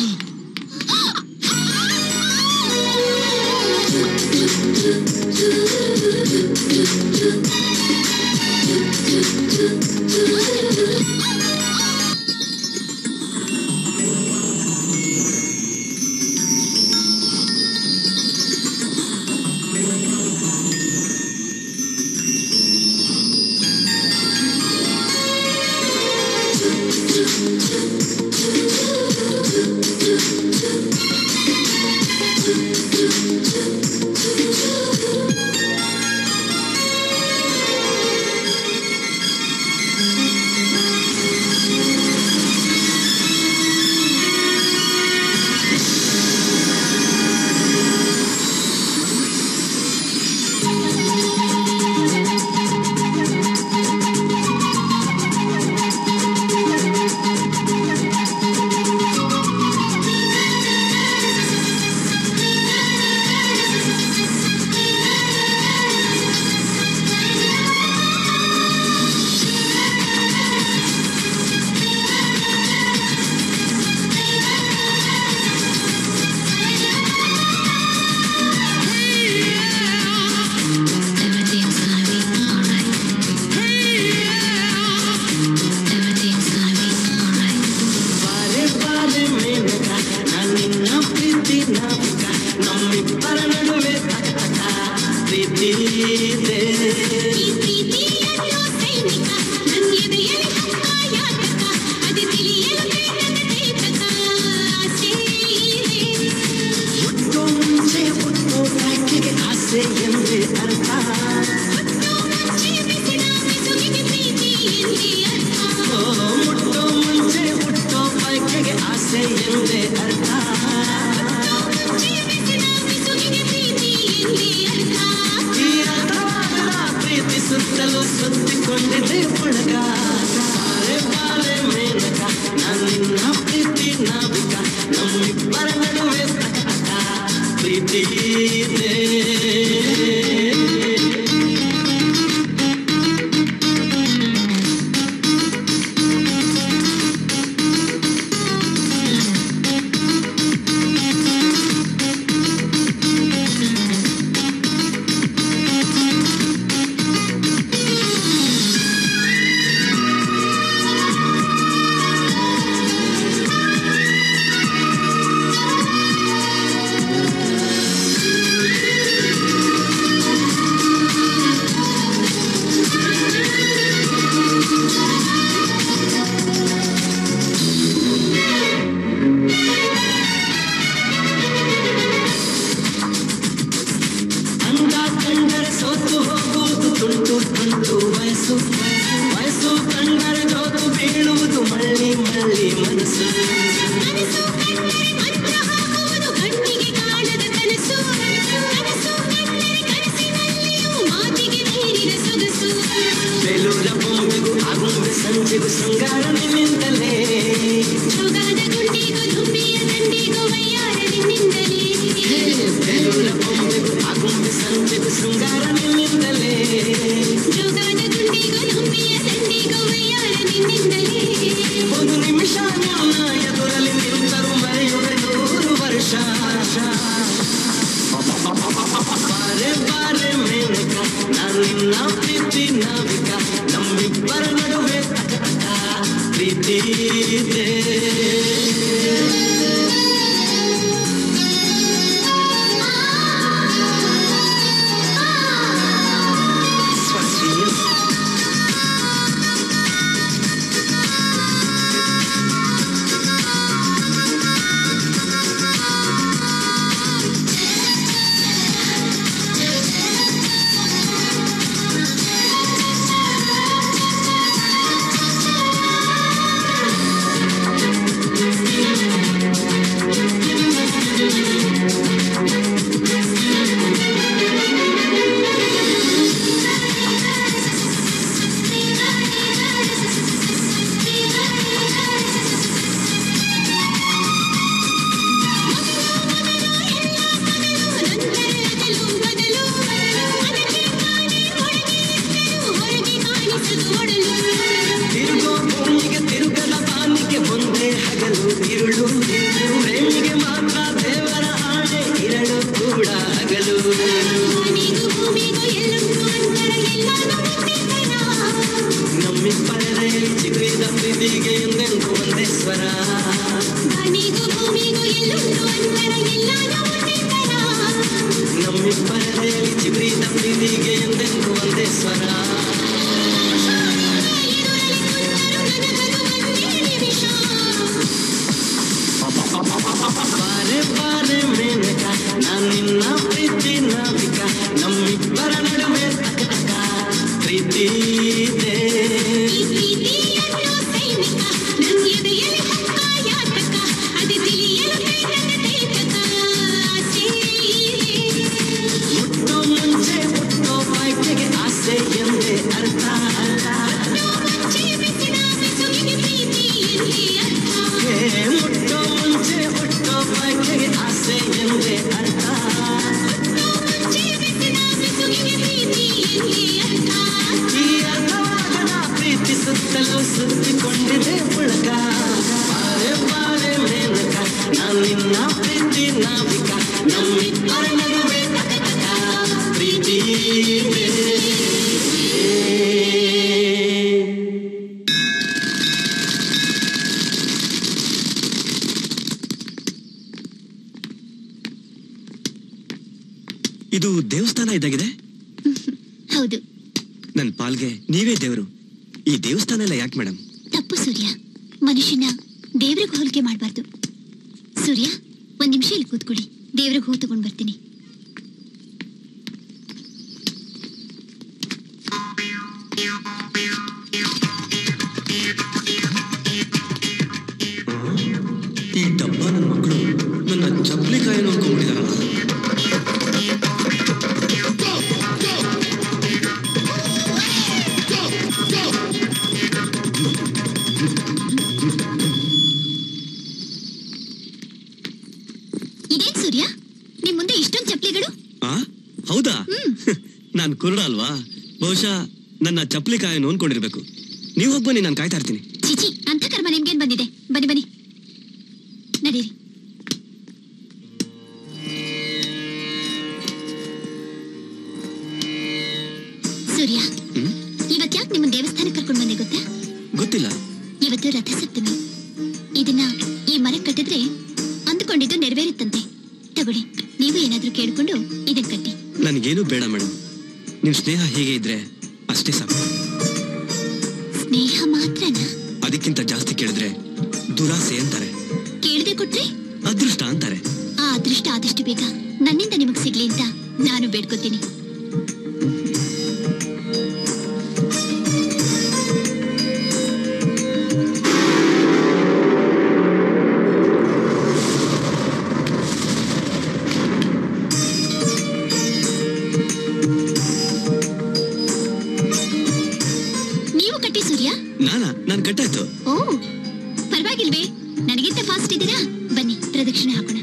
ಅರ್ಥ ಈ ಅರ್ಥವಾಗದ ಪ್ರೀತಿ ಸುತ್ತಲೂ ಸುತ್ತಿಕೊಂಡಿದೆ ಪುಳಕ ಬಾರೆ ಬಾರೆ ಮೇನಕ ನಾನು ನಿನ್ನ ಪ್ರೀತಿ ನಾವಿಕ ನಮ್ಮಿಬ್ಬರ ನಡುವೆ ತಕ ಪ್ರೀತಿ ಇದೆ ಅಂದ ಕಂಡರೆ ಸೋತು ಹೋಗುವುದು ತುಂಟು ತುಂಟು ವಯಸ್ಸು ವಯಸ್ಸು ಕಂಡರೆ ಜೋತು ಬೀಳುವುದು ಮಳ್ಳಿ ಮಳ್ಳಿ ಮನಸ್ಸು ಬೇಲೂರ ಬೊಂಬೆಗೂ ಆಗುಂಬೆ ಸಂಜೆಗೂ ಶೃಂಗಾರ ನಿನ್ನಿಂದಲೇ ಹೇ, ಬೇಲೂರ ಬೊಂಬೆಗೂ ಆಗುಂಬೆ ಸಂಜೆಗೂ ಶೃಂಗಾರ ನಿನ್ನಿಂದಲೇ ಒಂದು ನಿಮಿಷ ನಿನ್ನ ಎದುರಲ್ಲಿ ನಿಂತರು ಮರೆಯುವೆ ನೂರು ವರ್ಷ ಬಾರೆ ಬಾರೆ ಮೇನಕ ನಾನು ನಿನ್ನ ಪ್ರೀತಿ ನಾವಿಕ ನಮ್ಮಿಬ್ಬರ ನಡುವೆ ತಕ ತಕ ಪ್ರೀತಿ ಇದೆ ಸ್ವರ್ಗೀಯ ತಿರುಗೋ ಭೂಮಿಗೆ ತಿರುಗದ ಬಾನಿಗೆ ಒಂದೇ ಹಗಲು ಇರುಳು ಪ್ರೇಮಿಗೆ ಮಾತ್ರ ದೇವರ ಆಣೆ ಇರಳು ಕೂಡ ಹಗಲು ನಮ್ಮಿಬ್ಬರದಲ್ಲಿ ಚಿಗುರಿದ ಪ್ರೀತಿಗೆ ಎಂದೆಂದು ಒಂದೇ ಸ್ವರ ನಮ್ಮಿಬ್ಬರದಲ್ಲಿ ಚಿಗುರಿದ ಪ್ರೀತಿಗೆ ಎಂದೆಂದು ಒಂದೇ ಸ್ವರ ಬಾರೆ ಬಾರೆ ಮೇನಕ ನಾನು ನಿನ್ನ ಪ್ರೀತಿ ನಾವಿಕ ನಮ್ಮಿಬ್ಬರ ನಡುವೆ ತಕ ತಕ ಪ್ರೀತಿ ಇದೆ ಮುಟ್ಟೋ ಮುಂಚೆ ಹುಟ್ಟೋ ಬಯಕೆಗೆ ಆಸೆ ಎಂದೇ ಅರ್ಥ ಹೇ, ಮುಟ್ಟೋ ಮುಂಚೆ ಹುಟ್ಟೋ ಬಯಕೆಗೆ ಆಸೆ ಎಂದೇ ಅರ್ಥ ಈ ಅರ್ಥವಾಗದ ಪ್ರೀತಿ ಸುತ್ತಲೂ ಸುತ್ತಿಕೊಂಡಿದೆ ಪುಳಕ ಬಾರೆ ಬಾರೆ ಮೇನಕ ನಾನು ನಿನ್ನ ಪ್ರೀತಿ ನಾವಿಕ ನಮ್ಮಿಬ್ಬರ ನಡುವೆ ತಕ ತಕ ಪ್ರೀತಿ ಇದೆ. ಇದು ದೇವಸ್ಥಾನ ಇದ್ದಾಗಿದೆ ಹೌದು ನನ್ ಪಾಲ್ಗೆ ನೀವೇ ದೇವರು ಈ ದೇವಸ್ಥಾನ ಎಲ್ಲ ಯಾಕೆ ಮೇಡಮ್ ತಪ್ಪು ಸೂರ್ಯ ಮನುಷ್ಯನ ದೇವ್ರಿಗೆ ಹೋಲಿಕೆ ಮಾಡಬಾರ್ದು ಸೂರ್ಯ ಒಂದ್ ನಿಮಿಷ ಇಲ್ಲಿ ಕೂತ್ಕೊಳ್ಳಿ ದೇವ್ರಿಗೆ ಹೂ ತಗೊಂಡ್ ಬರ್ತೀನಿ ಈ ಡಬ್ಬ ನನ್ನ ಮಕ್ಕಳು ಇದೇನ್ ಸೂರ್ಯ ನಿಮ್ ಮುಂದೆ ಇಷ್ಟೊಂದು ಚಪ್ಲಿಗಳು ಆ ಹೌದಾ ನಾನ್ ಕುರುಡ ಅಲ್ವಾ ಬಹುಶಃ ನನ್ನ ಚಪ್ಪಲಿ ಕಾಯನ್ನು ಅನ್ಕೊಂಡಿರ್ಬೇಕು ನೀವು ಹೋಗಿ ಬನ್ನಿ ನಾನು ಕಾಯ್ತಾ ಇರ್ತೀನಿ ಚಿಚಿ ಅಂತ ಕರ್ಮ ನಿಮ್ಗೇನ್ ಬಂದಿದೆ ಬನ್ನಿ ಬನ್ನಿ ನಡೀರಿ ಸೂರ್ಯ ಇವತ್ ಯಾಕೆ ನಿಮ್ಮ ದೇವಸ್ಥಾನಕ್ಕೆ ಕರ್ಕೊಂಡು ಬಂದೆ ಗೊತ್ತಾ ಗೊತ್ತಿಲ್ಲ ಇವತ್ತು ರಥಸಪ್ತಮಿ ಇದನ್ನ ಈ ಮರ ಕಟ್ಟಿದ್ರೆ ಅಂದುಕೊಂಡಿದ್ದು ನೆರವೇರುತ್ತಂತೆ ತಗೊಳ್ಳಿ ನೀವು ಏನಾದ್ರೂ ಕೇಳ್ಕೊಂಡು ಇದನ್ ಕಟ್ಟಿ ನನಗೇನು ಬೇಡ ಮೇಡಮ್ ನಿಮ್ ಸ್ನೇಹ ಹೀಗೆ ಇದ್ರೆ ಅಷ್ಟೇ ಸಾಕು ಸ್ನೇಹ ಮಾತ್ರನಾ ಅದಕ್ಕಿಂತ ಜಾಸ್ತಿ ಕೇಳಿದ್ರೆ ದುರಾಸೆ ಅಂತಾರೆ ಕೇಳದೆ ಕೊಟ್ರೆ ಅದೃಷ್ಟ ಅಂತಾರೆ ಆ ಅದೃಷ್ಟ ಆದಷ್ಟು ಬೇಗ ನನ್ನಿಂದ ನಿಮಗ್ ಸಿಗ್ಲಿ ಅಂತ ನಾನು ಬೇಡ್ಕೊತೀನಿ ನೀವು ಕಟ್ಟಿ ಸೂರ್ಯ ನಾನಾ ನಾನ್ ಕಟ್ಟಾಯ್ತು ಓ ಪರವಾಗಿಲ್ವೇ ನನಗಿಂತ ಫಾಸ್ಟ್ ಇದ್ದೀರಾ ಬನ್ನಿ ಪ್ರದಕ್ಷಿಣೆ ಹಾಕೋಣ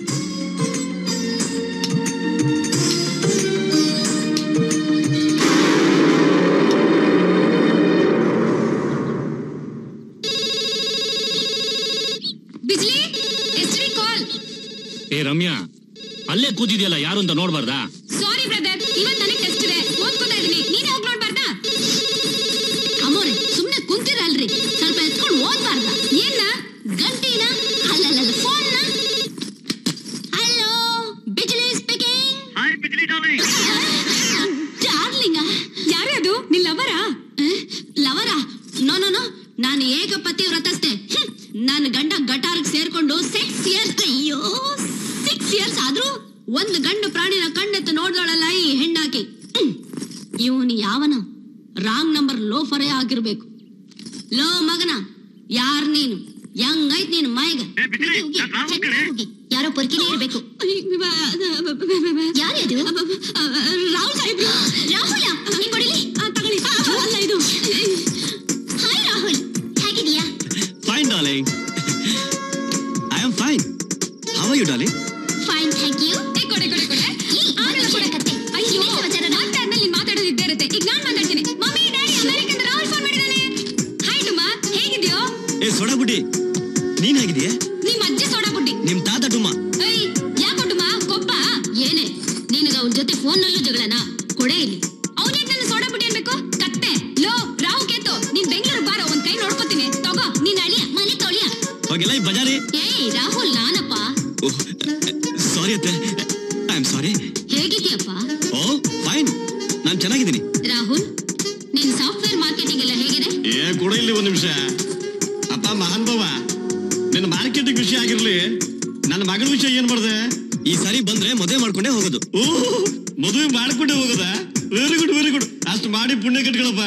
ಬಿಜ್ಲಿ ಎಸ್ಡಿ ಕಾಲ್ ಏ ರಮ್ಯಾ ಅಲ್ಲೇ ಕೂತಿದ್ಯಲ್ಲ ಯಾರು ಅಂತ ನೋಡ್ಬಾರ್ದಾ ಸಾರಿ ಬ್ರದರ್ ಇವತ್ ನನಗೆ ಟೆಸ್ಟ್ ಇದೆ ಓದ್ಕೋತಾ ಇದೀನಿ ನೀನೇ ಹೋಗಿ ನೋಡ್ಬಾರ್ದಾ ಅಮ್ಮೋರೆ ಸುಮ್ನೆ ಕುಂತಿರಲ್ರಿ ಸ್ವಲ್ಪ ಎತ್ಕೊಂಡು ಓದ್ಬಾರ್ದ ಏನ ಗಂಟಿನ ಅಲ್ಲಲ್ಲ ಫೋನ್ನ hello Bijli speaking hi Bijli darling ಯಾರೇ ಅದು ನಿನ್ ಲವರಾ ಲವರ ನೋ ನೋ ನೋ ನಾನು ಏಕಪತಿ ವ್ರತಸ್ಥೆ ಹ್ಮ್. ನನ್ನ ಗಂಡ ಗಟಾರ್ಗ್ ಸೇರ್ಕೊಂಡು ಸಿಕ್ಸ್ ಇಯರ್ಸ್ ಅಯ್ಯೋ ಸಿಕ್ಸ್ ಇಯರ್ಸ್ ಆದ್ರೂ ಒಂದು ಗಂಡು ಪ್ರಾಣಿನ ಕಣ್ಣೆತ್ತು ನೋಡ್ದೋಳಲ್ಲ ಈ ಹೆಣ್ಣಾಕಿ ಇವನು ಯಾವನ ರಾಂಗ್ ನಂಬರ್ ಲೋಫರೇ ಆಗಿರ್ಬೇಕು ಲೋ ಮಗನ ಯಾರ್ ನೀನು ಹೆಂಗೈತ್ ನೀನು ಮಾಯಿಗ ಯಾರೋ ಪೊರ್ಕಿನೇ ಇರ್ಬೇಕು ಯಾರದು ರಾಹುಲ್ ಸಾಹೇಬ್ ರಾಹುಲ ಹಿಂಗ್ ಹೊಡಿಲಿ ತಗೊಳ್ಳಿ ಅಲ್ಲ ಇದು ಹಾಯ್ ರಾಹುಲ್ ಹೇಗಿದೀಯಾ fine darling I am fine how are you darling fine thank you ಕೊಡೆ ಕೊಡೆ ಕೊಡೆ ಆಮೇಲೆ ಕೊಡಕತ್ತೆ ಅಯ್ಯೋ ಮಾತಾಡ್ಮೇಲೆ ನೀನ್ ಮಾತಾಡೋದು ಇದ್ದೇ ಇರುತ್ತೆ ಈಗ ನಾನ್ ಮಾತಾಡ್ತೀನಿ ಮಮ್ಮಿ ಡ್ಯಾಡಿ ಅಮೆರಿಕದಿಂದ ರಾಹುಲ್ ಫೋನ್ ಮಾಡಿದಾನೆ ಹಾಯ್ ಡುಮ್ಮ ಹೇಗಿದ್ಯೋ ಏ ಸೋಡಾ ಬುಡ್ಡಿ ನೀನ್ ಹೇಗಿದೀಯ ನಿಮ್ ಅಜ್ಜಿ ಸೋಡಾ ಬುಡ್ಡಿ ನಿಮ್ ತಾತ ಡುಮ್ಮ ಏಯ್ ಯಾಕೋ ಡುಮ್ಮ ಕೊಪ್ಪ ಏನೇ ನಿನಗ ಅವನ ಜೊತೆ ಫೋನ್ ನಲ್ಲೂ ಜಗಳನ ಕೊಡೆ ಇಲ್ಲಿ ಅವನೇ ನನ್ನ ಸೋಡಾ ಬುಡ್ಡಿ ಅನ್ಬೇಕು ಕತ್ತೆ ಲೋ ರಾಹು ಕೇತು ನೀನ್ ಬೆಂಗಳೂರು ಬಾರೋ ಒಂದ್ ಕೈ ನೋಡ್ಕೋತೀನಿ ತಗೋ ನೀನ್ ಅಳಿಯ ಮನೆ ತೊಳಿಯ ಹೋಗಿಲ್ಲ ಈ ಬಜಾರಿ ಏಯ್ ರಾಹುಲ್ ನಾನಪ್ಪ ಓಹ್ ಸಾರಿ ಅತ್ತೆ ಐ ಆಮ್ ಸಾರಿ ಹೇಗಿದ್ಯಪ್ಪ ಓ ಫೈನ್ ನಾನ್ ಚೆನ್ನಾಗಿದ್ದೀನಿ ರಾಹುಲ್ ನಿನ್ ಸಾಫ್ಟ್ವೇರ್ ಮಾರ್ಕೆಟಿಂಗ್ ಎಲ್ಲ ಹೇಗಿದೆ ಏ ಕೂಡ ಇಲ್ಲಿ ಒಂದ್ ನಿಮಿಷ ಅಪ್ಪ ಮಹಾನ್ ಬಾವ ನಿನ್ನ ಮಾರ್ಕೆಟಿಂಗ್ ವಿಷಯ ಆಗಿರ್ಲಿ ನನ್ನ ಮಗಳ ವಿಷಯ ಏನ್ ಮಾಡ್ದೆ ಈ ಸಾರಿ ಬಂದ್ರೆ ಮದುವೆ ಮಾಡ್ಕೊಂಡೇ ಹೋಗೋದು ಓ ಮದುವೆ ಮಾಡ್ಕೊಂಡೆ ಹೋಗದ ವೆರಿ ಗುಡ್ ವೆರಿ ಗುಡ್ ಅಷ್ಟು ಮಾಡಿ ಪುಣ್ಯ ಕಟ್ಕೊಳಪ್ಪ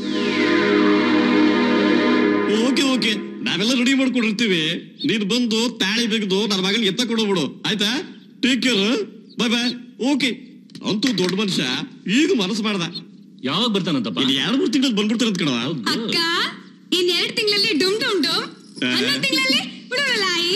ಓಕೆ ಓಕೆ ನಾವೆಲ್ಲ ರೆಡಿ ಮಾಡ್ಕೊಂಡಿರ್ತೀವಿ ನೀನ್ ಬಂದು ತಾಳಿ ಬಿಗಿದು ನನ್ನ ಮಗನಿಗೆ ಎತ್ತ ಕೊಡೋಬಿಡು ಆಯ್ತಾ take care bye bye okay ಅಂತೂ ದೊಡ್ಡ ಮನುಷ್ಯ ಈಗ ಮನಸ್ಸು ಮಾಡ್ದ ಯಾವಾಗ ಬರ್ತಾನಂತಪ್ಪ ಇನ್ನು ಎರಡು ಮೂರು ತಿಂಗಳು ಬಂದ್ಬಿಡ್ತಾರಂತ ಕಣವ ಅಕ್ಕ ಇನ್ ಎರಡ್ ತಿಂಗಳಲ್ಲಿ ಡುಮ್ ಡುಮ್ ಡುಮ್ ಹನ್ನೊಂದ್ ತಿಂಗಳಲ್ಲಿ ಹುಡುಗಲಾಯಿ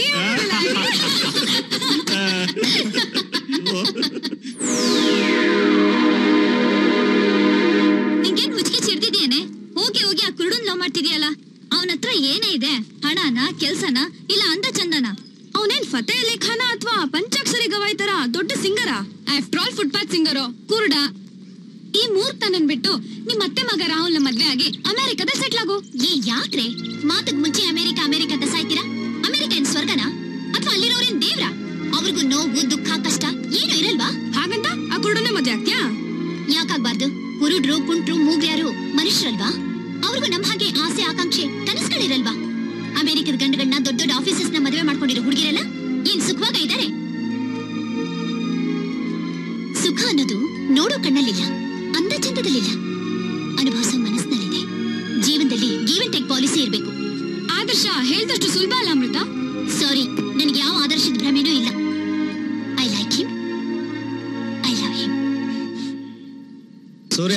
ನಿಂಗೇನ್ ಮುಚ್ಚಿಗೆ ಚಿಡ್ದಿದ್ಯೇನೆ ಹೋಗಿ ಹೋಗಿ ಆ ಕುರುಡನ್ ಲವ್ ಮಾಡ್ತಿದ್ಯಲ್ಲ ಅವನ ಹತ್ರ ಏನೇ ಇದೆ ಹಣನ ಕೆಲ್ಸನ ಇಲ್ಲ ಅಂದ ಚಂದನ ಅವನೇನ್ ಫತೆ ಅಲಿ ಖಾನ ಅಥವಾ ಪಂಚಾಕ್ಷರಿ ಗವಾಯ್ ತರ ದೊಡ್ಡ ಸಿಂಗರ ಆಫ್ಟರ್ ಆಲ್ ಫುಟ್ಪಾತ್ ಸಿಂಗರು ಕುರುಡ ಈ ಮೂರ್ತನನ್ ಬಿಟ್ಟು ನಿಮ್ ಅತ್ತೆ ಮಗ ರಾಹುಲ್ನ ಮದ್ವೆ ಆಗಿ ಅಮೆರಿಕದ ಸೆಟ್ಲ್ ಆಗು ಏ ಯಾಕ್ರೆ ಮಾತಕ್ ಮುಂಚೆ ಅಮೆರಿಕ ಅಮೆರಿಕ ಅಂತ ಸಾಯ್ತೀರಾ ಅಮೆರಿಕ ಏನ್ ಸ್ವರ್ಗನ ಅಥವಾ ಅಲ್ಲಿರೋರೇನ್ ದೇವ್ರ ಅವ್ರಿಗೂ ನೋವು ದುಃಖ ಕಷ್ಟ ಏನು ಇರಲ್ವಾ ಹಾಗಂತ ಆ ಕುರುಡನೇ ಮದ್ವೆ ಆಗ್ತ್ಯಾ ಯಾಕಾಗ್ಬಾರ್ದು ಕುರುಡ್ರು ಕುಂಟ್ರು ಮೂಗ್ಯಾರು ಮನುಷ್ಯರಲ್ವಾ ಅವ್ರಿಗೂ ನಮ್ ಹಾಗೆ ಆಸೆ ಆಕಾಂಕ್ಷೆ ಕನಸುಗಳಿರಲ್ವಾ ಅಮೆರಿಕದ ಗಂಡುಗಳನ್ನ ದೊಡ್ಡ ದೊಡ್ಡ ಆಫೀಸಸ್ ನ ಮದುವೆ ಮಾಡ್ಕೊಂಡಿರೋ ಹುಡುಗಿರಲ್ಲ ಏನ್ ಸುಖವಾಗ ಇದ್ದಾರೆ ಸುಖ ಅನ್ನೋದು ನೋಡೋ ಕಣ್ಣಲ್ಲಿಲ್ಲ ಅಂದ ಚಂದದಲ್ಲಿಲ್ಲ ಅನುಭವಿಸೋ ಮನಸ್ಸಿನಲ್ಲಿದೆ ಜೀವನದಲ್ಲಿ ಗಿವ್ ಅಂಡ್ ಟೇಕ್ ಪಾಲಿಸಿ ಇರಬೇಕು ಆದರ್ಶ ಹೇಳ್ದಷ್ಟು ಸುಲಭ ಅಲ್ಲ ಅಮೃತ ಸಾರಿ ನನಗೆ ಯಾವ ಆದರ್ಶದ ಭ್ರಮೆನೂ ಇಲ್ಲ I like him I love him Surya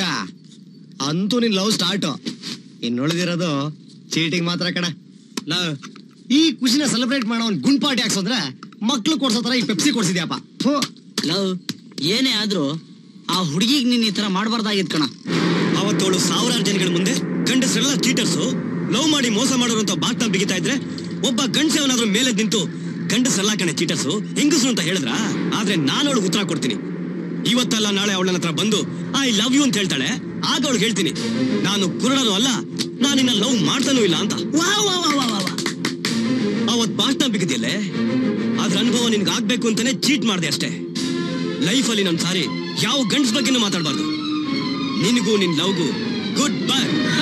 ಅಂತೂ ನಿನ್ ಲವ್ ಸ್ಟಾರ್ಟ್ ಇನ್ನು ಉಳಿದಿರೋದು ಚೀಟಿಂಗ್ ಮಾತ್ರ ಕಣ ಲವ್ ಈ ಖುಷಿನ ಸೆಲೆಬ್ರೇಟ್ ಮಾಡೋ ಒಂದು ಗುಂಡ್ ಪಾರ್ಟಿ ಹಾಕ್ಸೋದ್ರೆ ಮಕ್ಳು ಕೊಡ್ಸೋ ತರ ಈ ಪೆಪ್ಸಿ ಕೊಡ್ಸಿದ್ಯಪ್ಪ ಥು. ಲವ್ ಏನೇ ಆದ್ರೂ ಆ ಹುಡುಗಿಗೆ ನೀನ್ ಈ ತರ ಮಾಡಬಾರ್ದಾಗಿದ್ ಕಣ ಅವತ್ತವಳು ಸಾವಿರಾರು ಜನಗಳ ಮುಂದೆ ಗಂಡಸರೆಲ್ಲ ಚೀಟರ್ಸು ಲವ್ ಮಾಡಿ ಮೋಸ ಮಾಡೋರು ಅಂತ ಬಾಟ್ನ ಬಿಗಿತಾ ಇದ್ರೆ ಒಬ್ಬ ಗಂಡಸವನಾದ್ರೂ ಮೇಲೆ ನಿಂತು ಗಂಡಸರೆಲ್ಲ ಕಣೆ ಚೀಟರ್ಸು ಹೆಂಗಸರು ಅಂತ ಹೇಳಿದ್ರ ಆದ್ರೆ ನಾನು ಅವಳಿಗೆ ಉತ್ತರ ಕೊಡ್ತೀನಿ ಇವತ್ತಲ್ಲ ನಾಳೆ ಅವಳ ಹತ್ರ ಬಂದು ಐ ಲವ್ ಯು ಅಂತ ಹೇಳ್ತಾಳೆ ಆಗ ಅವಳಿಗೆ ಹೇಳ್ತೀನಿ ನಾನು ಕುರುಡನು ಅಲ್ಲ ನಾನು ನಿನ್ನ ಲವ್ ಮಾಡ್ತಾನೂ ಇಲ್ಲ ಅಂತ ವಾ ವಾ ವಾ ವಾ ವಾ ವಾ. ಅವತ್ ಬಾಟ್ನ ಬಿಗಿದ್ಯಲ್ಲೇ ಅದ್ರ ಅನುಭವ ನಿನ್ಗೆ ಆಗ್ಬೇಕು ಅಂತಾನೆ ಚೀಟ್ ಮಾಡಿದೆ ಅಷ್ಟೇ ಲೈಫಲ್ಲಿ ನಮ್ ಸಾರಿ ಯಾವ ಗಂಡ್ಸ್ ಬಗ್ಗೆನೂ ಮಾತಾಡಬಾರ್ದು ನಿನಗೂ ನಿನ್ ಲವ್ಗೂ ಗುಡ್ ಬೈ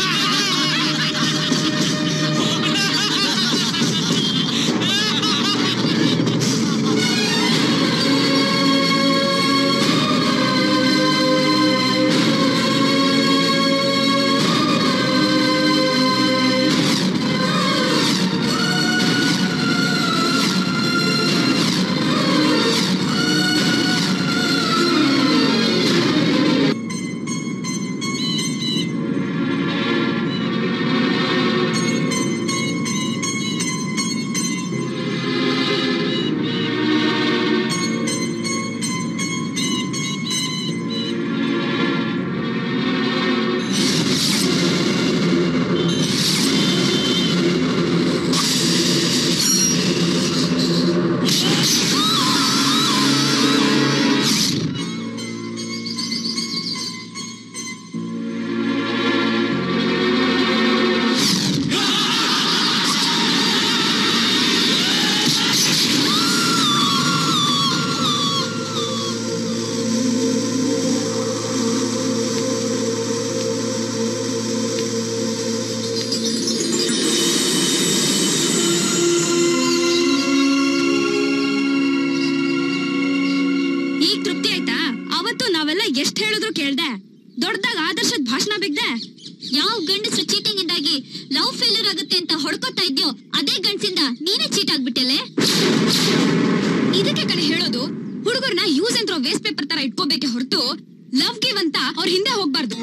ಈಗ ತೃಪ್ತಿ ಆಯ್ತಾ ಅವತ್ತು ನಾವೆಲ್ಲ ಎಷ್ಟ್ ಹೇಳಿದ್ರು ಕೇಳ್ದೆ ದೊಡ್ಡದಾಗ ಆದರ್ಶದ ಭಾಷಣ ಬಿಗ್ದೆ ಯಾವ ಗಂಡಸ್ರು ಚೀಟಿಂಗ್ ಇಂದಾಗಿ ಲವ್ ಫೇಲ್ಯೂರ್ ಆಗುತ್ತೆ ಅಂತ ಹೊಡ್ಕೊತಾ ಇದ್ಯೋ ಅದೇ ಗಂಡ್ಸಿಂದ ನೀನೇ ಚೀಟ್ ಆಗ್ಬಿಟ್ಟೆಲೆ ಇದಕ್ಕೆ ಕಡೆ ಹೇಳೋದು ಹುಡುಗರ್ನ ಯೂಸ್ ಅಂತ್ರೋ ವೇಸ್ಟ್ ಪೇಪರ್ ತರ ಇಟ್ಕೋಬೇಕೆ ಹೊರತು ಲವ್ ಗಿವ್ ಅಂತ ಅವ್ರ ಹಿಂದೆ ಹೋಗ್ಬಾರ್ದು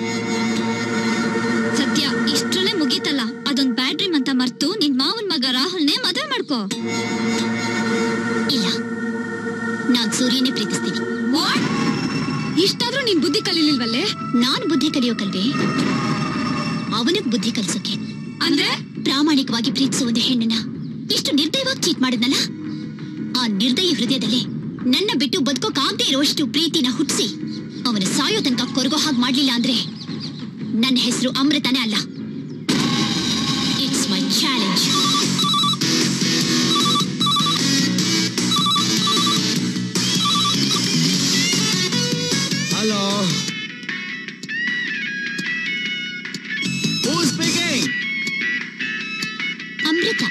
ಸದ್ಯ ಇಷ್ಟ್ರಲ್ಲೇ ಮುಗೀತಲ್ಲ ಅದೊಂದ್ ಬ್ಯಾಡ್ ಡ್ರೀಮ್ ಅಂತ ಮರ್ತು ನಿನ್ ಮಾವನ್ ಮಗ ರಾಹುಲ್ನೇ ಮದ್ವೆ ಮಾಡ್ಕೋ ಇಲ್ಲ ನಾನ್ ಸೂರ್ಯನೇ ಪ್ರೀತಿಸ್ತೀನಿ ವಾಟ್ ಇಷ್ಟಾದ್ರೂ ನೀನ್ ಬುದ್ಧಿ ಕಲೀಲಿಲ್ವಲ್ಲೇ ನಾನ್ ಬುದ್ಧಿ ಕಲಿಯೋಕಲ್ವೇ ಅವನಿಗ್ ಬುದ್ಧಿ ಕಲಿಸೋಕೆ ಅಂದ್ರೆ ಪ್ರಾಮಾಣಿಕವಾಗಿ ಪ್ರೀತಿಸುವ ಒಂದು ಹೆಣ್ಣನ್ನ ಇಷ್ಟು ನಿರ್ದಯವಾಗಿ ಚೀಟ್ ಮಾಡಿದ್ನಲ್ಲ ಆ ನಿರ್ದಯ ಹೃದಯದಲ್ಲಿ ನನ್ನ ಬಿಟ್ಟು ಬದುಕೋಕಾಗದೇ ಇರುವಷ್ಟು ಪ್ರೀತಿನ ಹುಟ್ಟಿಸಿ ಅವನ ಸಾಯೋ ತನಕ ಕೊರಗೋ ಹಾಗೆ ಮಾಡ್ಲಿಲ್ಲ ಅಂದ್ರೆ ನನ್ನ ಹೆಸರು ಅಮೃತನೇ ಅಲ್ಲ it's my challenge hello who speaking Amrita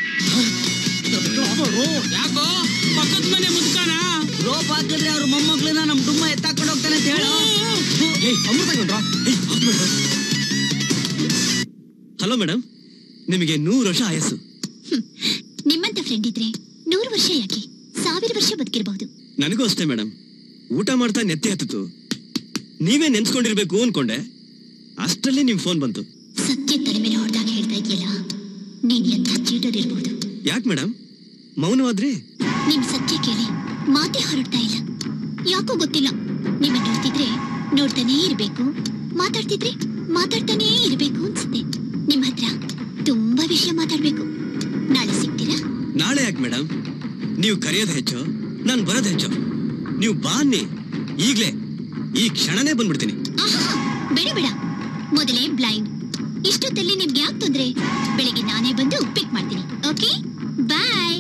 ಯಾಕೋ ಪಕ್ಕದ ಮನೆ ಮುದ್ಕಾನ ರೋಪ್ ಹಾಕಿದ್ರೆ ಅವ್ರ ಮೊಮ್ಮಕ್ಳನ್ನ ನಮ್ ಡುಮ್ಮ ಎತ್ತಾಕೊಂಡು ಹೋಗ್ತಾನೆ ಅಂತ ಹೇಳು ಹಲೋ ಮೇಡಮ್ ನಿಮಗೆ ನೂರು ವರ್ಷ ಆಯಸ್ಸು ನಿಮ್ಮಂತ ಫ್ರೆಂಡ್ ಇದ್ರೆ ನೂರು ವರ್ಷ ಯಾಕೆ ಸಾವಿರ ವರ್ಷ ಬದುಕಿರಬಹುದು ನನಗೂ ಅಷ್ಟೇ ಮೇಡಮ್ ಊಟ ಮಾಡ್ತಾ ನೆತ್ತಿ ಹತ್ತಿತು ನೀವೇ ನೆನ್ಸ್ಕೊಂಡಿರ್ಬೇಕು ಅನ್ಕೊಂಡೆ ಅಷ್ಟರಲ್ಲಿ ನಿಮ್ ಫೋನ್ ಬಂತು ಸತ್ಯ ತಲೆ ಮೇಲೆ ಹೊಡೆದಾಗ ಹೇಳ್ತಾ ಇದೆಯಲ್ಲ ನೀನ್ ಎಂಥ ಚೀಟರ್ ಇರ್ಬೋದು ಯಾಕೆ ಮೇಡಮ್ ಮೌನವಾದ್ರಿ ನಿಮ್ ಸತ್ಯ ಕೇಳಿ ಮಾತೇ ಹೊರಡ್ತಾ ಇಲ್ಲ ಯಾಕೋ ಗೊತ್ತಿಲ್ಲ ನಿಮ್ಮ ನೋಡ್ತಿದ್ರೆ ನೋಡ್ತಾನೇ ಇರ್ಬೇಕು ಮಾತಾಡ್ತಿದ್ರೆ ಮಾತಾಡ್ತಾನೇ ಇರ್ಬೇಕು ಅನ್ಸುತ್ತೆ ನಿಮ್ ಹತ್ರ ತುಂಬಾ ವಿಷಯ ಮಾತಾಡ್ಬೇಕು ನಾಳೆ ಸಿಗ್ತೀರಾ ನಾಳೆ ಯಾಕೆ ಮೇಡಮ್ ನೀವು ಕರೆಯೋದು ಹೆಚ್ಚು ನಾನು ಬರೋದು ಹೆಚ್ಚು ನೀವು ಬಾ ಅನ್ನಿ ಈಗ್ಲೇ ಈ ಕ್ಷಣನೇ ಬಂದ್ಬಿಡ್ತೀನಿ ಆಹಾ ಬೇಡ ಬೇಡ ಮೊದಲೇ ಬ್ಲೈಂಡ್ ಇಷ್ಟೊತ್ತಲ್ಲಿ ನಿಮ್ಗೆ ಯಾಕೆ ತೊಂದ್ರೆ ಬೆಳಿಗ್ಗೆ ನಾನೇ ಬಂದು ಪಿಕ್ ಮಾಡ್ತೀನಿ ಓಕೆ ಬಾಯ್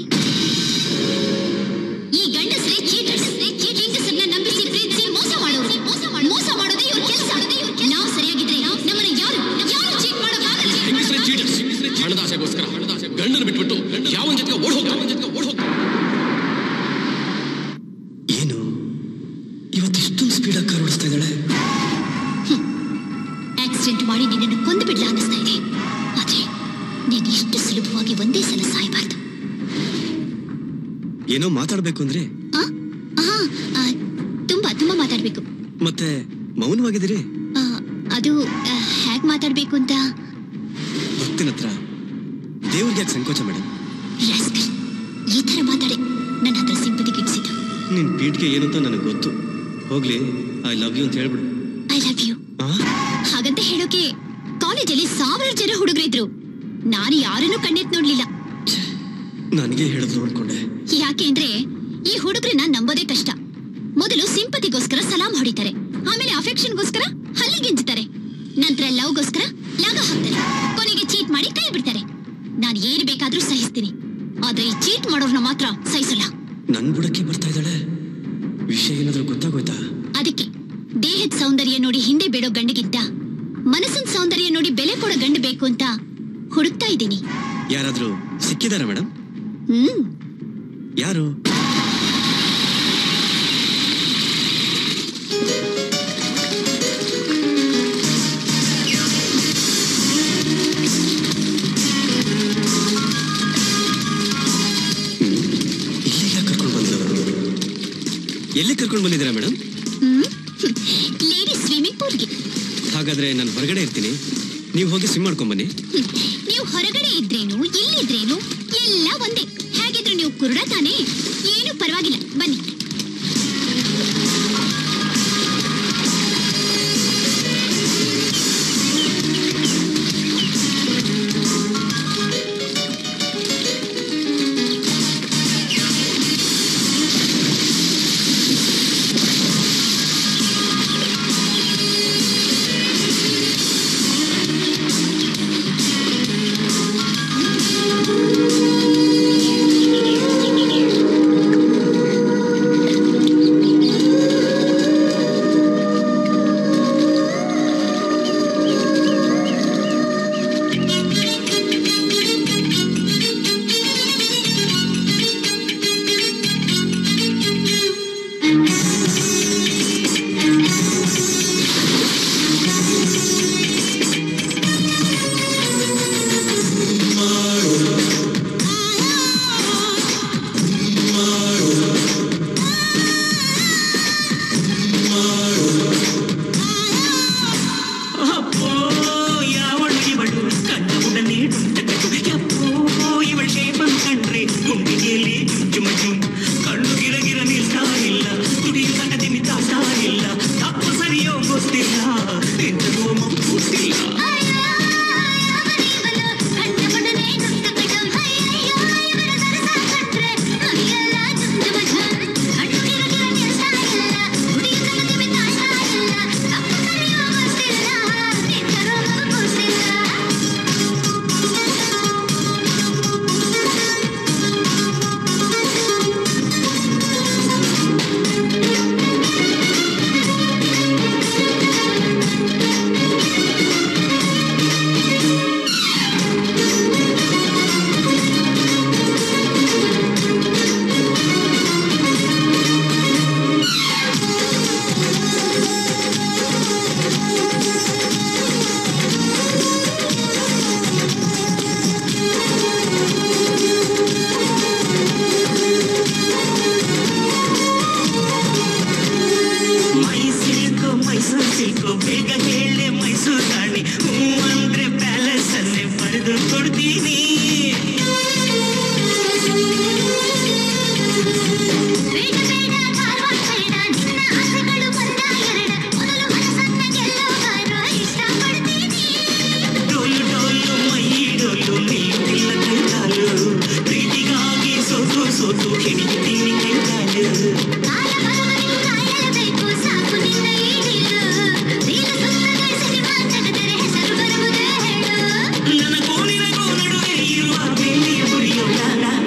ಈ ಗಂಡಸರೇ ಚೀಟರ್ಸ್ ಹೆಂಗಸರನ್ನ ನಂಬಿಸಿ ಪ್ರೀತಿಸಿ ಮೋಸ ಮಾಡೋರು ಮೋಸ ಮಾಡ್- ಮೋಸ ಮಾಡೋದೇ ಇವ್ರ ಕೆಲಸ ನಾವು ಸರಿಯಾಗಿದ್ರೆ ನಮ್ಮನ್ನ ಯಾರು ಯಾರು ಚೀಟ್ ಮಾಡೋಕ್ಕಾಗಲ್ಲ ಹೆಂಗಸ್ರೇ cheaters. ಹಣದಾಸೆಗೋಸ್ಕರ ಗಂಡನ ಬಿಟ್ಬಿಟ್ಟು ಯಾವನ್ ಜೊತೆಗೆ ಓಡ್ ಹೋಗ್ತಾರೆ ಓಡ್ ಹೋಗ್ತಾರೆ ಏನು ಇವತ್ತಿಷ್ಟೊಂದು ಸ್ಪೀಡಾಗಿ ಕಾರ್ ಓಡಿಸ್ತಾ ಇದ್ದಾಳೆ ಆಕ್ಸಿಡೆಂಟ್ ಮಾಡಿ ನಿನ್ನನ್ನು ಕೊಂದು ಬಿಡ್ಲಾ ಅನ್ನಿಸ್ತಾ ಇದೆ ಆದ್ರೆ ನೀನ್ ಇಷ್ಟು ಸುಲಭವಾಗಿ ಒಂದೇ ಸಲ ಸಾಯಬಾರ್ದು ಏನೋ ಮಾತಾಡ್ಬೇಕು ಅಂದ್ರೆ ಆ? ಆಹಾ, ಆ, ತುಂಬಾ ತುಂಬಾ ಮಾತಾಡ್ಬೇಕು ಮತ್ತೆ ಮೌನವಾಗಿದ್ದೀರಿ ಆ, ಅದು ಆ, ಹ್ಯಾಗ್ ಮಾತಾಡ್ಬೇಕು ಅಂತ ಭಕ್ತಿನ ಹತ್ರ ದೇವ್ರಿಗೆ ಯಾಕೆ ಸಂಕೋಚ ಮೇಡಮ್ ರಾಸ್ಕಲ್ ಈ ತರ ಮಾತಾಡೆ ನನ್ನ ಹತ್ರ ಸಿಂಪತಿ ಗಿಟ್ಸಿದ್ದು ನಿನ್ ಪೀಠ್ಗೆ ಏನು ಅಂತ ನನಗೆ ಗೊತ್ತು ಹೋಗ್ಲಿ ಐ ಲವ್ ಯು ಅಂತ ಹೇಳ್ಬಿಡು ಐ ಲವ್ ಯು ಹಾಗಂತ ಹೇಳೋಕೆ ಕಾಲೇಜಲ್ಲಿ ಸಾವಿರ ಜನ ಹುಡುಗರಿದ್ರು ನಾನು ಯಾರನ್ನೂ ಕಣ್ಣೆತ್ ನೋಡ್ಲಿಲ್ಲ ನನಗೆ ಹೇಳಿದ್ರು ಅನ್ಕೊಂಡೆ ಯಾಕೆ ಅಂದ್ರೆ ಈ ಹುಡುಗರನ್ನ ನಂಬೋದೇ ಕಷ್ಟ ಮೊದಲು ಸಿಂಪತಿಗೋಸ್ಕರ ಸಲಾಂ ಹೊಡಿತಾರೆ ಆಮೇಲೆ ಅಫೆಕ್ಷನ್ಗೋಸ್ಕರ ಹಲ್ಲಿಗೆಂಜುತ್ತಾರೆ ನಂತರ ಲವ್ಗೋಸ್ಕರ ಲಾಗ ಹಾಕ್ತಾರೆ ಕೊನೆಗೆ ಚೀಟ್ ಮಾಡಿ ಕೈ ಬಿಡ್ತಾರೆ ನಾನು ಏನ್ ಬೇಕಾದ್ರೂ ಸಹಿಸ್ತೀನಿ ಆದ್ರೆ ಈ ಚೀಟ್ ಮಾಡೋರ್ನ ಮಾತ್ರ ಸಹಿಸಲ್ಲ ನನ್ ಬುಡಕ್ಕೆ ಬರ್ತಾ ಇದ್ದಾಳೆ ವಿಷಯ ಏನಾದ್ರೂ ಗೊತ್ತಾಗೋಯ್ತಾ ಅದಕ್ಕೆ ದೇಹದ ಸೌಂದರ್ಯ ನೋಡಿ ಹಿಂದೆ ಬೇಡೋ ಗಂಡಿಗಿಂತ ಮನಸ್ಸಿನ ಸೌಂದರ್ಯ ನೋಡಿ ಬೆಲೆ ಕೊಡೋ ಗಂಡು ಬೇಕು ಅಂತ ಹುಡುಕ್ತಾ ಇದ್ದೀನಿ ಯಾರಾದ್ರೂ ಸಿಕ್ಕಿದಾರ ಮೇಡಮ್ ಹ್ಮ್ ಯಾರು ಇಲ್ಲಿಗೆ ಕರ್ಕೊಂಡು ಬಂದಿರೋದು ಎಲ್ಲಿ ಕರ್ಕೊಂಡು ಬಂದಿದ್ದೀರಾ ಮೇಡಮ್ ಲೇಡಿ ಸ್ವಿಮ್ಮಿಂಗ್ ಪೂಲ್ಗೆ ಹಾಗಾದ್ರೆ ನಾನು ಹೊರಗಡೆ ಇರ್ತೀನಿ ನೀವು ಹೋಗಿ ಸ್ವಿಮ್ ಮಾಡ್ಕೊಂಡ್ ಬನ್ನಿ ನೀವು ಹೊರಗಡೆ ಇದ್ರೇನು ಇಲ್ಲಿದ್ರೇನು ಎಲ್ಲ ಒಂದೇ ಹೇಗಿದ್ರು ನೀವು ಕುರುಡ ತಾನೇ ಏನು ಪರವಾಗಿಲ್ಲ ಬನ್ನಿ ಅಪ್ಪೋ ಯಾವಳು ಇವಳು ಕಣ್ಣ ಉಡನೆ ಡುಂಟಕಟು ಯಪ್ಪೋ ಇವಳ ಶೇಪನ್ ಕಂಡ್ರೆ ಗುಂಡಿಗೆಯಲ್ಲಿ ಜುಮಜು ಕಣ್ಣು ಗಿರಗಿರ ನಿಲ್ತಾ ಇಲ್ಲ ತುಡಿ ಕಣ್ಣದಿ ಮಿತಾತಾ ಇಲ್ಲ ತಪ್ಪು ಸರಿಯೋ ಗೊತ್ತಿಲ್ಲ ಎಂತದೋ ಗೊತ್ತಿಲ್ಲ ಮೈ ಸಿಲ್ಕು ಮೈಸೂರು ಸಿಲ್ಕು ಬೇಗ ಹೇಳೆ ಮೈಸೂರು ರಾಣಿ ಹ್ಞೂ ಅಂದ್ರೆ ಪ್ಯಾಲೇಸ್ ಅನ್ನೇ ಬರೆದು ಕೊಡ್ತೀನಿ ಡೋಲು ಡೋಲು ಮೈ ಡೋಲು ನಿಲ್ಲುತ್ತಿಲ್ಲ ಕೈಕಾಲು ಪ್ರೀತಿಗಾಗಿ ಸೋತು ಸೋತು ಹಿಡಿಯುತ್ತೀನಿ ಕೈಕಾಲು ನನಗೂ ನಿನಗೂ ನಡುವೆ ಇರುವ ಬೆಳ್ಳಿಯ ಗುರಿಯೋ ಲಾಲ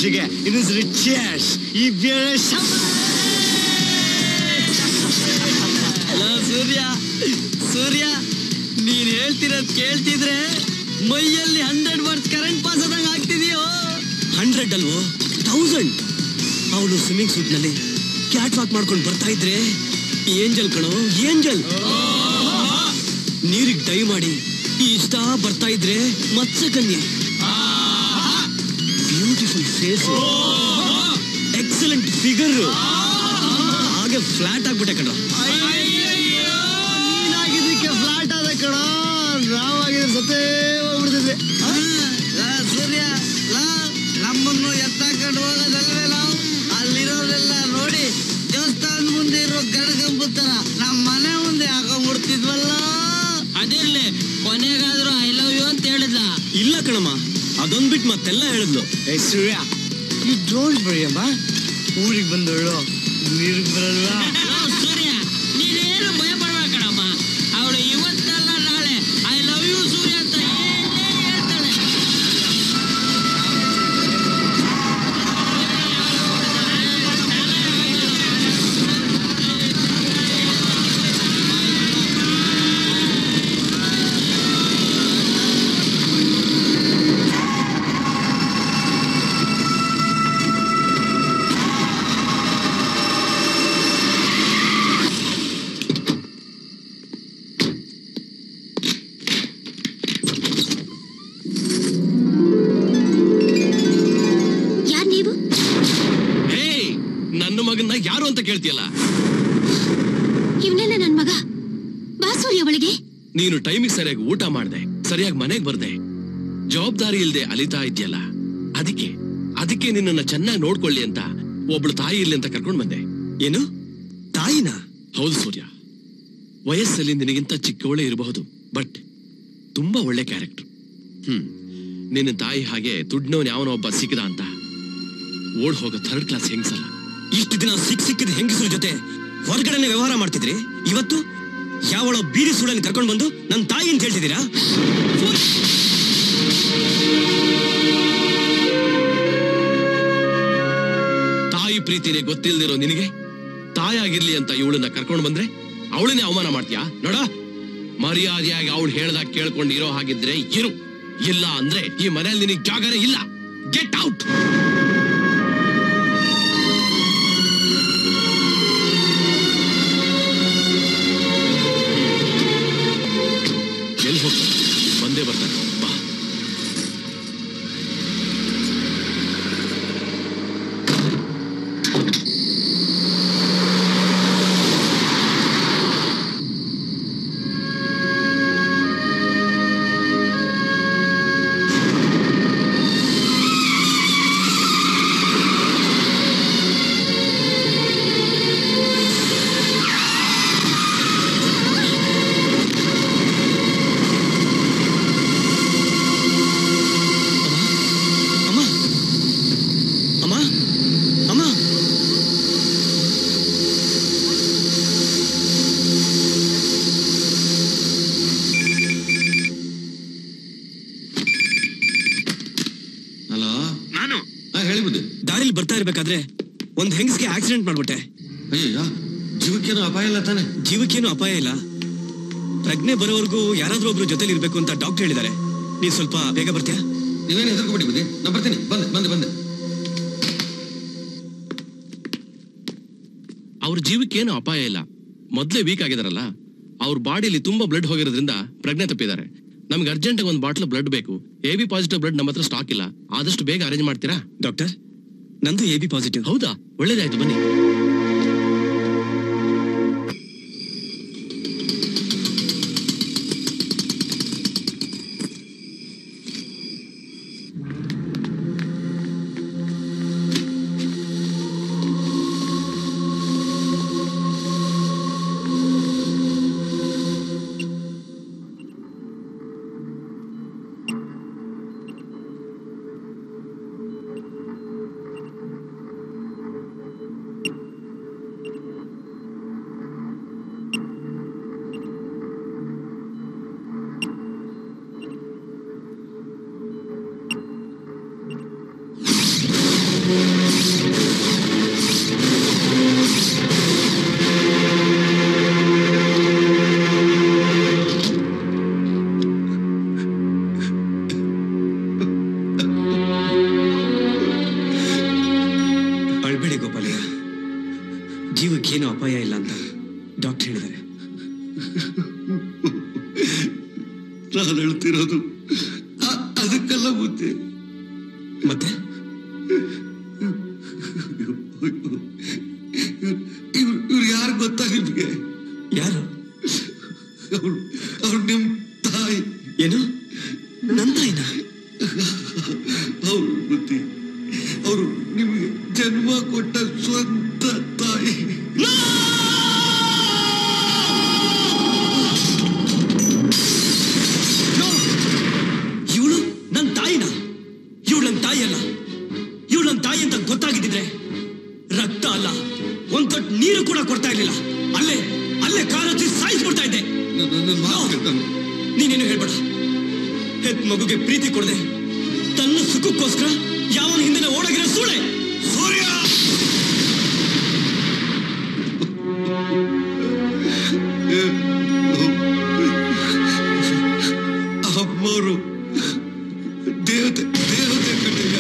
ಖುಷಿಗೆ ಇಟ್ ಇಸ್ ರಿಚೆಸ್ ಈ ಬೇಳೆ ಅಲ್ಲ ಸೂರ್ಯ ಸೂರ್ಯ ನೀನ್ ಹೇಳ್ತಿರೋದ್ ಕೇಳ್ತಿದ್ರೆ ಮೈಯಲ್ಲಿ ಹಂಡ್ರೆಡ್ ವರ್ಡ್ಸ್ ಕರೆಂಟ್ ಪಾಸ್ ಆದಂಗ ಆಗ್ತಿದೆಯೋ ಹಂಡ್ರೆಡ್ ಅಲ್ವೋ ಥೌಸಂಡ್ ಅವಳು ಸ್ವಿಮ್ಮಿಂಗ್ ಸೂಟ್ ನಲ್ಲಿ ಕ್ಯಾಟ್ ವಾಕ್ ಮಾಡ್ಕೊಂಡು ಬರ್ತಾ ಇದ್ರೆ ಏಂಜಲ್ ಕಣೋ ಏಂಜಲ್ ನೀರಿಗೆ ಡೈ ಮಾಡಿ ಇಷ್ಟ ಬರ್ತಾ ಇದ್ರೆ ಮತ್ಸ್ಯಕನ್ಯೆ ಬ್ಯೂಟಿಫುಲ್ ಫೇಸ್ ಎಕ್ಸಲೆಂಟ್ ಫಿಗರ್ ಹಾಗೆ ಫ್ಲಾಟ್ ಆಗ್ಬಿಟ್ಟೆ ಕಣ ನೀನಾಗಿದ್ದಕ್ಕೆ ಫ್ಲಾಟ್ ಆದ ಕಣ ನಾವಾಗಿದ್ರೆ ಸತ್ತೇ ಹೋಗ್ಬಿಡ್ತಿದ್ವಿ ಲಾ, ಸೂರ್ಯ ಲಾ, ನಮ್ಮನ್ನು ಎತ್ತಾಕೊಂಡು ಹೋಗೋದಲ್ವೇ ನಾವು ಅಲ್ಲಿರೋರೆಲ್ಲ ನೋಡಿ ದೇವಸ್ಥಾನದ ಮುಂದೆ ಇರೋ ಗಡಗಂಬು ತರ ನಮ್ಮ ಮನೆ ಮುಂದೆ ಹಾಕೊಂಡ್ಬಿಡ್ತಿದ್ವಲ್ಲ ಅದಿರ್ಲಿ ಕೊನೆಗಾದ್ರೂ ಐ ಲವ್ ಯು ಅಂತ ಹೇಳಿದ್ಲ ಇಲ್ಲ ಕಣಮ್ಮ ಅದೊಂದ್ ಬಿಟ್ಟು ಮತ್ತೆಲ್ಲ ಹೇಳಿದ್ಲು ಏ ಸೂರ್ಯ ಯು ಡೋಂಟ್ ಬರಿ ಅಮ್ಮ ಊರಿಗೆ ಬಂದವಳು ನೀರಿಗೆ ಬರಲ್ವಾ ಸೂರ್ಯ ನೀನೇನು ಭಯ ಪಡ್ಬೇಡ ಕಣಮ್ಮ ಅವಳು ಇವತ್ತಲ್ಲ ನಾಳೆ ಐ ಲವ್ ಯು ಸೂರ್ಯ ಅಂತ ಹೇಳೇ ಹೇಳ್ತಾಳೆ ಯಾರ್ ನೀವು ಹೇ ನನ್ನ ಮಗನ್ನ ಯಾರು ಅಂತ ಕೇಳ್ತೀಯಲ್ಲ ಇವನೆಲ್ಲ ನನ್ ಮಗ ಬಾಸೂರ್ಯ ಒಳಗೆ ನೀನು ಟೈಮಿಗೆ ಸರಿಯಾಗಿ ಊಟ ಮಾಡ್ದೆ ಸರಿಯಾಗಿ ಮನೆಗೆ ಬರ್ದೆ ಜವಾಬ್ದಾರಿ ಇಲ್ದೆ ಅಲಿತಾ ಇದ್ಯಲ್ಲ ಅದಕ್ಕೆ ಅದಕ್ಕೆ ನಿನ್ನನ್ನ ಚೆನ್ನಾಗಿ ನೋಡ್ಕೊಳ್ಳಿ ಅಂತ ಒಬ್ಳು ತಾಯಿ ಇರ್ಲಿ ಅಂತ ಕರ್ಕೊಂಡ್ ಬಂದೆ ಏನು ತಾಯಿನ ಹೌದು ಸೂರ್ಯ ವಯಸ್ಸಲ್ಲಿ ನಿನಗಿಂತ ಚಿಕ್ಕವಳೇ ಇರಬಹುದು ಬಟ್ ತುಂಬಾ ಒಳ್ಳೆ ಕ್ಯಾರೆಕ್ಟರ್ ಹ್ಮ್ ನಿನ್ನ ತಾಯಿ ಹಾಗೆ ದುಡ್ನವನ್ ಯಾವನೋ ಒಬ್ಬ ಸಿಕ್ಕದ ಅಂತ ಓಡ್ ಹೋಗೋ ಥರ್ಡ್ ಕ್ಲಾಸ್ ಹೆಂಗ್ಸಲ್ಲ ಇಷ್ಟು ದಿನ ಸಿಕ್ ಸಿಕ್ಕಿದ ಹೆಂಗಸರ ಜೊತೆ ಹೊರಗಡೆನೆ ವ್ಯವಹಾರ ಮಾಡ್ತಿದ್ರಿ ಇವತ್ತು ಯಾವಳ ಬೀದಿ ಸುಡಲ್ಲಿ ಕರ್ಕೊಂಡು ಬಂದು ನನ್ನ ತಾಯಿ ಅಂತ ಹೇಳ್ತಿದ್ದೀರಾ ತಾಯಿ ಪ್ರೀತಿನೇ ಗೊತ್ತಿಲ್ದಿರೋ ನಿನಗೆ ತಾಯಾಗಿರ್ಲಿ ಅಂತ ಇವಳನ್ನ ಕರ್ಕೊಂಡು ಬಂದ್ರೆ ಅವಳನ್ನೇ ಅವಮಾನ ಮಾಡ್ತೀಯಾ ನೋಡ ಮರ್ಯಾದೆಯಾಗಿ ಅವಳು ಹೇಳ್ದಾಗ ಕೇಳ್ಕೊಂಡು ಇರೋ ಹಾಗಿದ್ರೆ ಇರು ಇಲ್ಲ ಅಂದ್ರೆ ಈ ಮನೆಯಲ್ಲಿ ನಿನಗೆ ಜಾಗನೇ ಇಲ್ಲ ಗೆಟ್ ಔಟ್ ಎಲ್ಲಿ ಹೋಗ್ತಾರೆ ಬಂದೇ ಬರ್ತಾರೆ ಬಾ ಅಮ್ಮ ಅಮ್ಮ ಹಲೋ ನಾನು ಹೇಳಿಬಿಡಿ ದಾರಿಲಿ ಬರ್ತಾ ಇರ್ಬೇಕಾದ್ರೆ ಒಂದ್ ಹೆಂಗಸ್ಗೆ ಆಕ್ಸಿಡೆಂಟ್ ಮಾಡ್ಬಿಟ್ಟೆ ಅಯ್ಯಯ್ಯೋ ಜೀವಕ್ಕೇನು ಅಪಾಯ ಇಲ್ಲ ತಾನೆ ಜೀವಕ್ಕೇನು ಅಪಾಯ ಇಲ್ಲ ಪ್ರಜ್ಞೆ ಬರೋವರೆಗೂ ಯಾರಾದ್ರೂ ಒಬ್ರು ಜೊತೆಲಿ ಇರ್ಬೇಕು ಅಂತ ಡಾಕ್ಟರ್ ಹೇಳಿದ್ದಾರೆ ನೀವ್ ಸ್ವಲ್ಪ ಬೇಗ ಬರ್ತೀಯಾ ನೀವೇನು ಹೆದರ್ಕೊಬಿಡಿ ಬುದ್ಧಿ ನಾನು ಬರ್ತೀನಿ ಬಂದೆ ಬಂದೆ ಬಂದೆ ಅವ್ರ ಜೀವಕ್ಕೇನು ಅಪಾಯ ಇಲ್ಲ ಮೊದ್ಲೇ ವೀಕ್ ಆಗಿದಾರಲ್ಲ ಅವ್ರ ಬಾಡಿಲಿ ತುಂಬಾ ಬ್ಲಡ್ ಹೋಗಿರೋದ್ರಿಂದ ಪ್ರಜ್ಞೆ ತಪ್ಪಿದ್ದಾರೆ ನಮ್ಗೆ ಅರ್ಜೆಂಟ್ ಒಂದು ಬಾಟ್ಲ್ ಬ್ಲಡ್ ಬೇಕು ಎ ಬಿ ಪಾಸಿಟಿವ್ ಬ್ಲಡ್ ನಮ್ಮ ಹತ್ರ ಸ್ಟಾಕ್ ಇಲ್ಲ ಆದಷ್ಟು ಬೇಗ ಅರೇಂಜ್ ಮಾಡ್ತೀರಾ ಡಾಕ್ಟರ್ ನಂದು ಎ ಬಿ ಪಾಸಿಟಿವ್ ಹೌದಾ ಒಳ್ಳೇದಾಯ್ತು ಬನ್ನಿ ಜೀವಕ್ಕೇನು ಅಪಾಯ ಇಲ್ಲ ಅಂತ ಡಾಕ್ಟರ್ ಹೇಳಿದ್ದಾರೆ ನಾನು ಹೇಳ್ತಿರೋದು ಅ- ಅದಕ್ಕೆಲ್ಲ ಬುದ್ಧಿ ಮತ್ತೆ ಇವ್ರು ಇವ್ರು ಯಾರು ಗೊತ್ತಾ ನಿಮ್ಗೆ ಯಾರು ಅವ್ರು ಅವ್ರು ನಿಮ್ ತಾಯಿ ಏನು ನನ್ನ ತಾಯಿನ ಅವ್ರು ಬುದ್ಧಿ ಅವರು ನಿಮಗೆ ಜನ್ಮ ಕೊಟ್ಟ ಸ್ವಂತ ತಾಯಿ ಇವಳು ನನ್ನ ತಾಯಿನ ಇವಳು ನನ್ನ ತಾಯಿ ಅಲ್ಲ ಇವಳು ನನ್ನ ತಾಯಿ ಅಂತ ಗೊತ್ತಾಗಿದ್ದಿದ್ರೆ ರಕ್ತ ಅಲ್ಲ ಒಂದ್ ತೊಟ್ಟು ನೀರು ಕೂಡ ಕೊಡ್ತಾ ಇರ್ಲಿಲ್ಲ ಅಲ್ಲೇ ಅಲ್ಲೇ ಕಾಲಚ್ಚಿ ಸಾಯಿಸ್ಬಿಡ್ತಾ ಇದ್ದೆ ನೀನೇನು ಹೇಳ್ಬೇಡ ಹೆತ್ ಮಗುಗೆ ಪ್ರೀತಿ ಕೊಡದೆ ತನ್ನ ಸುಖಕ್ಕೋಸ್ಕರ ಯಾವನ ಹಿಂದೆ ಓಡಾಗಿರೋ ಸೂಳೆ ಸೂರ್ಯ ಅಮ್ಮವರು ದೇವತೆ ದೇವತೆ ಕಡೆಯ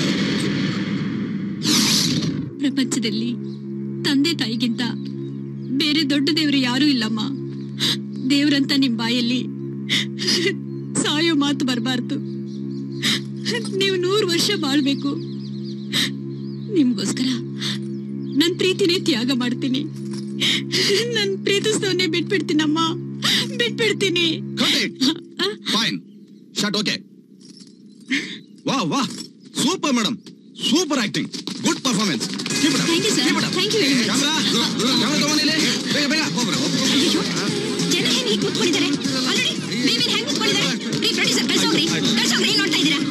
ಪ್ರಪಂಚದಲ್ಲಿ ತಂದೆ ತಾಯಿಗಿಂತ ಬೇರೆ ದೊಡ್ಡ ದೇವರು ಯಾರೂ ಇಲ್ಲಮ್ಮ ದೇವ್ರಂತ ನಿಮ್ ಬಾಯಲ್ಲಿ ಸಾಯೋ ಮಾತು ಬರಬಾರ್ದು ನೀವು ನೂರು ವರ್ಷ ಬಾಳ್ಬೇಕು ನಿಮ್ಗೋಸ್ಕರ ನನ್ ಪ್ರೀತಿನೇ ತ್ಯಾಗ ಮಾಡ್ತೀನಿ ನನ್ ಪ್ರೀತಿಸ್ತವನ್ನೇ ಬಿಟ್ಬಿಡ್ತೀನಮ್ಮ ಬಿಟ್ಬಿಡ್ತೀನಿ ಫೈನ್ ಶಾಟ್ ಓಕೆ ವಾ ವಾ super madam super acting good performance thank you sir thank you very much ಬೇಗ ಬೇಗ ಅಯ್ಯೋ ಜನ ಹೆಂಗ್ ಹೀಗ್ ಕೂತ್ಕೊಂಡಿದ್ದಾರೆ ಆಲ್ರೆಡಿ ಬೇಬಿ ಹೆಂಗ್ ಕೂತ್ಕೊಂಡಿದ್ದಾರೆ ರೀ ಪ್ರೊಡ್ಯೂಸರ್ ಕಳ್ಸೋಗ್ರಿ ಕಳ್ಸೋಗ್ರಿ ಏನ್ ನೋಡ್ತಾ ಇದ್ದೀರಾ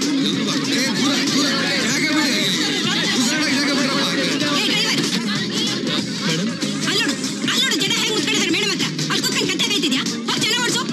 ಅಲ್ಲೋಡು ಅಲ್ಲೋಡು ಜನ ಹೆಂಗ್ ಕೂತ್ಕೊಂಡಿದ್ದಾರೆ ಮೇಡಮ್ ಹತ್ರ ಅಲ್ಲಿ ಕೂತ್ಕೊಂಡು ಕತ್ತೆ ಕೈತಿದ್ಯಾ ಹೋಗ್ ಜನ ಓಡಿಸು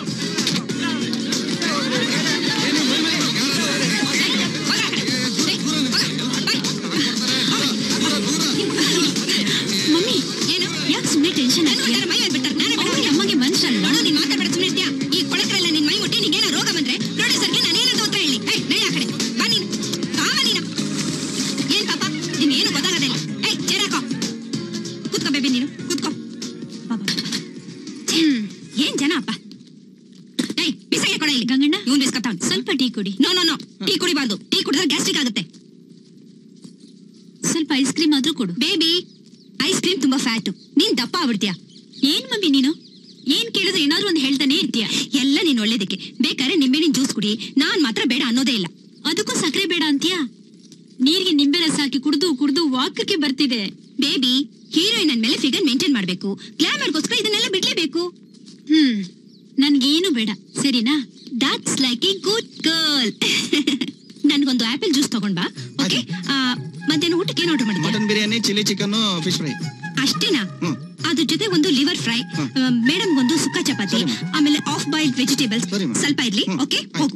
ಮಮ್ಮಿ ಏನು ಯಾಕೆ ಸುಮ್ಮನೆ ಟೆನ್ಷನ್ ಆಗ್ತೀಯ ಮೈ ಬಿಟ್ಟಾರ ನಾನೇ ಅವ್ರಿಗೆ ಅಮ್ಮಗೆ ಮನ್ಸಲ್ಲ ನೋಡು ನೀನ್ ಮಾತಾಡ್ಬೇಡ ಸುಮ್ಮನೆ ಇರ್ತೀಯ ಈ ಕೊಳಕರೆಲ್ಲ ನಿನ್ ಮೈ ಮುಟ್ಟಿ ನಿಂಗೇನೋ ರೋಗ ಬಂದ್ರೆ ಪ್ರೊಡ್ಯೂಸರ್ಗೆ ನಾನೇನಂತ ಉತ್ತರ ಹೇಳಿ ಏಯ್ ನಡಿ ಆ ಕಡೆ ಬಾ ನೀನು ಕಾಮ ನೀನು ಏನ್ ಪಾಪ ನಿನ್ ಏನು ಗೊತ್ತಾಗದಿಲ್ಲ ಏಯ್ ಚೇರಾಕೋ ಕೂತ್ಕೋ ಬೇಬಿ ನೀನು ಕೂತ್ಕೋ ಬಾ, ಬಾ, ಬಾ. ಹ್ಮ್ ಏನ್ ಜನ ಅಪ್ಪ ಏಯ್ ಬಿಸಾಯ ಕೊಡ ಇಲ್ಲಿ ಗಂಗಣ್ಣ ಇವನ್ ಬಿಸ್ಕತ್ತಾವ್ ಸ್ವಲ್ಪ ಟೀ ಕುಡಿ ನೋ ನೋ ನೋ ಟೀ ಕುಡಿಬಾರ್ದು ಟೀ ಕುಡಿದ್ರೆ ಗ್ಯಾಸ್ಟ್ರಿಕ್ ಆಗುತ್ತೆ ಸ್ವಲ್ಪ ಐಸ್ ಕ್ರೀಮ್ ಆದ್ರೂ ಕೊಡು ಬೇಬಿ ಐಸ್ ಕ್ರೀಮ್ ತುಂಬಾ ಫ್ಯಾಟು ನೀನ್ ದಪ್ಪ ಆಗ್ಬಿಡ್ತೀಯ ಏನ್ ಮಮ್ಮಿ ನೀನು ಏನ್ ಕೇಳಿದ್ರೆ ಏನಾದ್ರೂ ಒಂದು ಹೇಳ್ತಾನೆ ಇರ್ತೀಯ ಎಲ್ಲ ನೀನ್ ಒಳ್ಳೇದಕ್ಕೆ ಬೇಕಾದ್ರೆ ನಿಂಬೆಹಣ್ಣಿನ ಜ್ಯೂಸ್ ಕುಡಿ ನಾನ್ ಮಾತ್ರ ಬೇಡ ಅನ್ನೋದೇ ಇಲ್ಲ ಅದಕ್ಕೂ ಸಕ್ಕರೆ ಬೇಡ ಅಂತೀಯಾ ನೀರಿಗೆ ನಿಂಬೆ ರಸ ಹಾಕಿ ಕುಡ್ದು ಕುಡ್ದು ವಾಕಕ್ಕೆ ಬರ್ತಿದೆ ಬೇಬಿ ಹೀರೋಯಿನ್ ಅಂದ್ಮೇಲೆ ಫಿಗರ್ ಮೇಂಟೈನ್ ಮಾಡ್ಬೇಕು ಗ್ಲಾಮರ್ಗೋಸ್ಕರ ಇದನ್ನೆಲ್ಲ ಬಿಡ್ಲೇಬೇಕು ಹ್ಮ್ ನನ್ಗೇನು ಬೇಡ ಸರಿನಾ that's like a good girl ನನ್ಗೊಂದು ಆಪಲ್ ಜ್ಯೂಸ್ ತಗೊಂಡ್ ಬಾ ಓಕೆ ಮಧ್ಯಾಹ್ನ ಊಟಕ್ಕೆ ಏನ್ ಆರ್ಡರ್ ಮಾಡಿದ್ಯಾ mutton biryani chilli chicken fish fry ಅಷ್ಟೇನಾ ಅದ್ರ ಜೊತೆ ಒಂದು ಲಿವರ್ ಫ್ರೈ ಮೇಡಮ್ ಒಂದು ಸುಕ್ಕ ಚಪಾತಿ ಆಮೇಲೆ ಆಫ್ ಬಾಯ್ಲ್ಡ್ ವೆಜಿಟೇಬಲ್ಸ್ ಸ್ವಲ್ಪ ಇರ್ಲಿ ಓಕೆ ಹೋಗು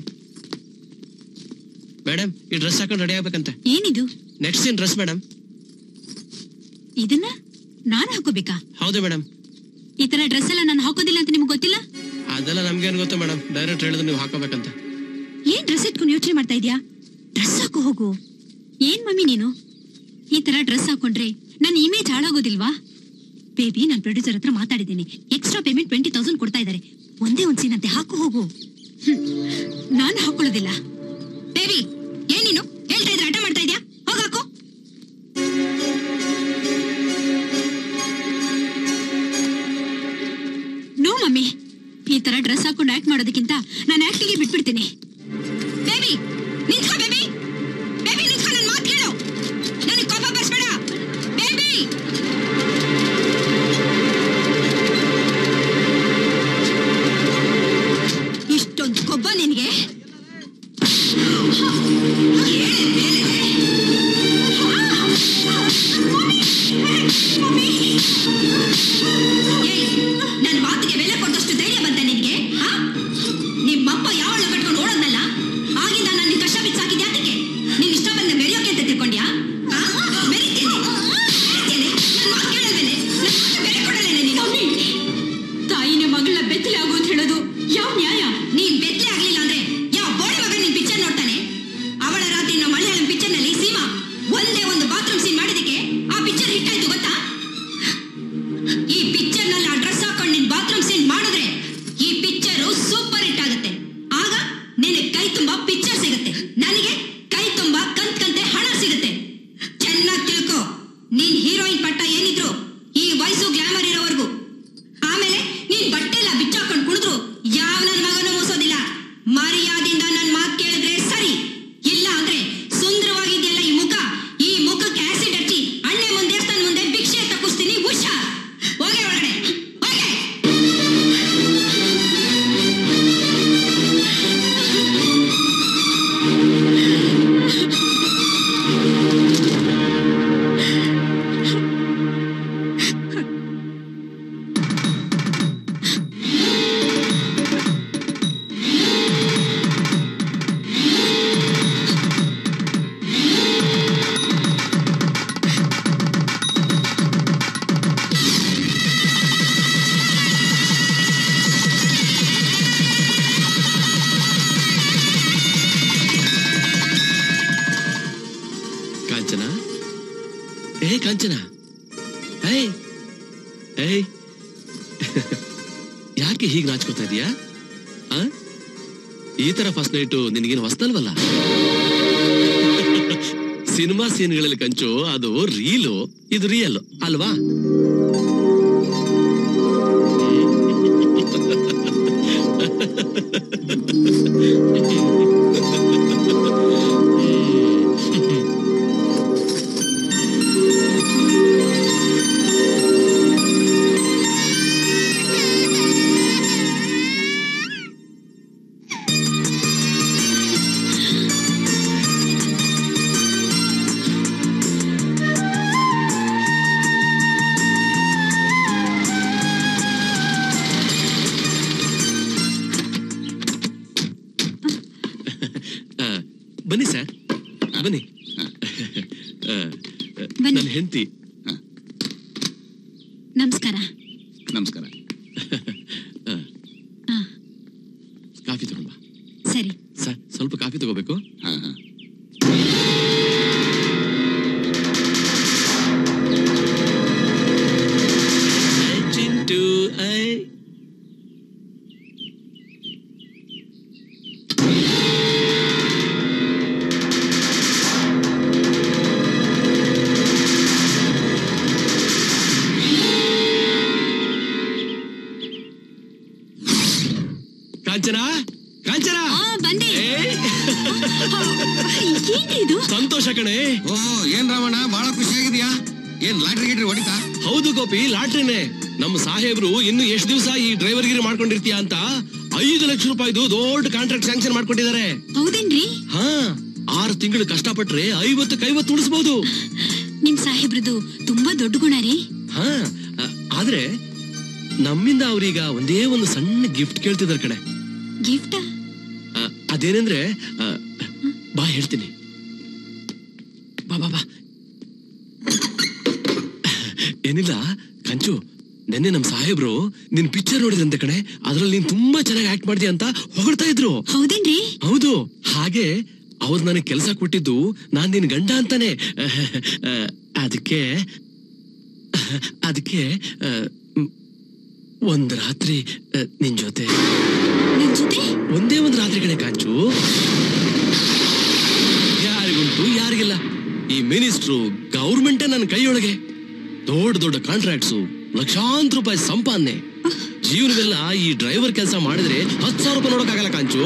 ಮೇಡಮ್ ಈ ಡ್ರೆಸ್ ಹಾಕೊಂಡು ರೆಡಿ ಆಗ್ಬೇಕಂತೆ ಏನಿದು ನೆಕ್ಸ್ಟ್ ಏನ್ ಡ್ರೆಸ್ ಮೇಡಮ್ ಇದನ್ನ ನಾನ್ ಹಾಕೋಬೇಕಾ ಹೌದು ಮೇಡಮ್ ಈ ತರ ಡ್ರೆಸ್ ಎಲ್ಲ ನಾನು ಹಾಕೋದಿಲ್ಲ ಅಂತ ನಿಮ್ಗೆ ಗೊತ್ತಿಲ್ಲ ಅದೆಲ್ಲ ನಮ್ಗೇನ್ ಗೊತ್ತು ಮೇಡಮ್ ಡೈರೆಕ್ಟ್ ಹೇಳಿದ್ರೆ ನೀವು ಹಾಕೋಬೇಕಂತ ಏನ್ ಡ್ರೆಸ್ ಇಟ್ಕೊಂಡು ಯೋಚನೆ ಮಾಡ್ತಾ ಇದ್ಯಾ ಡ್ರೆಸ್ ಹಾಕೋ ಹೋಗು ಏನ್ ಮಮ್ಮಿ ನೀನು ಈ ತರ ಡ್ರೆಸ್ ಹಾಕೊಂಡ್ರೆ ನನ್ನ ಇಮೇಜ್ ಹಾಳಾಗೋದಿಲ್ವಾ ಬೇಬಿ ನಾನು ಪ್ರೊಡ್ಯೂಸರ್ ಹತ್ರ ಮಾತಾಡಿದ್ದೀನಿ ಎಕ್ಸ್ಟ್ರಾ ಪೇಮೆಂಟ್ ಟ್ವೆಂಟಿ ತೌಸಂಡ್ ಕೊಡ್ತಾ ಇದ್ದಾರೆ ಒಂದೇ ಒಂದ್ ಸೀನ್ ಅಂತೆ ಹಾಕು ಹೋಗು ನಾನು ಹಾಕೊಳ್ಳೋದಿಲ್ಲ ಬೇಬಿ ಏನ್ ನೀನು ಹೇಳ್ತಾ ಇದ್ರೆ ಆಟ ಮಾಡ್ತಾ ಇದ್ಯಾ ಹೋಗ್ ಹಾಕು ನೋ ಮಮ್ಮಿ ಈ ತರ ಡ್ರೆಸ್ ಹಾಕೊಂಡು ಆಕ್ಟ್ ಮಾಡೋದಕ್ಕಿಂತ ನಾನು ಆಕ್ಟಿಂಗ್ ಬಿಟ್ಬಿಡ್ತೀನಿ ಬೇಬಿ ನಿಂತ್ಕೋ ಬೇಬಿ ಬೇಬಿ ನಿಂತ್ಕೋ ನನ್ನ ಮಾತು ಕೇಳು ನನಗೆ ಕೋಪ ಬರ್ಸ್ಬೇಡ ಬೇಬಿ ಇಷ್ಟೊಂದು ಕೊಬ್ಬ ನಿನಗೆ ನನ್ನ ಮಾತಿಗೆ ಬೆಲೆ ಕೊಟ್ಟಷ್ಟು ಧೈರ್ಯ ಬಂತ ನಿನಗೆ ನಿಮ್ಮಪ್ಪ ಯಾವಳ ಕಟ್ಕೊಂಡು ಓಡೋದ್ನಲ್ಲ ಆಗಿಂದ ನನ್ನ ಕಷ್ಟ ಬಿಚ್ಚಾಕಿದ್ಯಾ ಅದಕ್ಕೆ ನೀನ್ ಇಷ್ಟ ಬಂದ ಮೆರೆಯೋಕೆ ಅಂತ ತಿಳ್ಕೊಂಡ್ಯಾ ಆ? ಮೆರಿತೇನೆ ಮೆರಿತೇನೆ ನನ್ನ ಮಾತು ಕೇಳಲ್ವೇನೆ ನನ್ನ ಮಾತು ಬೆಲೆ ಕೊಡಲ್ಲೇನೆ ನೀನು ತಾಯಿನ ಮಗಳ ಬೆತ್ತಲೆ ಆಗು ಅಂತ ಹೇಳೋದು ಯಾವ ನ್ಯಾಯ ನೀನ್ ಬೆತ್ತಲೆ ಆಗ್ಲಿಲ್ಲ ಅಂದ್ರೆ ಯಾವ ಬೋಳಿ ಮಗ ನಿನ್ ಪಿಕ್ಚರ್ ನೋಡ್ತಾನೆ ಅವಳ ರಾತ್ರಿ ನಮ್ಮ ಮಲಯಾಳಂ ಪಿಕ್ಚರ್ ನಲ್ಲಿ ಸೀಮಾ ಒಂದೇ ಒಂದು ಬಾತ್ರೂಮ್ ಸೀನ್ ಮಾಡಿದಕ್ಕೆ ಆ ಪಿಕ್ಚರ್ ಹಿಟ್ ಆಯ್ತು ಗೊತ್ತಾ ಏಯ್ ಯಾಕೆ ಹೀಗೆ ನಾಚ್ಕೋತಾ ಇದೀಯಾ ಆ? ಈ ತರ ಫಸ್ಟ್ ನೈಟು ನಿನಗೇನು ಹೊಸ್ತಲ್ವಲ್ಲ ಸಿನಿಮಾ ಸೀನ್ಗಳಲ್ಲಿ ಕಂಚು ಅದು ರೀಲು ಇದು ರಿಯಲ್ ಅಲ್ವಾ ಆ, ಬನ್ನಿ ಸರ್ ಬನ್ನಿ ಆ, ನನ್ನ ಹೆಂಡತಿ ನಮಸ್ಕಾರ ನಮಸ್ಕಾರ ಕಾಫಿ ತಗೊಂಬ ಸರಿ ಸರ್ ಸ್ವಲ್ಪ ಕಾಫಿ ತಗೋಬೇಕು ಹಾ ಹಾ ಚಿಂಟು ಐ ಕಾಂಚನ ಕಾಂಚನ ಬಂದೆ ಏಯ್! ಏನ್ರಿ ಇದು ಸಂತೋಷ ಕಣೆ ಓ ಏನ್ ರಾಮಣ್ಣ ಬಹಳ ಖುಷಿಯಾಗಿದ್ಯಾ ಏನ್ ಲಾಟ್ರಿ ಗಿಟ್ರಿ ಹೊಡಿತಾ ಹೌದು ಗೋಪಿ ಲಾಟ್ರಿನೇ ನಮ್ಮ ಸಾಹೇಬ್ರು ಇನ್ನು ಎಷ್ಟು ದಿವಸ ಈ ಡ್ರೈವರ್ ಗಿರಿ ಮಾಡ್ಕೊಂಡಿರ್ತೀಯ ಅಂತ ಐದು ಲಕ್ಷ ರೂಪಾಯಿದು ದೊಡ್ಡ ಕಾಂಟ್ರಾಕ್ಟ್ ಸ್ಯಾಂಕ್ಷನ್ ಮಾಡ್ಕೊಟ್ಟಿದ್ದಾರೆ ಹೌದೇನ್ರಿ ಹಾ ಆರು ತಿಂಗಳು ಕಷ್ಟಪಟ್ರೆ ಐವತ್ತಕ್ಕೆ ಐವತ್ತು ಉಳಿಸ್ಬೋದು ನಿಮ್ ಸಾಹೇಬ್ರದು ತುಂಬಾ ದೊಡ್ಡ ಗುಣ ರೀ ಹಾ ಆ, ಆದ್ರೆ ನಮ್ಮಿಂದ ಅವ್ರೀಗ ಒಂದೇ ಒಂದು ಸಣ್ಣ ಗಿಫ್ಟ್ ಕೇಳ್ತಿದಾರೆ ಕಣೆ ಗಿಫ್ಟ್ ಆ, ಅದೇನಂದ್ರೆ ಆ, ಬಾ ಹೇಳ್ತೀನಿ ಬಾ ಬಾ ಬಾ ಏನಿಲ್ಲ ಕಂಚು ನೆನ್ನೆ ನಮ್ ಸಾಹೇಬ್ರು ನಿನ್ ಪಿಕ್ಚರ್ ನೋಡಿದ್ರಂತೆ ಕಣೆ ಅದ್ರಲ್ಲಿ ನೀನ್ ತುಂಬಾ ಚೆನ್ನಾಗಿ ಆಕ್ಟ್ ಮಾಡ್ತೀಯ ಅಂತ ಹೊಗಳ್ತಾ ಇದ್ರು ಹೌದೇನ್ರಿ ಹೌದು ಹಾಗೆ ಅವ್ರು ನನಗೆ ಕೆಲಸ ಕೊಟ್ಟಿದ್ದು ನಾನ್ ನಿನ್ ಗಂಡ ಅಂತಾನೆ ಆ, ಅದಕ್ಕೆ ಅದಕ್ಕೆ ಆ, ಮ್, ಒಂದ್ ರಾತ್ರಿ ಆ, ನಿನ್ ಜೊತೆ ನಿನ್ ಜೊತೆ ಒಂದೇ ಒಂದ್ ರಾತ್ರಿ ಕಣೆ ಕಾಂಚು ಯಾರಿಗುಂಟು ಯಾರಿಗಿಲ್ಲ ಈ ಮಿನಿಸ್ಟ್ರು ಗೌರ್ಮೆಂಟೇ ನನ್ನ ಕೈಯೊಳಗೆ ದೊಡ್ಡ ದೊಡ್ಡ ಕಾಂಟ್ರಾಕ್ಟ್ಸು ಲಕ್ಷಾಂತರ ರೂಪಾಯಿ ಸಂಪಾದನೆ ಜೀವನವೆಲ್ಲ ಈ ಡ್ರೈವರ್ ಕೆಲಸ ಮಾಡಿದ್ರೆ ಹತ್ತು ಸಾವಿರ ರೂಪಾಯಿ ನೋಡಕ್ಕಾಗಲ್ಲ ಕಾಂಚು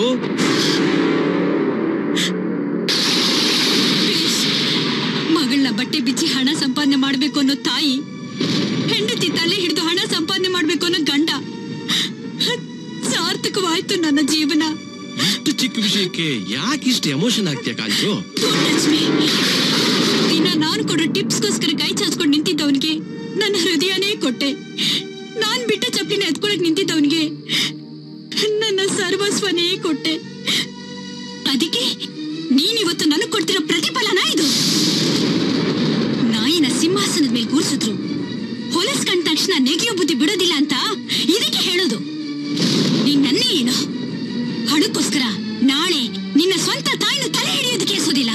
ಮಗಳನ್ನ ಬಟ್ಟೆ ಬಿಚ್ಚಿ ಹಣ ಸಂಪಾದನೆ ಮಾಡ್ಬೇಕು ಅನ್ನೋ ತಾಯಿ ಹೆಂಡತಿ ತಲೆ ಹಿಡಿದು ಹಣ ಸಂಪಾದನೆ ಮಾಡ್ಬೇಕು ಅನ್ನೋ ಗಂಡ ಸಾರ್ಥಕವಾಯ್ತು ನನ್ನ ಜೀವನ ಇಷ್ಟು ಚಿಕ್ಕ ವಿಷಯಕ್ಕೆ ಯಾಕೆ ಇಷ್ಟು ಎಮೋಷನ್ ಆಗ್ತೀಯ ಕಾಂಚು Don't touch me. ದಿನ ನಾನು ಕೊಡೋ ಟಿಪ್ಸ್ಗೋಸ್ಕರ ಕೈ ಚಾಚ್ಕೊಂಡು ನಿಂತಿದ್ದವನಿಗೆ ನನ್ನ ಹೃದಯನೇ ಕೊಟ್ಟೆ ನಾನ್ ಬಿಟ್ಟ ಚಪ್ಲಿನ ಎತ್ಕೊಳಕ್ ನಿಂತಿದ್ದವನಿಗೆ ನನ್ನ ಸರ್ವಸ್ವನೇ ಕೊಟ್ಟೆ ಅದಕ್ಕೆ ನೀನಿವತ್ತು ನನಗ್ ಕೊಡ್ತಿರೋ ಪ್ರತಿಫಲನ ಇದು ನಾಯಿನ ಸಿಂಹಾಸನದ ಮೇಲೆ ಕೂರಿಸಿದ್ರು ಹೊಲಸ್ ಕಂಡ ತಕ್ಷಣ ನೆಗೆಯೋ ಬುದ್ಧಿ ಬಿಡೋದಿಲ್ಲ ಅಂತ ಇದಕ್ಕೆ ಹೇಳೋದು ನೀನ್ ನನ್ನೇ ಏನು ಹಣಕ್ಕೋಸ್ಕರ ನಾಳೆ ನಿನ್ನ ಸ್ವಂತ ತಾಯಿನ ತಲೆ ಹಿಡಿಯೋದಕ್ಕೆ ಎಸೋದಿಲ್ಲ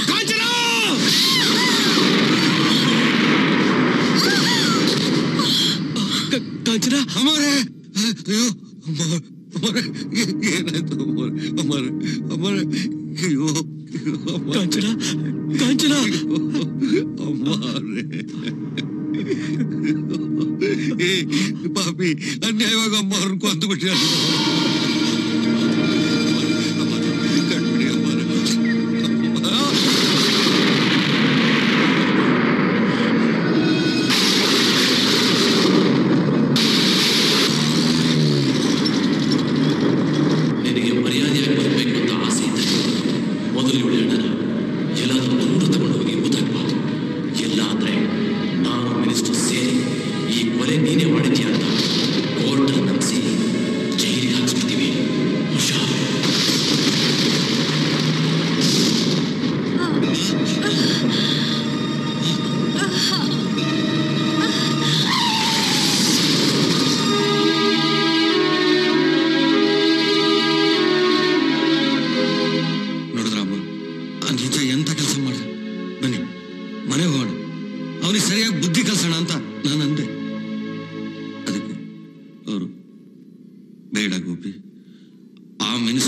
ಕಾಂಚನ ಅಮರೇ ಅಯ್ಯೋ ಅಮರ ಅಮರ ಏನಾಯ್ತು ಅಮರ ಅಮರ ಅಮರ ಅಯ್ಯೋ ಕಾಂಚನ ಕಾಂಚನ ಅಮ್ಮಾರೆ ಏ ಪಾಪಿ ಅನ್ಯಾಯವಾಗಿ ಅಮ್ಮ ಅವ್ರನ್ನ ಕೊಂದು ಬಿಟ್ರಿ ಕಣ್ಬಿಡಿ ಅಮ್ಮಾರೆ ನಿನಗೆ ಮರ್ಯಾದೆಯಾಗಿ ಬರಬೇಕು ಅಂತ ಆಸೆ ಇದ್ದರೆ ಮೊದಲು ಇವಳು ಹೇಳೋಣ ಎಲ್ಲಾದ್ರೂ ದೂರ ತಗೊಂಡು ಹೋಗಿ ಊದಾಕ್ಬಾರ್ದು ಎಲ್ಲ ಅಂದ್ರೆ ನಾನು ಮಿನಿಸ್ಟರ್ ಸೇರಿ ಈ ಕೊಲೆ ನೀನೇ ಮಾಡಿದ್ಯಾ ಅಂತ ಕೋರ್ಟ್ ನಂಬಿಸಿ ಜೈಲಿಗೆ ಹಾಕ್ಸ್ಬಿಡ್ತೀವಿ ಹುಷಾರು ನೋಡಿದ್ರಮ್ಮ ಆ ನಿಜ ಎಂತ ಕೆಲಸ ಮಾಡ್ದ ಬನ್ನಿ ಮನೆಗೆ ಹೋಗೋಣ ಅವನಿಗೆ ಸರಿಯಾಗಿ ಬುದ್ಧಿ ಕಲ್ಸೋಣ ಅಂತ ನಾನು ಅಂದೆ ಅದಕ್ಕೆ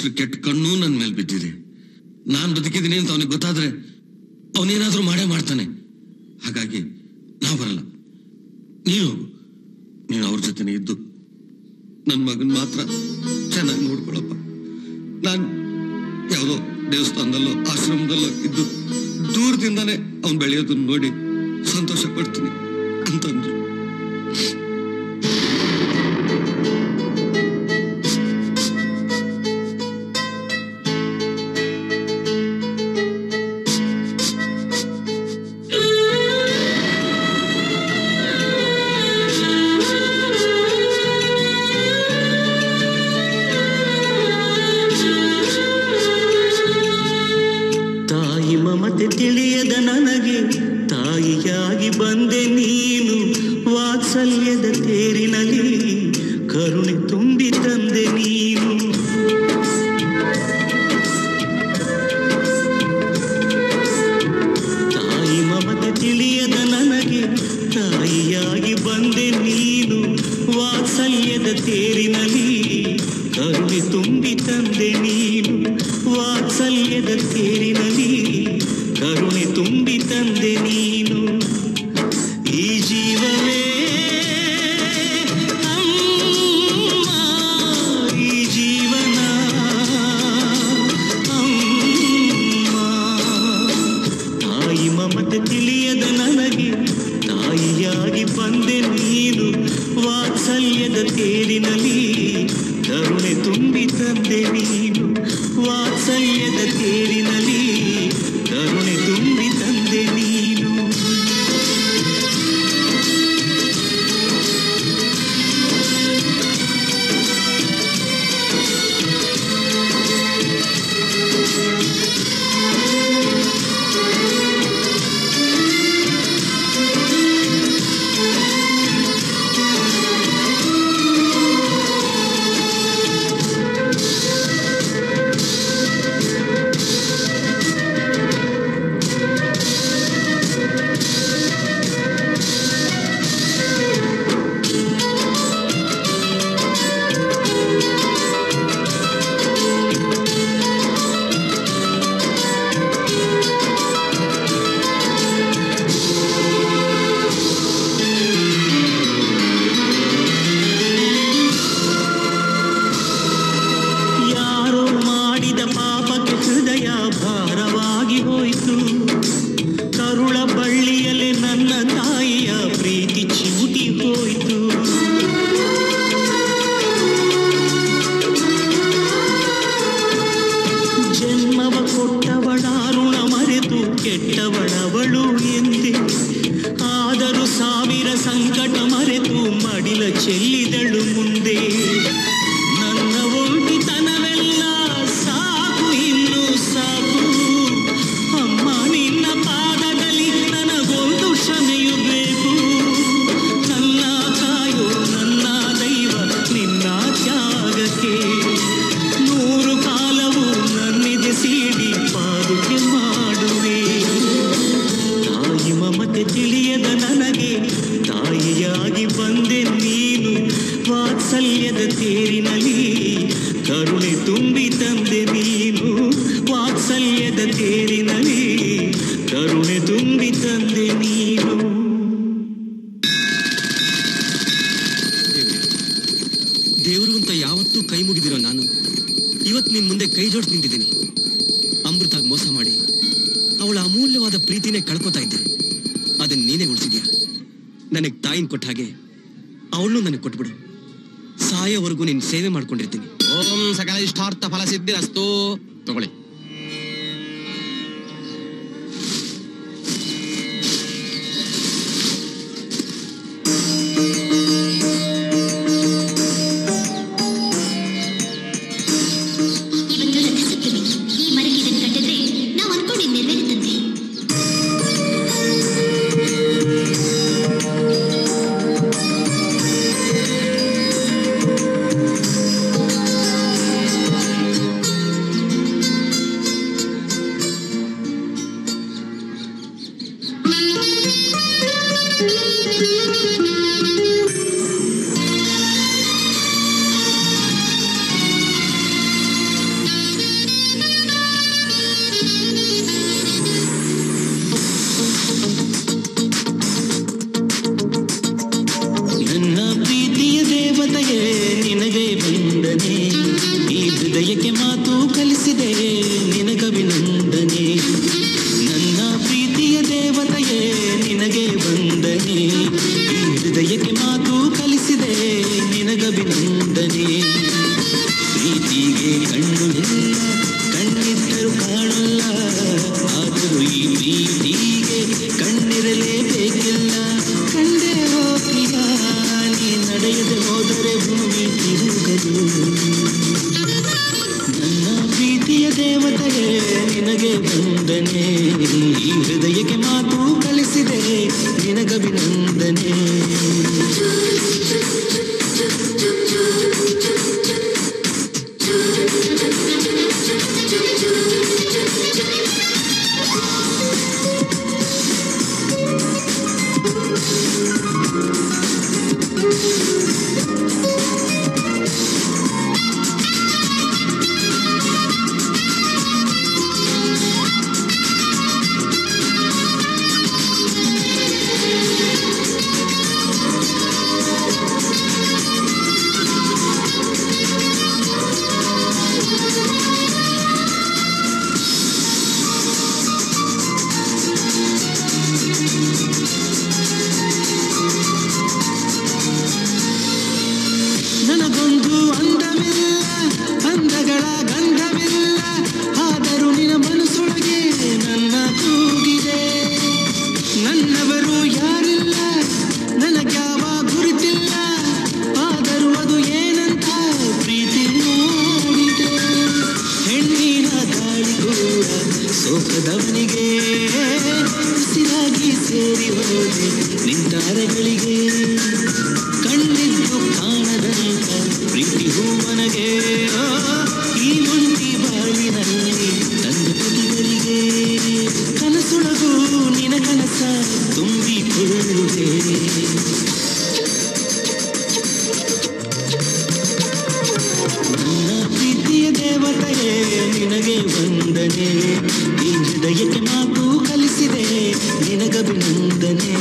ಮನುಷ್ಯರ ಕೆಟ್ಟ ಕಣ್ಣು ನನ್ನ ಮೇಲೆ ಬಿದ್ದಿದೆ ನಾನು ಬದುಕಿದ್ದೀನಿ ಅಂತ ಅವನಿಗೆ ಗೊತ್ತಾದ್ರೆ ಅವನೇನಾದ್ರೂ ಮಾಡೇ ಮಾಡ್ತಾನೆ ಹಾಗಾಗಿ ನಾವು ಬರಲ್ಲ ನೀನು ನೀನು ಅವ್ರ ಜೊತೆನೆ ಇದ್ದು ನನ್ನ ಮಗನ್ ಮಾತ್ರ ಚೆನ್ನಾಗಿ ನೋಡ್ಕೊಳಪ್ಪ ನಾನು ಯಾವುದೋ ದೇವಸ್ಥಾನದಲ್ಲೋ ಆಶ್ರಮದಲ್ಲೋ ಇದ್ದು ದೂರದಿಂದಾನೇ ಅವ್ನು ಬೆಳೆಯೋದನ್ನ ನೋಡಿ ಸಂತೋಷ ಪಡ್ತೀನಿ ಅಂತಂದ್ರು ತಾಯಿ ಮಮತೆ ತಿಳಿಯದ ನನಗೆ ತಾಯಿಯಾಗಿ ಬಂದೆ ನೀನು ವಾತ್ಸಲ್ಯದ ತೇರಿನಲ್ಲಿ ಕರುಣೆ ತುಂಬಿ ತಂದೆ ನೀನು ತಾಯಿ ಮಮತೆ ತಿಳಿಯದ ನನಗೆ ತಾಯಿಯಾಗಿ ಬಂದೆ ನೀನು ವಾತ್ಸಲ್ಯದ ತೇರಿನಲ್ಲಿ ಕರುಣೆ ತುಂಬಿ ತಂದೆ ನೀನು ವಾತ್ಸಲ್ಯದ ತೇರಿನಲ್ಲಿ ಕರುಣೆ ತುಂಬಿ ತಂದೆ ನೀನು ಈ ಜೀವವೇ ಅಮ್ಮ, ಈ ಜೀವನ ಅಮ್ಮ ತಾಯಿ ಮಮತೆ ತಿಳಿಯದ ನನಗೆ ತಾಯಿಯಾಗಿ ಬಂದೆ ನೀನು ವಾತ್ಸಲ್ಯದ ತೇರಿನಲ್ಲಿ ಕರುಣೆ ತುಂಬಿ ತಂದೆ ನೀನು ವಾತ್ಸಲ್ಯದ ತೇರಿನಲ್ಲಿ ಕರುಣೆ ತುಂಬಿ ತಂದೆ ನೀನು ಯಾರೋ ಮಾಡಿದ ಪಾಪಕ್ಕೆ ಹೃದಯ ಭಾರವಾಗಿ ಹೋಯಿತು ಕರುಳ ಬಳ್ಳಿಯಲ್ಲೇ ನನ್ನ ತಾಯಿಯ ಪ್ರೀತಿ ಚಿವುಟಿ ಹೋಯಿತು ಜನ್ಮವ ಕೊಟ್ಟವಳ ಋಣ ಮರೆತು ಕೆಟ್ಟವಳವಳು ಎಂದೆ ಆದರೂ ಸಾವಿರ ಸಂಕಟ ಮರೆತು ಮಡಿಲ ಚೆಲ್ಲಿದಳು ಮುಂದೆ ನನ್ನ ಒಂಟಿತನವೆಲ್ಲ ಸಾಕು ಇನ್ನು ಸಾಕು ಅಮ್ಮ ನಿನ್ನ ಪಾದದಲ್ಲಿ ನನಗೊಂದು ಕ್ಷಮೆಯು ಬೇಕು ನನ್ನ ಕಾಯೋ ನನ್ನ ದೈವ ನಿನ್ನ ತ್ಯಾಗಕ್ಕೆ ನೂರು ಕಾಲವು ನನ್ನಿದೆ ಸೀಡಿ ಪಾದುಕೆ ಮಾಡುವೆ ತಾಯಿ ಮಮತೆ ತಿಳಿಯದ ನನಗೆ ತಾಯಿಯಾಗಿ ಬಂದೆ ನೀನು ವಾತ್ಸಲ್ಯದ ತೇರಿನಲ್ಲಿ ಕರುಣೆ ತುಂಬಿ ತಂದೆ ನೀನು ವಾತ್ಸಲ್ಯದ ತೇರಿನಲ್ಲಿ ಕರುಣೆ ತುಂಬಿ ತಂದೆ ನೀನು ದೇವರು ಅಂತ ಯಾವತ್ತೂ ಕೈ ಮುಗಿದಿರೋ ನಾನು ಇವತ್ತು ನಿನ್ ಮುಂದೆ ಕೈ ಜೋಡಿಸಿ ನಿಂತಿದ್ದೀನಿ ಅಮೃತಾಗ್ ಮೋಸ ಮಾಡಿ ಅವಳ ಅಮೂಲ್ಯವಾದ ಪ್ರೀತಿನೇ ಕಳ್ಕೊತಾ ಇದ್ದೆ ಅದನ್ನ ನೀನೇ ಉಳಿಸಿದ್ಯಾ ನನಗೆ ತಾಯಿನ ಕೊಟ್ಟ ಹಾಗೆ ಅವಳನ್ನು ನನಗೆ ಕೊಟ್ಬಿಡು ಸಾಯೋವರೆಗೂ ನಿನ್ ಸೇವೆ ಮಾಡ್ಕೊಂಡಿರ್ತೀನಿ ಓಂ ಸಕಲ ಇಷ್ಟಾರ್ಥ ಫಲ ಸಿದ್ಧಿರಸ್ತು ತಗೊಳ್ಳಿ ಇವತ್ತು ರಥಸಪ್ತಮಿ ಈ ಮರಕ್ಕೆ ಇದನ್ನು ಕಟ್ಟಿದ್ರೆ ನಾವು ಅನ್ಕೊಂಡಿದ್ ನೆರವೇರುತ್ತಂತೆ ನಡೆಯದೆ ಹೋದರೆ ಭೂಮಿ ತಿರುಗದು ನನ್ನ ಪ್ರೀತಿಯ ದೇವತೆಯೇ ನಿನಗೆ ವಂದನೆ ಈ ಹೃದಯಕ್ಕೆ ಮಾತು ಕಲಿಸಿದೆ ನಿನಗಭಿನಂದನೆ ನನಗೊಂದು ಅಂದವಿಲ್ಲ ಅಂದಗಳ ಗಂಧವಿಲ್ಲ ಆದರೂ ನಿನ್ನ ಮನಸ್ಸೊಳಗೆ ನನ್ನ ಕೂಗಿದೆ ನನ್ನವರು ಯಾರಿಲ್ಲ ನನಗ್ಯಾವ ಗುರುತಿಲ್ಲ ಆದರೂ ಅದು ಏನಂತ ಪ್ರೀತಿ ನೋಡಿದೆ ಹೆಣ್ಣಿನ ಗಾಳಿ ಕೂಡ ಸೋಕದವನಿಗೆ ಉಸಿರಾಗಿ ಸೇರಿ ಹೋದೆ ನಿಂತಾರೆಗಳಿಗೆ ಕಣ್ಣಿದ್ದು ಕಾಣದಂತ ಪ್ರೀತಿ ಹೂವನಗೆ ಆ, ಈ ಮುಂಟಿ ಬಾಳಿನಲ್ಲಿ ತಂದೆ ಪತಿಗಳಿಗೆ ಕನಸೊಳಗು ನಿನ ಕನಸ ತುಂಬಿಕೊಳ್ಳುವೆ ನನ್ನ ಪ್ರೀತಿಯ ದೇವತೆಯೇ ನಿನಗೆ ವಂದನೆ ಈ ಹೃದಯಕ್ಕೆ ಮಾತು ಕಲಿಸಿದೆ ನಿನಗಭಿನಂದನೆ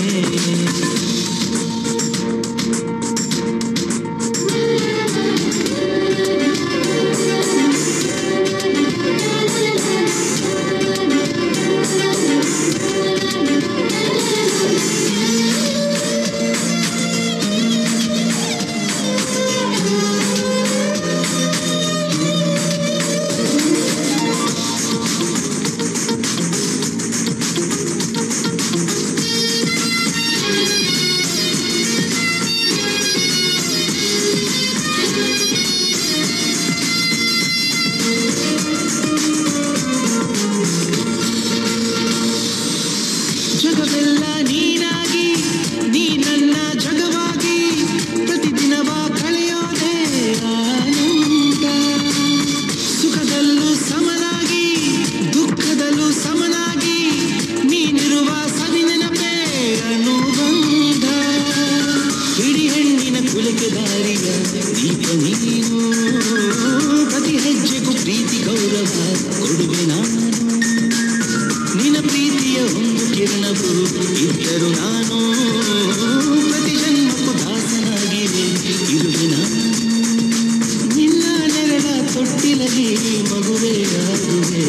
ಜಗವೆಲ್ಲ ನೀನಾಗಿ ನೀ ನನ್ನ ಜಗವಾಗಿ ಪ್ರತಿದಿನವ ಕಳೆಯೋದೆ ಆನಂದ ಸುಖದಲ್ಲೂ ಸಮನಾಗಿ ದುಃಖದಲ್ಲೂ ಸಮನಾಗಿ ನೀನಿರುವ ಸವಿ ನೆನಪೇ ಅನುಬಂಧ ಇಡೀ ಹೆಣ್ಣಿನ ಕುಲಕ್ಕೆ ದಾರಿಯ ದೀಪ ನೀನು ಪ್ರತಿ ಹೆಜ್ಜೆಗೂ ಪ್ರೀತಿ ಗೌರವ ಕೊಡುವೆ ನಾನು ನಿನ್ನ ಪ್ರೀತಿಯ ಒಂದು ಕಿರಣವು ಇದ್ದರು ನಾನು ಪ್ರತಿ ಜನ್ಮಕ್ಕೂ ದಾಸನಾಗಿವೆ ಇರುವೆ ನಾನು ನಿನ್ನ ನೆರಳ ತೊಟ್ಟಿಲಲ್ಲಿ ಮಗುವೆ ಆಗುವೆ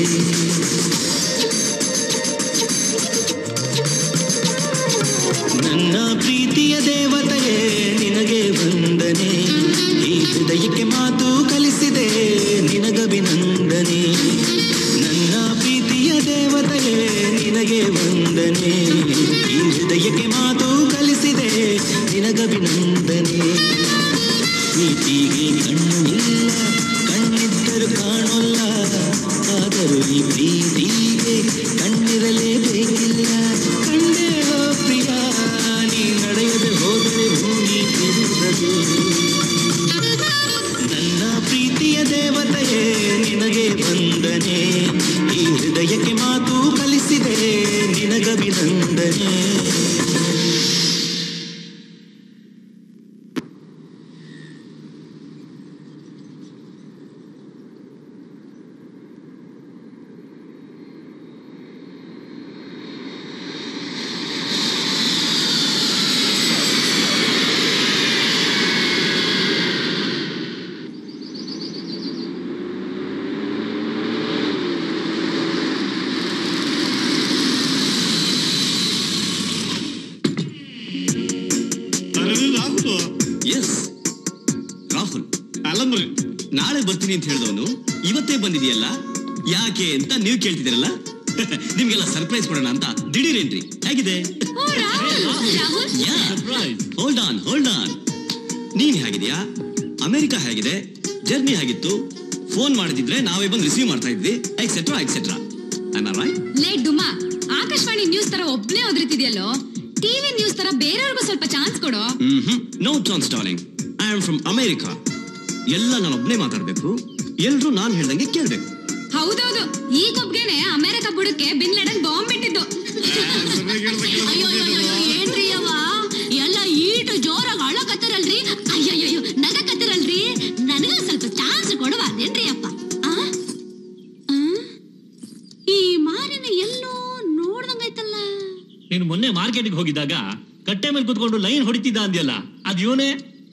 ನನ್ನ ಪ್ರೀತಿಯ ದೇವತೆಯೇ ನಿನಗೆ ವಂದನೆ ಈ ಹೃದಯಕ್ಕೆ ಮಾತು ಕಲಿಸಿದೆ ನಿನಗಭಿನಂದನೆ ನನ್ನ ಪ್ರೀತಿಯ ದೇವತೆಯೇ ನಿನಗೆ ವಂದನೆ ಈ ಹೃದಯಕ್ಕೆ ಮಾತು ಕಲಿಸಿದೆ ನಿನಗಭಿನಂದನೆ ಪ್ರೀತಿಗೆ ಕಣ್ಣು ಇಲ್ಲ ಕಣ್ಣಿದ್ದರೂ ಕಾಣೋಲ್ಲ ಆದರೂ ಈ ಪ್ರೀತಿಗೆ ಕಣ್ಣಿರಲೇಬೇಕಿಲ್ಲ ಕಂಡೇಳೋ ಪ್ರಿಯ ನೀ ನಡೆಯದೆ ಹೋದರೆ ಭೂಮಿ ತಿರುಗದು ನನ್ನ ಪ್ರೀತಿಯ ದೇವತೆಯೇ ನಿನಗೆ ವಂದನೆ ಈ ಹೃದಯಕ್ಕೆ ಮಾತು ಕಲಿಸಿದೆ ನಿನಗಭಿನಂದನೆ ರಾಹುಲ್ ಎಸ್ ರಾಹುಲ್ ಅಲ್ಲಮ್ರಿ ನಾಳೆ ಬರ್ತೀನಿ ಅಂತ ಹೇಳಿದವನು ಇವತ್ತೇ ಬಂದಿದೆಯಲ್ಲ ಯಾಕೆ ಅಂತ ನೀವು ಕೇಳ್ತಿದ್ದೀರಲ್ಲ ನಿಮ್ಗೆಲ್ಲ ಸರ್ಪ್ರೈಸ್ ಕೊಡೋಣ ಅಂತ ದಿಢೀರ್ ಎಂಟ್ರಿ ಹೇಗಿದೆ ಹೋಲ್ಡ್ ಆನ್ ಹೋಲ್ಡ್ ಆನ್ ನೀನ್ ಹೇಗಿದ್ಯಾ ಅಮೆರಿಕ ಹೇಗಿದೆ ಜರ್ನಿ ಹೇಗಿತ್ತು ಫೋನ್ ಮಾಡಿದಿದ್ರೆ ನಾವೇ ಬಂದು ರಿಸೀವ್ ಮಾಡ್ತಾ ಇದ್ವಿ ಎಕ್ಸೆಟ್ರಾ ಎಕ್ಸೆಟ್ರಾ ರೈಟ್ ಲೇ ಡುಮಾ ಆಕಾಶವಾಣಿ ನ್ಯೂಸ್ ತರ ಒಬ್ನೇ ಒದ್ರಿತಿದ್ಯಲ್ಲೋ ಟಿವಿ ನ್ಯೂಸ್ ತರ ಬೇರೆಯವ್ರಿಗೂ ಸ್ವಲ್ಪ ಚಾನ್ಸ್ ಕೊಡೋ hmm no chance darling I am from America ಎಲ್ಲ ನಾನು ಒಬ್ನೇ ಮಾತಾಡ್ಬೇಕು ಎಲ್ರು ನಾನ್ ಹೇಳ್ದಂಗೆ ಕೇಳ್ಬೇಕು ಹೌದೌದು ಈ ಕೊಬ್ಗೆನೆ ಅಮೆರಿಕ ಬುಡಕ್ಕೆ ಬಿನ್ ಲಾಡನ್ ಬಾಂಬ್ ಬಿಟ್ಟಿದ್ದು ಅಯ್ಯೋ ಅಯ್ಯೋ, ಅಯ್ಯೋ, ಏನ್ರಿ ಅವ ಎಲ್ಲ ಈಟು ಜೋರಾಗಿ ಅಳಕತ್ತಿರಲ್ರಿ ಅಯ್ಯಯ್ಯೋ ನಗಕತ್ತಿರಲ್ರಿ ನನಗ ಸ್ವಲ್ಪ ಚಾನ್ಸ್ ಕೊಡಬಾರ್ದೇನ್ರಿ ಅಪ್ಪ ಆ? ಆ? ಈ ಮಾರಿನ ಎಲ್ಲೋ ನೋಡ್ದಂಗೈತಲ್ಲ ನೀನು ಮೊನ್ನೆ ಮಾರ್ಕೆಟ್ಗೆ ಹೋಗಿದ್ದಾಗ ಕಟ್ಟೆ ಮೇಲೆ ಕುತ್ಕೊಂಡು ಲೈನ್ ಹೊಡಿತಿದ್ದ ಅಂದ್ಯಲ್ಲ ಅದ್ ಇವನೇ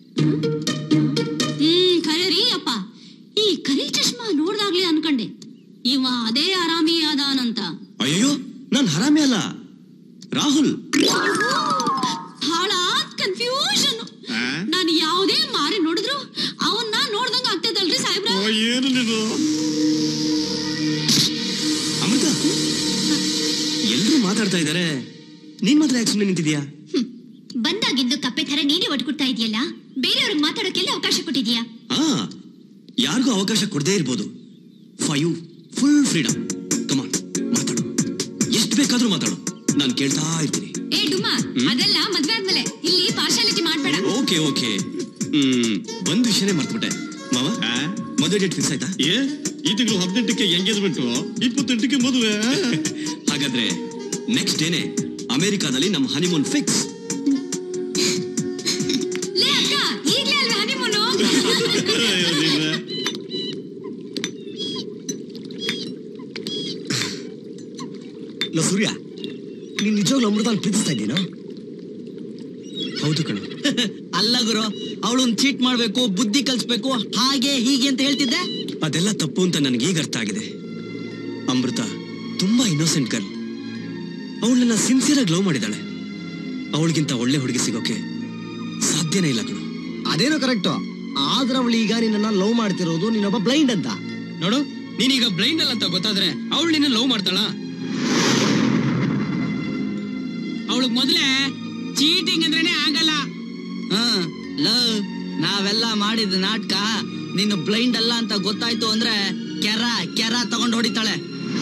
ಹ್ಮ್ ಖರೆ ರೀ ಅಪ್ಪ ಈ ಕರಿ ಚಶ್ಮಾ ನೋಡ್ದಾಗ್ಲೇ ಅನ್ಕಂಡೆ ಇವ ಅದೇ ಆರಾಮಿ ಅದಾನಂತ ಅಯ್ಯೋ ನಾನ್ ಹರಾಮಿ ಅಲ್ಲ ರಾಹುಲ್ ಹಾಳಾದ್ ಕನ್ಫ್ಯೂಷನ್ ನಾನು ಯಾವುದೇ ಮಾರಿ ನೋಡಿದ್ರು ಅವನ್ನ ನೋಡ್ದಂಗ ಆಗ್ತದಲ್ರಿ ಸಾಹೇಬ್ರ ಏನು ನೀನು ಅಮೃತ ಎಲ್ರು ಮಾತಾಡ್ತಾ ಇದಾರೆ ನೀನ್ ಮಾತ್ರ ಯಾಕೆ ಸುಮ್ಮನೆ ನಿಂತಿದ್ಯಾ ಬಂದಾಗಿಂದು ಕಪ್ಪೆ ತರ ನೀನೇ ಒಟ್ಕೊಡ್ತಾ ಇದೆಯಲ್ಲ ಬೇರೆಯವ್ರಿಗೆ ಮಾತಾಡೋಕೆಲ್ಲ ಅವಕಾಶ ಕೊಟ್ಟಿದ್ಯಾ ಹಾ ಯಾರಿಗೂ ಅವಕಾಶ ಕೊಡದೇ ಇರ್ಬೋದು ಫೈವ್ ಫುಲ್ ಫ್ರೀಡಮ್ ಕಮಾನ್ ಮಾತಾಡು ಎಷ್ಟು ಬೇಕಾದ್ರೂ ಮಾತಾಡು ನಾನು ಕೇಳ್ತಾ ಇರ್ತೀನಿ ಏ ಡುಮಾ ಅದೆಲ್ಲ ಮದ್ವೆ ಆದ್ಮೇಲೆ ಇಲ್ಲಿ ಪಾರ್ಶಾಲಿಟಿ ಮಾಡ್ಬೇಡ ಓಕೆ ಓಕೆ ಹ್ಮ್ ಒಂದ್ ವಿಷಯನೇ ಮರ್ತ್ಬಿಟ್ಟೆ ಮಾವ ಮದುವೆ ಡೇಟ್ ಫಿಕ್ಸ್ ಆಯ್ತಾ ಏ ಈ ತಿಂಗಳು ಹದಿನೆಂಟಕ್ಕೆ ಎಂಗೇಜ್ಮೆಂಟ್ ಇಪ್ಪತ್ತೆಂಟಕ್ಕೆ ಮದುವೆ ಹಾಗಾದ್ರೆ ನೆಕ್ಸ್ಟ್ ಡೇನೆ ಅಮೆರಿಕಾದಲ್ಲಿ ನಮ್ಮ ಹನಿಮೂನ್ ಫಿಕ್ಸ್ ಲೇ ಅಕ್ಕ ಈಗ್ಲೇ ಅಲ್ವೇ ಹನಿಮೂನು ಲೋ ಸೂರ್ಯ ನೀನ್ ನಿಜವಾಗ್ಲೂ ಅಮೃತ ಪ್ರೀತಿಸ್ತಾ ಇದ್ದೀನೋ ಹೌದು ಕಣ ಅಲ್ಲ ಗುರು ಅವಳನ್ನ ಚೀಟ್ ಮಾಡ್ಬೇಕು ಬುದ್ಧಿ ಕಲಿಸ್ಬೇಕು ಹಾಗೆ ಹೀಗೆ ಅಂತ ಹೇಳ್ತಿದ್ದೆ ಅದೆಲ್ಲ ತಪ್ಪು ಅಂತ ನನಗೆ ಈಗ ಅರ್ಥ ಆಗಿದೆ ಅಮೃತ ತುಂಬಾ ಇನ್ನೋಸೆಂಟ್ ಗರ್ಲ್ ಅವಳನ್ನ ಸಿನ್ಸಿಯರ್ ಆಗಿ ಲವ್ ಮಾಡಿದಾಳೆ ಅವಳಿಗಿಂತ ಒಳ್ಳೆ ಹುಡುಗಿ ಸಿಗೋಕೆ ಸಾಧ್ಯನೇ ಇಲ್ಲ ಕಣ ಅದೇನೋ ಕರೆಕ್ಟ್ ಆದ್ರೆ ಅವಳು ಈಗ ನಿನ್ನ ಲವ್ ಮಾಡ್ತಿರೋದು ನೀನೊಬ್ಬ ಬ್ಲೈಂಡ್ ಅಂತ ನೋಡು ನೀನೀಗ ಬ್ಲೈಂಡ್ ಅಲ್ಲ ಅಂತ ಗೊತ್ತಾದ್ರೆ ಅವಳು ನಿನ್ನ ಲವ್ ಮಾಡ್ತಾಳ ಅವಳಿಗೆ ಮೊದಲೇ ಚೀಟಿಂಗ್ ಅಂದ್ರೇನೆ ಆಗಲ್ಲ ಹಾ ಲವ್ ನಾವೆಲ್ಲ ಮಾಡಿದ ನಾಟಕ ನೀನು ಬ್ಲೈಂಡ್ ಅಲ್ಲ ಅಂತ ಗೊತ್ತಾಯ್ತು ಅಂದ್ರೆ ಕೆರ ಕೆರ ತಗೊಂಡ್ ಹೊಡಿತಾಳೆ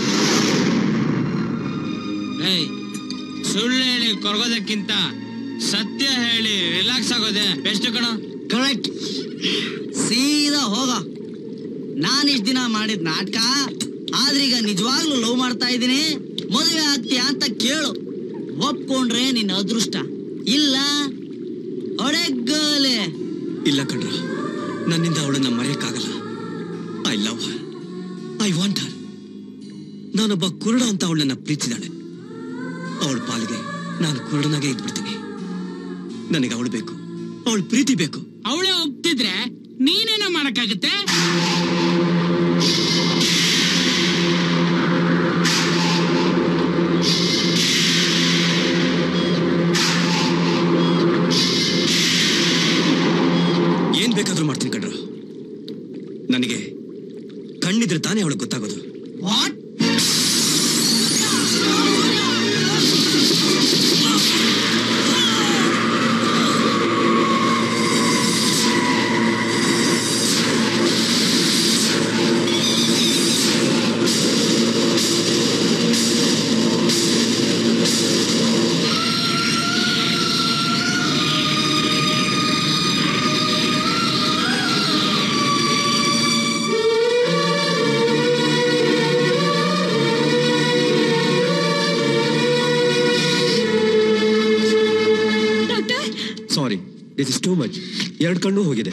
ಏಯ್ ಸುಳ್ಳು ಹೇಳಿ ಕೊರಗೋದಕ್ಕಿಂತ ಸತ್ಯ ಹೇಳಿ ರಿಲ್ಯಾಕ್ಸ್ ಆಗೋದೆ ಬೆಸ್ಟ್ ಕಣ ಕರೆಕ್ಟ್ ಸೀದಾ ಹೋಗ ನಾನು ಇಷ್ಟ ದಿನ ಮಾಡಿದ ನಾಟಕ ಆದ್ರೀಗ ನಿಜವಾಗ್ಲೂ ಲವ್ ಮಾಡ್ತಾ ಇದ್ದೀನಿ ಮದುವೆ ಆಗ್ತೀಯಾ ಅಂತ ಕೇಳು ಒಪ್ಕೊಂಡ್ರೆ ನಿನ್ನ ಅದೃಷ್ಟ ಇಲ್ಲ ಹೊಡೆಗೋಲೆ ಇಲ್ಲ ಕಣ್ರ ನನ್ನಿಂದ ಅವಳನ್ನ ಮರೆಯಕ್ಕಾಗಲ್ಲ I love her I want her ನಾನೊಬ್ಬ ಕುರುಡ ಅಂತ ಅವಳನ್ನ ಪ್ರೀತಿಸಿದಾಳೆ ಅವಳ ಪಾಲಿಗೆ ನಾನು ಕುರುಡನಾಗೆ ಇದ್ಬಿಡ್ತೀನಿ ನನಗೆ ಅವಳು ಬೇಕು ಅವಳ ಪ್ರೀತಿ ಬೇಕು ಅವಳೇ ಒಪ್ತಿದ್ರೆ ನೀನೇನೋ ಮಾಡಕ್ಕಾಗುತ್ತೆ ಏನ್ ಬೇಕಾದ್ರೂ ಮಾಡ್ತೀನಿ ಕಣ್ರ ನನಗೆ ಕಣ್ಣಿದ್ರೆ ತಾನೇ ಅವಳಿಗೆ ಗೊತ್ತಾಗೋದು what sorry this is too much ಎರಡು ಕಣ್ಣು ಹೋಗಿದೆ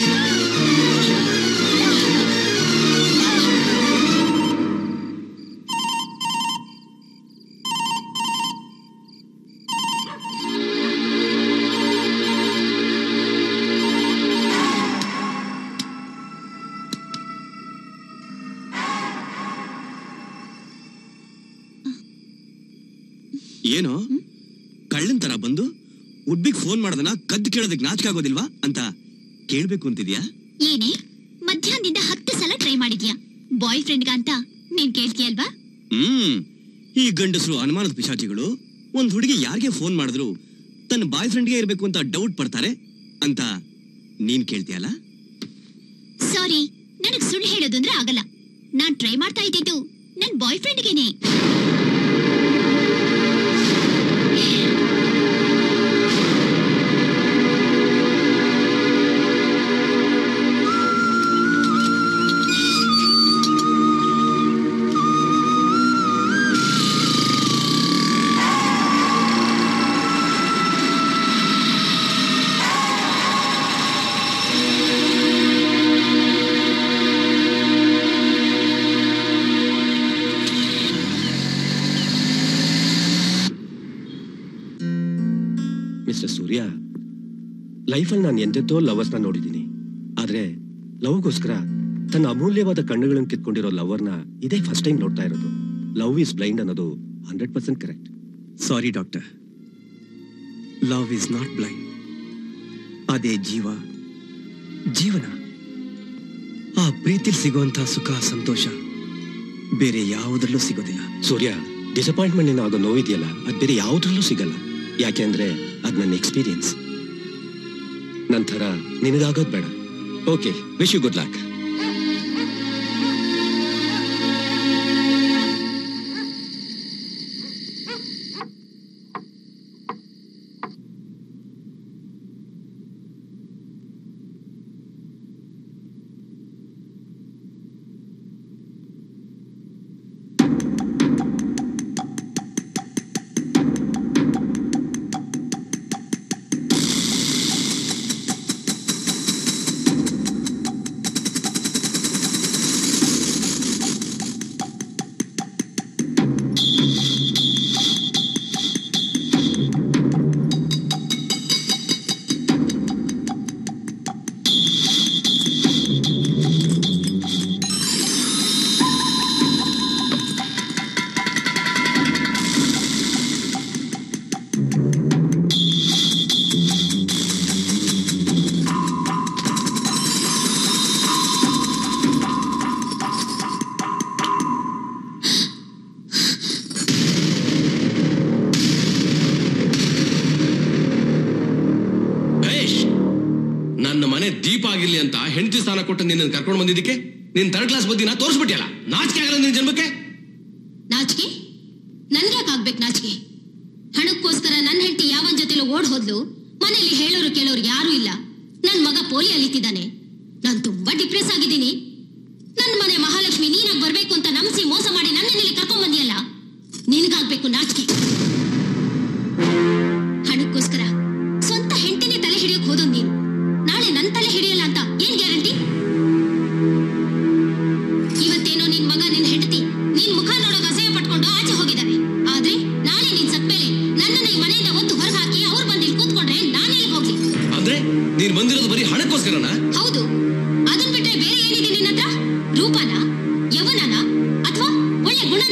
ಏನು ಕಳ್ಳನ್ ತರ ಬಂದು ಉಡ್ಬಿಗ್ ಫೋನ್ ಮಾಡೋದನ್ನ ಕದ್ದು ಕೇಳೋದಕ್ಕೆ ನಾಚಿಕೆ ಆಗೋದಿಲ್ವಾ ಅಂತ ಕೇಳ್ಬೇಕು ಅಂತಿದ್ಯಾ ಏನೇ ಮಧ್ಯಾಹ್ನದಿಂದ ಹತ್ತು ಸಲ ಟ್ರೈ ಮಾಡಿದ್ಯಾ ಬಾಯ್ ಫ್ರೆಂಡ್ಗ ಅಂತ ನೀನ್ ಕೇಳ್ತೀಯಲ್ವಾ ಹ್ಮ್ ಈ ಗಂಡಸರು ಅನುಮಾನದ ಪಿಶಾಚಿಗಳು ಒಂದ್ ಹುಡುಗಿ ಯಾರಿಗೆ ಫೋನ್ ಮಾಡಿದ್ರು ತನ್ನ ಬಾಯ್ ಫ್ರೆಂಡ್ಗೆ ಇರ್ಬೇಕು ಅಂತ ಡೌಟ್ ಪಡ್ತಾರೆ ಅಂತ ನೀನ್ ಕೇಳ್ತೀಯಲ್ಲ ಸಾರಿ ನನಗ್ ಸುಳ್ಳು ಹೇಳೋದು ಅಂದ್ರೆ ಆಗಲ್ಲ ನಾನ್ ಟ್ರೈ ಮಾಡ್ತಾ ಇದ್ದಿದ್ದು ನನ್ ಬಾಯ್ ಫ್ರೆಂಡ್ಗೆನೆ ಮಿಸ್ಟರ್ ಸೂರ್ಯ ಲೈಫಲ್ಲಿ ನಾನು ಎಂತೆಂತೋ ಲವರ್ಸ್ನ ನೋಡಿದ್ದೀನಿ ಆದ್ರೆ ಲವ್ಗೋಸ್ಕರ ತನ್ನ ಅಮೂಲ್ಯವಾದ ಕಣ್ಣುಗಳನ್ನು ಕಿತ್ಕೊಂಡಿರೋ ಲವರ್ನ ಇದೇ ಫಸ್ಟ್ ಟೈಮ್ ನೋಡ್ತಾ ಇರೋದು ಲವ್ ಇಸ್ ಬ್ಲೈಂಡ್ ಅನ್ನೋದು hundred percent correct sorry doctor love is not blind ಅದೇ ಜೀವ ಜೀವನ ಆ ಪ್ರೀತಿಲಿ ಸಿಗುವಂತ ಸುಖ ಸಂತೋಷ ಬೇರೆ ಯಾವುದರಲ್ಲೂ ಸಿಗೋದಿಲ್ಲ ಸೂರ್ಯ ಡಿಸಪಾಯಿಂಟ್ಮೆಂಟ್ ಆಗೋ ನೋವಿದೆಯಲ್ಲ ಅದು ಬೇರೆ ಯಾವುದ್ರಲ್ಲೂ ಸಿಗಲ್ಲ ಯಾಕೆಂದ್ರೆ ಅದು ನನ್ನ ಎಕ್ಸ್ಪೀರಿಯನ್ಸ್ ನಂತರ ನಿನಗಾಗೋದು ಬೇಡ okay wish you good luck Mahesh ನನ್ನ ಮನೆ ದೀಪ ಆಗಿರ್ಲಿ ಅಂತ ಹೆಂಡತಿ ಸ್ಥಾನ ಕೊಟ್ಟು ನಿನ್ನ ಕರ್ಕೊಂಡು ಬಂದಿದ್ದಕ್ಕೆ ನಿನ್ ಥರ್ಡ್ ಕ್ಲಾಸ್ ಬುದ್ಧಿನ ತೋರಿಸ್ಬಿಟ್ಟಿಯಲ್ಲ ನಾಚಿಕೆ ಆಗಲ್ಲ ನಿನ್ ಜನ್ಮಕ್ಕೆ ನಾಚಿಕೆ ನನ್ಗ್ಯಾಕ್ ಆಗ್ಬೇಕು ನಾಚಿಕೆ ಹಣಕ್ಕೋಸ್ಕರ ನನ್ನ ಹೆಂಡತಿ ಯಾವನ್ ಜೊತೆಲೂ ಓಡ್ ಹೋದ್ಲು ಮನೆಯಲ್ಲಿ ಹೇಳೋರು ಕೇಳೋರು ಯಾರೂ ಇಲ್ಲ ನನ್ ಮಗ ಪೋಲಿ ಅಲಿತಿದ್ದಾನೆ ನಾನ್ ತುಂಬಾ ಡಿಪ್ರೆಸ್ ಆಗಿದ್ದೀನಿ ನನ್ ಮನೆ ಮಹಾಲಕ್ಷ್ಮಿ ನೀನಾಗ್ ಬರ್ಬೇಕು ಅಂತ ನಂಬಿಸಿ ಮೋಸ ಮಾಡಿ ನನ್ನಲ್ಲಿ ಕರ್ಕೊಂಡ್ ಬಂದಿಯಲ್ಲ ನಿನಗಾಗ್ಬೇಕು ನಾಚಿಕೆ ಹಣಕ್ಕೋಸ್ಕರ ಸ್ವಂತ ಹೆಂಡತಿನೇ ತಲೆ ಹಿಡಿಯೋಕ್ ಹೋದೋನ್ ನೀನು ನಾಳೆ ನನ್ ತಲೆ ಹಿಡಿಯಲ್ಲ ಅಂತ ಏನ್ ಗ್ಯಾರಂಟಿ ಇವತ್ತೇನೋ ನಿನ್ ಮಗ ನಿನ್ ಹೆಂಡತಿ ನಿನ್ ಮುಖ ನೋಡೋಕ್ ಅಸಹ್ಯ ಪಟ್ಕೊಂಡು ಆಚೆ ಹೋಗಿದ್ದಾರೆ ಆದ್ರೆ ನಾಳೆ ನೀನ್ ಸತ್ಮೇಲೆ ನನ್ನನ್ನ ಈ ಮನೆಯಿಂದ ಒತ್ತು ಹೊರಗೆ ಹಾಕಿ ಅವ್ರು ಬಂದು ಇಲ್ಲಿ ಕೂತ್ಕೊಂಡ್ರೆ ನಾನೆಲ್ಲಿ ಹೋಗ್ಲಿ ಅಂದ್ರೆ ನೀನ್ ಬಂದಿರೋದು ಬರೀ ಹಣಕ್ಕೋಸ್ಕರನಾ ಹೌದು ಅದನ್ ಬಿಟ್ರೆ ಬೇರೆ ಏನಿದೆ ನಿನ್ನ ಹತ್ರ ರೂಪನ ಯವನನ ಅಥವಾ ಒಳ್ಳೆ ಗುಣನ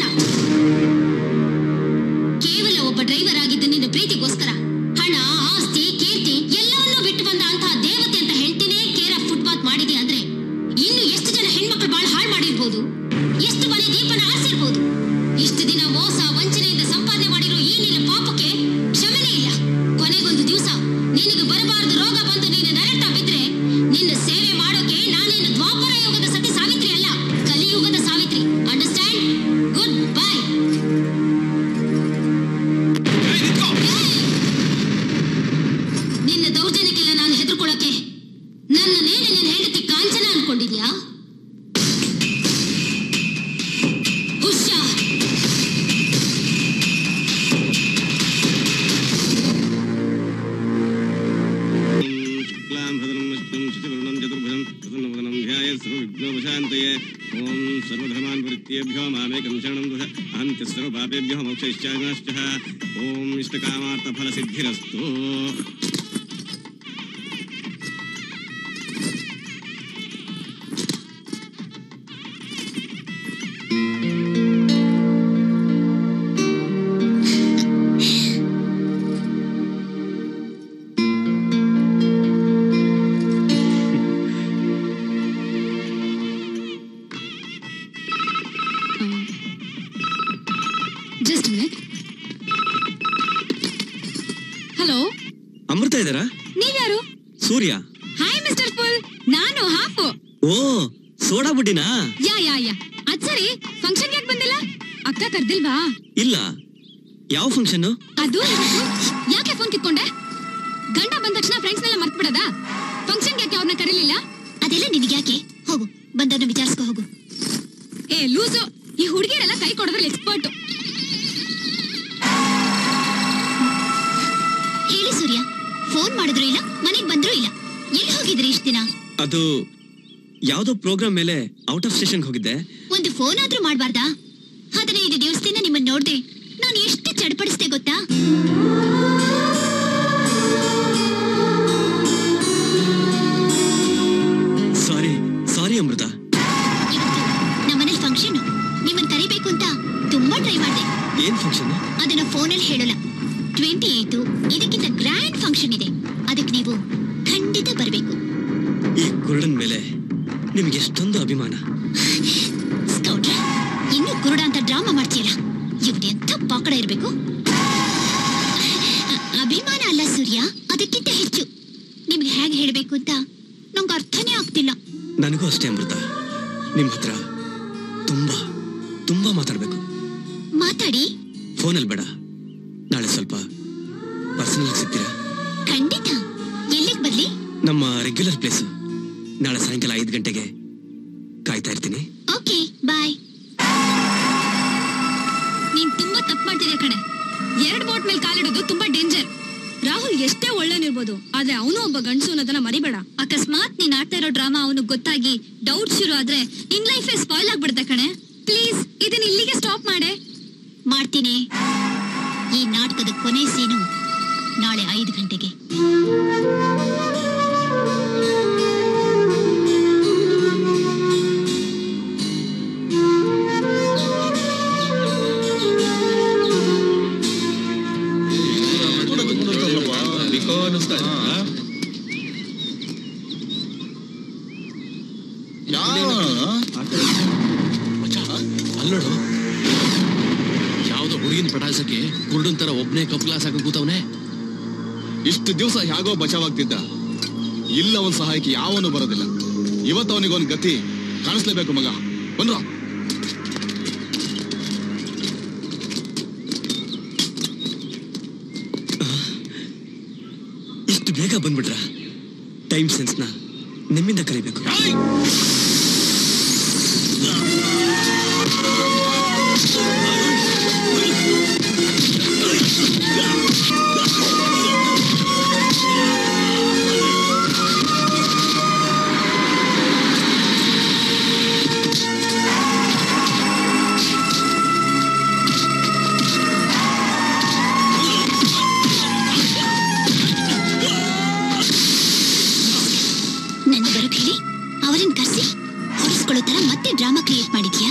ಕೇವಲ ಒಬ್ಬ ಡ್ರೈವರ್ ಆಗಿದ್ದು ನಿನ್ನ ಪ್ರೀತಿಗೋಸ್ಕರ ಹಣ ಆಸ್ತಿ ಕೀರ್ತಿ ಎಲ್ಲವನ್ನೂ ಬಿಟ್ಟು ಬಂದ ಅಂತಹ ದೇವತೆ ಅಂತ ಹೆಂಡತಿನೇ ಕೇರ್ ಆಫ್ ಫುಟ್ಪಾತ್ ಮಾಡಿದೆ ಅಂದ್ರೆ ಇನ್ನು ಎಷ್ಟು ಜನ ಹೆಣ್ಮಕ್ಳು ಬಾಳ್ ಹಾಳು ಮಾಡಿರ್ಬೋದು ಎಷ್ಟು ಮನೆ ದೀಪನ ಆರಿಸಿರ್ಬೋದು ಇಷ್ಟು ದಿನ ಮೋಸ ವಂಚನೆಯಿಂದ ಸಂಪಾದನೆ ಮಾಡಿರೋ ಈ ನಿನ್ನ ಪಾಪಕ್ಕೆ ಕ್ಷಮೆನೇ ಇಲ್ಲ ಕೊನೆಗೊಂದು ದಿವಸ ನಿನಗೆ ಬರಬಾರದು ರೋಗ ಬಂದು ನೀನು ನರಳ್ತಾ ಬಿದ್ರೆ ನಿನ್ನ ಸೇವೆ ಮಾಡೋಕೆ ನಾನೇನು ದ್ವಾಪರ ಯುಗದ ಸತಿ ಸಾವಿತ್ರಿ ಅಲ್ಲ ಕಲಿಯುಗದ ಸಾವಿತ್ರಿ ಅಂಡರ್ಸ್ಟ್ಯಾಂಡ್ ಗುಡ್ ಬೈ ನಿನ್ನ ದೌರ್ಜನ್ಯಕ್ಕೆಲ್ಲ ನಾನು ಹೆದರ್ಕೊಳಕ್ಕೆ ನನ್ನ ನೇನೆ ನಿನ್ನ ಹೆಂಡತಿ ಕಾಂಚನ ಅನ್ಕೊಂಡಿದ್ಯಾ ಹುಷಾರ್ शुक्लां भद्रं विष्णुं शशिवर्णं चतुर्भुजं प्रसन्नवदनं ध्यायेत् सर्वविघ्नोपशान्तये ॐ सर्वधर्मान् परित्येभ्यो मामेकं शरणं दुष अहन्त्यः सर्वपापेभ्यो मोक्षयिष्यामिनश्चः ॐ इष्टकामार्थफलसिद्धिरस्तु ಜಸ್ಟ್ ಮಿನಿಟ್ ಹಲೋ ಅಮೃತ ಇದ್ದಾರಾ ನೀವ್ಯಾರು ಸೂರ್ಯ ಹಾಯ್ ಮಿಸ್ಟರ್ ಏನು ಹಾಪು ಓ ಸೋಡಾ ಬುಡ್ಡಿನಾ ಯಾ ಯಾ ಯಾ ಅದ್ ಸರಿ ಫಂಕ್ಷನ್ ಯಾಕೆ ಬಂದಿಲ್ಲ ಅಕ್ಕ ಕರ್ದಿಲ್ವಾ ಇಲ್ಲ ಯಾವ ಫಂಕ್ಷನ್ ಅದು ಯಾಕೆ ಫೋನ್ ಕಿತ್ಕೊಂಡೆ ಗಂಡ ಬಂದ ತಕ್ಷಣ ಫ್ರೆಂಡ್ಸ್ ನೆಲ್ಲ ಮರ್ತ್ ಬಿಡದ ಫಂಕ್ಷನ್ ಯಾಕೆ ಅವ್ರನ್ನ ಕರೀಲಿಲ್ಲ ಅದೆಲ್ಲ ನಿನಗೆ ಯಾಕೆ ಹೋಗು ಬಂದವ್ರನ್ನ ವಿಚಾರಿಸ್ಕೊ ಹೋಗು ಏ ಲೂಸು ಈ ಹುಡುಗಿಯರೆಲ್ಲ ಕೈ ಕೊಡೋದ್ರಲ್ಲಿ ಎಕ್ಸ್ಪರ್ಟ್ ಹೇಳಿ ಸೂರ್ಯ ಫೋನ್ ಮಾಡಿದ್ರು ಇಲ್ಲ ಮನೆಗ್ ಬಂದ್ರು ಇಲ್ಲ ಎಲ್ಲಿ ಹೋಗಿದ್ರಿ ಇಷ್ಟ ದಿನ ಅದು ಯಾವ್ದೋ ಪ್ರೋಗ್ರಾಮ್ ಮೇಲೆ ಔಟ್ ಆಫ್ ಸ್ಟೇಷನ್ ಹೋಗಿದ್ದೆ ಒಂದು ಫೋನ್ ಆದ್ರೂ ಮಾಡ್ಬಾರ್ದಾ ಹದಿನೈದು ದಿವಸದಿಂದ ನಿಮ್ಮನ್ನ ನೋಡ್ದೆ ನಾನು ಎಷ್ಟು ಚಡ್ಪಡಿಸ್ದೆ ಗೊತ್ತಾ ಸಾರಿ ಸಾರಿ ಅಮೃತ ನಮ್ಮನೇಲಿ ಫಂಕ್ಷನ್ ನಿಮ್ಮನ್ನ ಕರಿಬೇಕು ಅಂತ ತುಂಬಾ ಟ್ರೈ ಮಾಡ್ದೆ ಏನ್ ಫಂಕ್ಷನ್ ಅದನ್ನ ಫೋನಲ್ಲಿ ಹೇಳೋಲ್ಲ ಟ್ವೆಂಟಿ ಏಯ್ತು ಇದಕ್ಕಿಂತ ಗ್ರ್ಯಾಂಡ್ ಫಂಕ್ಷನ್ ಇದೆ ಅದಕ್ಕೆ ನೀವು ಖಂಡಿತ ಬರಬೇಕು ಈ ಕುರುಡನ್ ಮೇಲೆ ನಿಮ್ಗೆ ಎಷ್ಟೊಂದು ಅಭಿಮಾನ ಸ್ಕೌಟ್ರೆ ಇನ್ನು ಕುರುಡ ಅಂತ ಡ್ರಾಮಾ ಮಾಡ್ತೀಯಲ್ಲ ಇವ್ನ ಎಂಥ ಪಾಕಡ ಇರ್ಬೇಕು ಅ- ಅಭಿಮಾನ ಅಲ್ಲ ಸೂರ್ಯ ಅದಕ್ಕಿಂತ ಹೆಚ್ಚು ನಿಮ್ಗೆ ಹೇಗೆ ಹೇಳ್ಬೇಕು ಅಂತ ನಂಗೆ ಅರ್ಥನೇ ಆಗ್ತಿಲ್ಲ ನನಗೂ ಅಷ್ಟೇ ಅಮೃತ ನಿಮ್ ಹತ್ರ ತುಂಬಾ ತುಂಬಾ ಮಾತಾಡ್ಬೇಕು ಮಾತಾಡಿ ಫೋನಲ್ಲಿ ಬೇಡ ನಾಳೆ ಸ್ವಲ್ಪ ಪರ್ಸನಲ್ ಸಿಗ್ತೀರಾ ಖಂಡಿತ ಎಲ್ಲಿಗೆ ಬರ್ಲಿ ನಮ್ಮ ರೆಗ್ಯುಲರ್ ಪ್ಲೇಸ್ ನಾಳೆ ಸಾಯಂಕಾಲ ಐದು ಗಂಟೆಗೆ ಕಾಯ್ತಾ ಇರ್ತೀನಿ ಓಕೆ ಬಾಯ್ ನೀನ್ ತುಂಬಾ ತಪ್ಪು ಮಾಡ್ತಿದ್ಯಾ ಕಣೆ ಎರಡ್ ಬೋಟ್ ಮೇಲೆ ಕಾಲಿಡೋದು ತುಂಬಾ ಡೇಂಜರ್ ರಾಹುಲ್ ಎಷ್ಟೇ ಒಳ್ಳೆನಿರ್ಬೋದು ಆದ್ರೆ ಅವನು ಒಬ್ಬ ಗಂಡಸು ಅನ್ನೋದನ್ನ ಮರಿಬೇಡ ಅಕಸ್ಮಾತ್ ನೀನ್ ಆಡ್ತಾ ಇರೋ ಡ್ರಾಮಾ ಅವನು ಗೊತ್ತಾಗಿ ಡೌಟ್ ಶುರು ಆದ್ರೆ ನಿನ್ ಲೈಫೇ ಸ್ಪಾಯ್ಲ್ ಆಗ್ಬಿಡುತ್ತೆ ಕಣೆ ಪ್ಲೀಸ್ ಇದನ್ನ ಇಲ್ಲಿಗೆ ಸ್ಟಾಪ್ ಮಾಡೆ ಮಾಡ್ತೀನಿ ಈ ನಾಟಕದ ಕೊನೆ ಸೀನು ನಾಳೆ ಐದು ಗಂಟೆಗೆ ಅಲ್ಲೋಡು ಯಾವ್ದೋ ಹುಡುಗಿನ ಪಟಾಯಿಸಕ್ಕೆ ಕುರುಡನ್ ತರ ಒಬ್ನೇ ಕಪ್ ಗ್ಲಾಸ್ ಹಾಕಿ ಕೂತವನೆ ಇಷ್ಟು ದಿವಸ ಹೇಗೋ ಬಚಾವಾಗ್ತಿದ್ದ ಇಲ್ಲ ಅವನ ಸಹಾಯಕ್ಕೆ ಯಾವನು ಬರೋದಿಲ್ಲ ಇವತ್ತು ಅವನಿಗೊಂದು ಗತಿ ಕಾಣಿಸ್ಲೇಬೇಕು ಮಗ ಬಂದ್ರ ಇಷ್ಟು ಬೇಗ ಬಂದ್ಬಿಟ್ರ ಟೈಮ್ ಸೆನ್ಸ್ನ ನಿಮ್ಮಿಂದ ಕಲಿಬೇಕು ನನ್ನ ಬರೋಕ್ ಹೇಳಿ ಅವರನ್ನ ಕರ್ಸಿ ಹೊರಿಸ್ಕೊಳ್ಳೋ ತರ ಮತ್ತೆ ಡ್ರಾಮಾ ಕ್ರಿಯೇಟ್ ಮಾಡಿದ್ಯಾ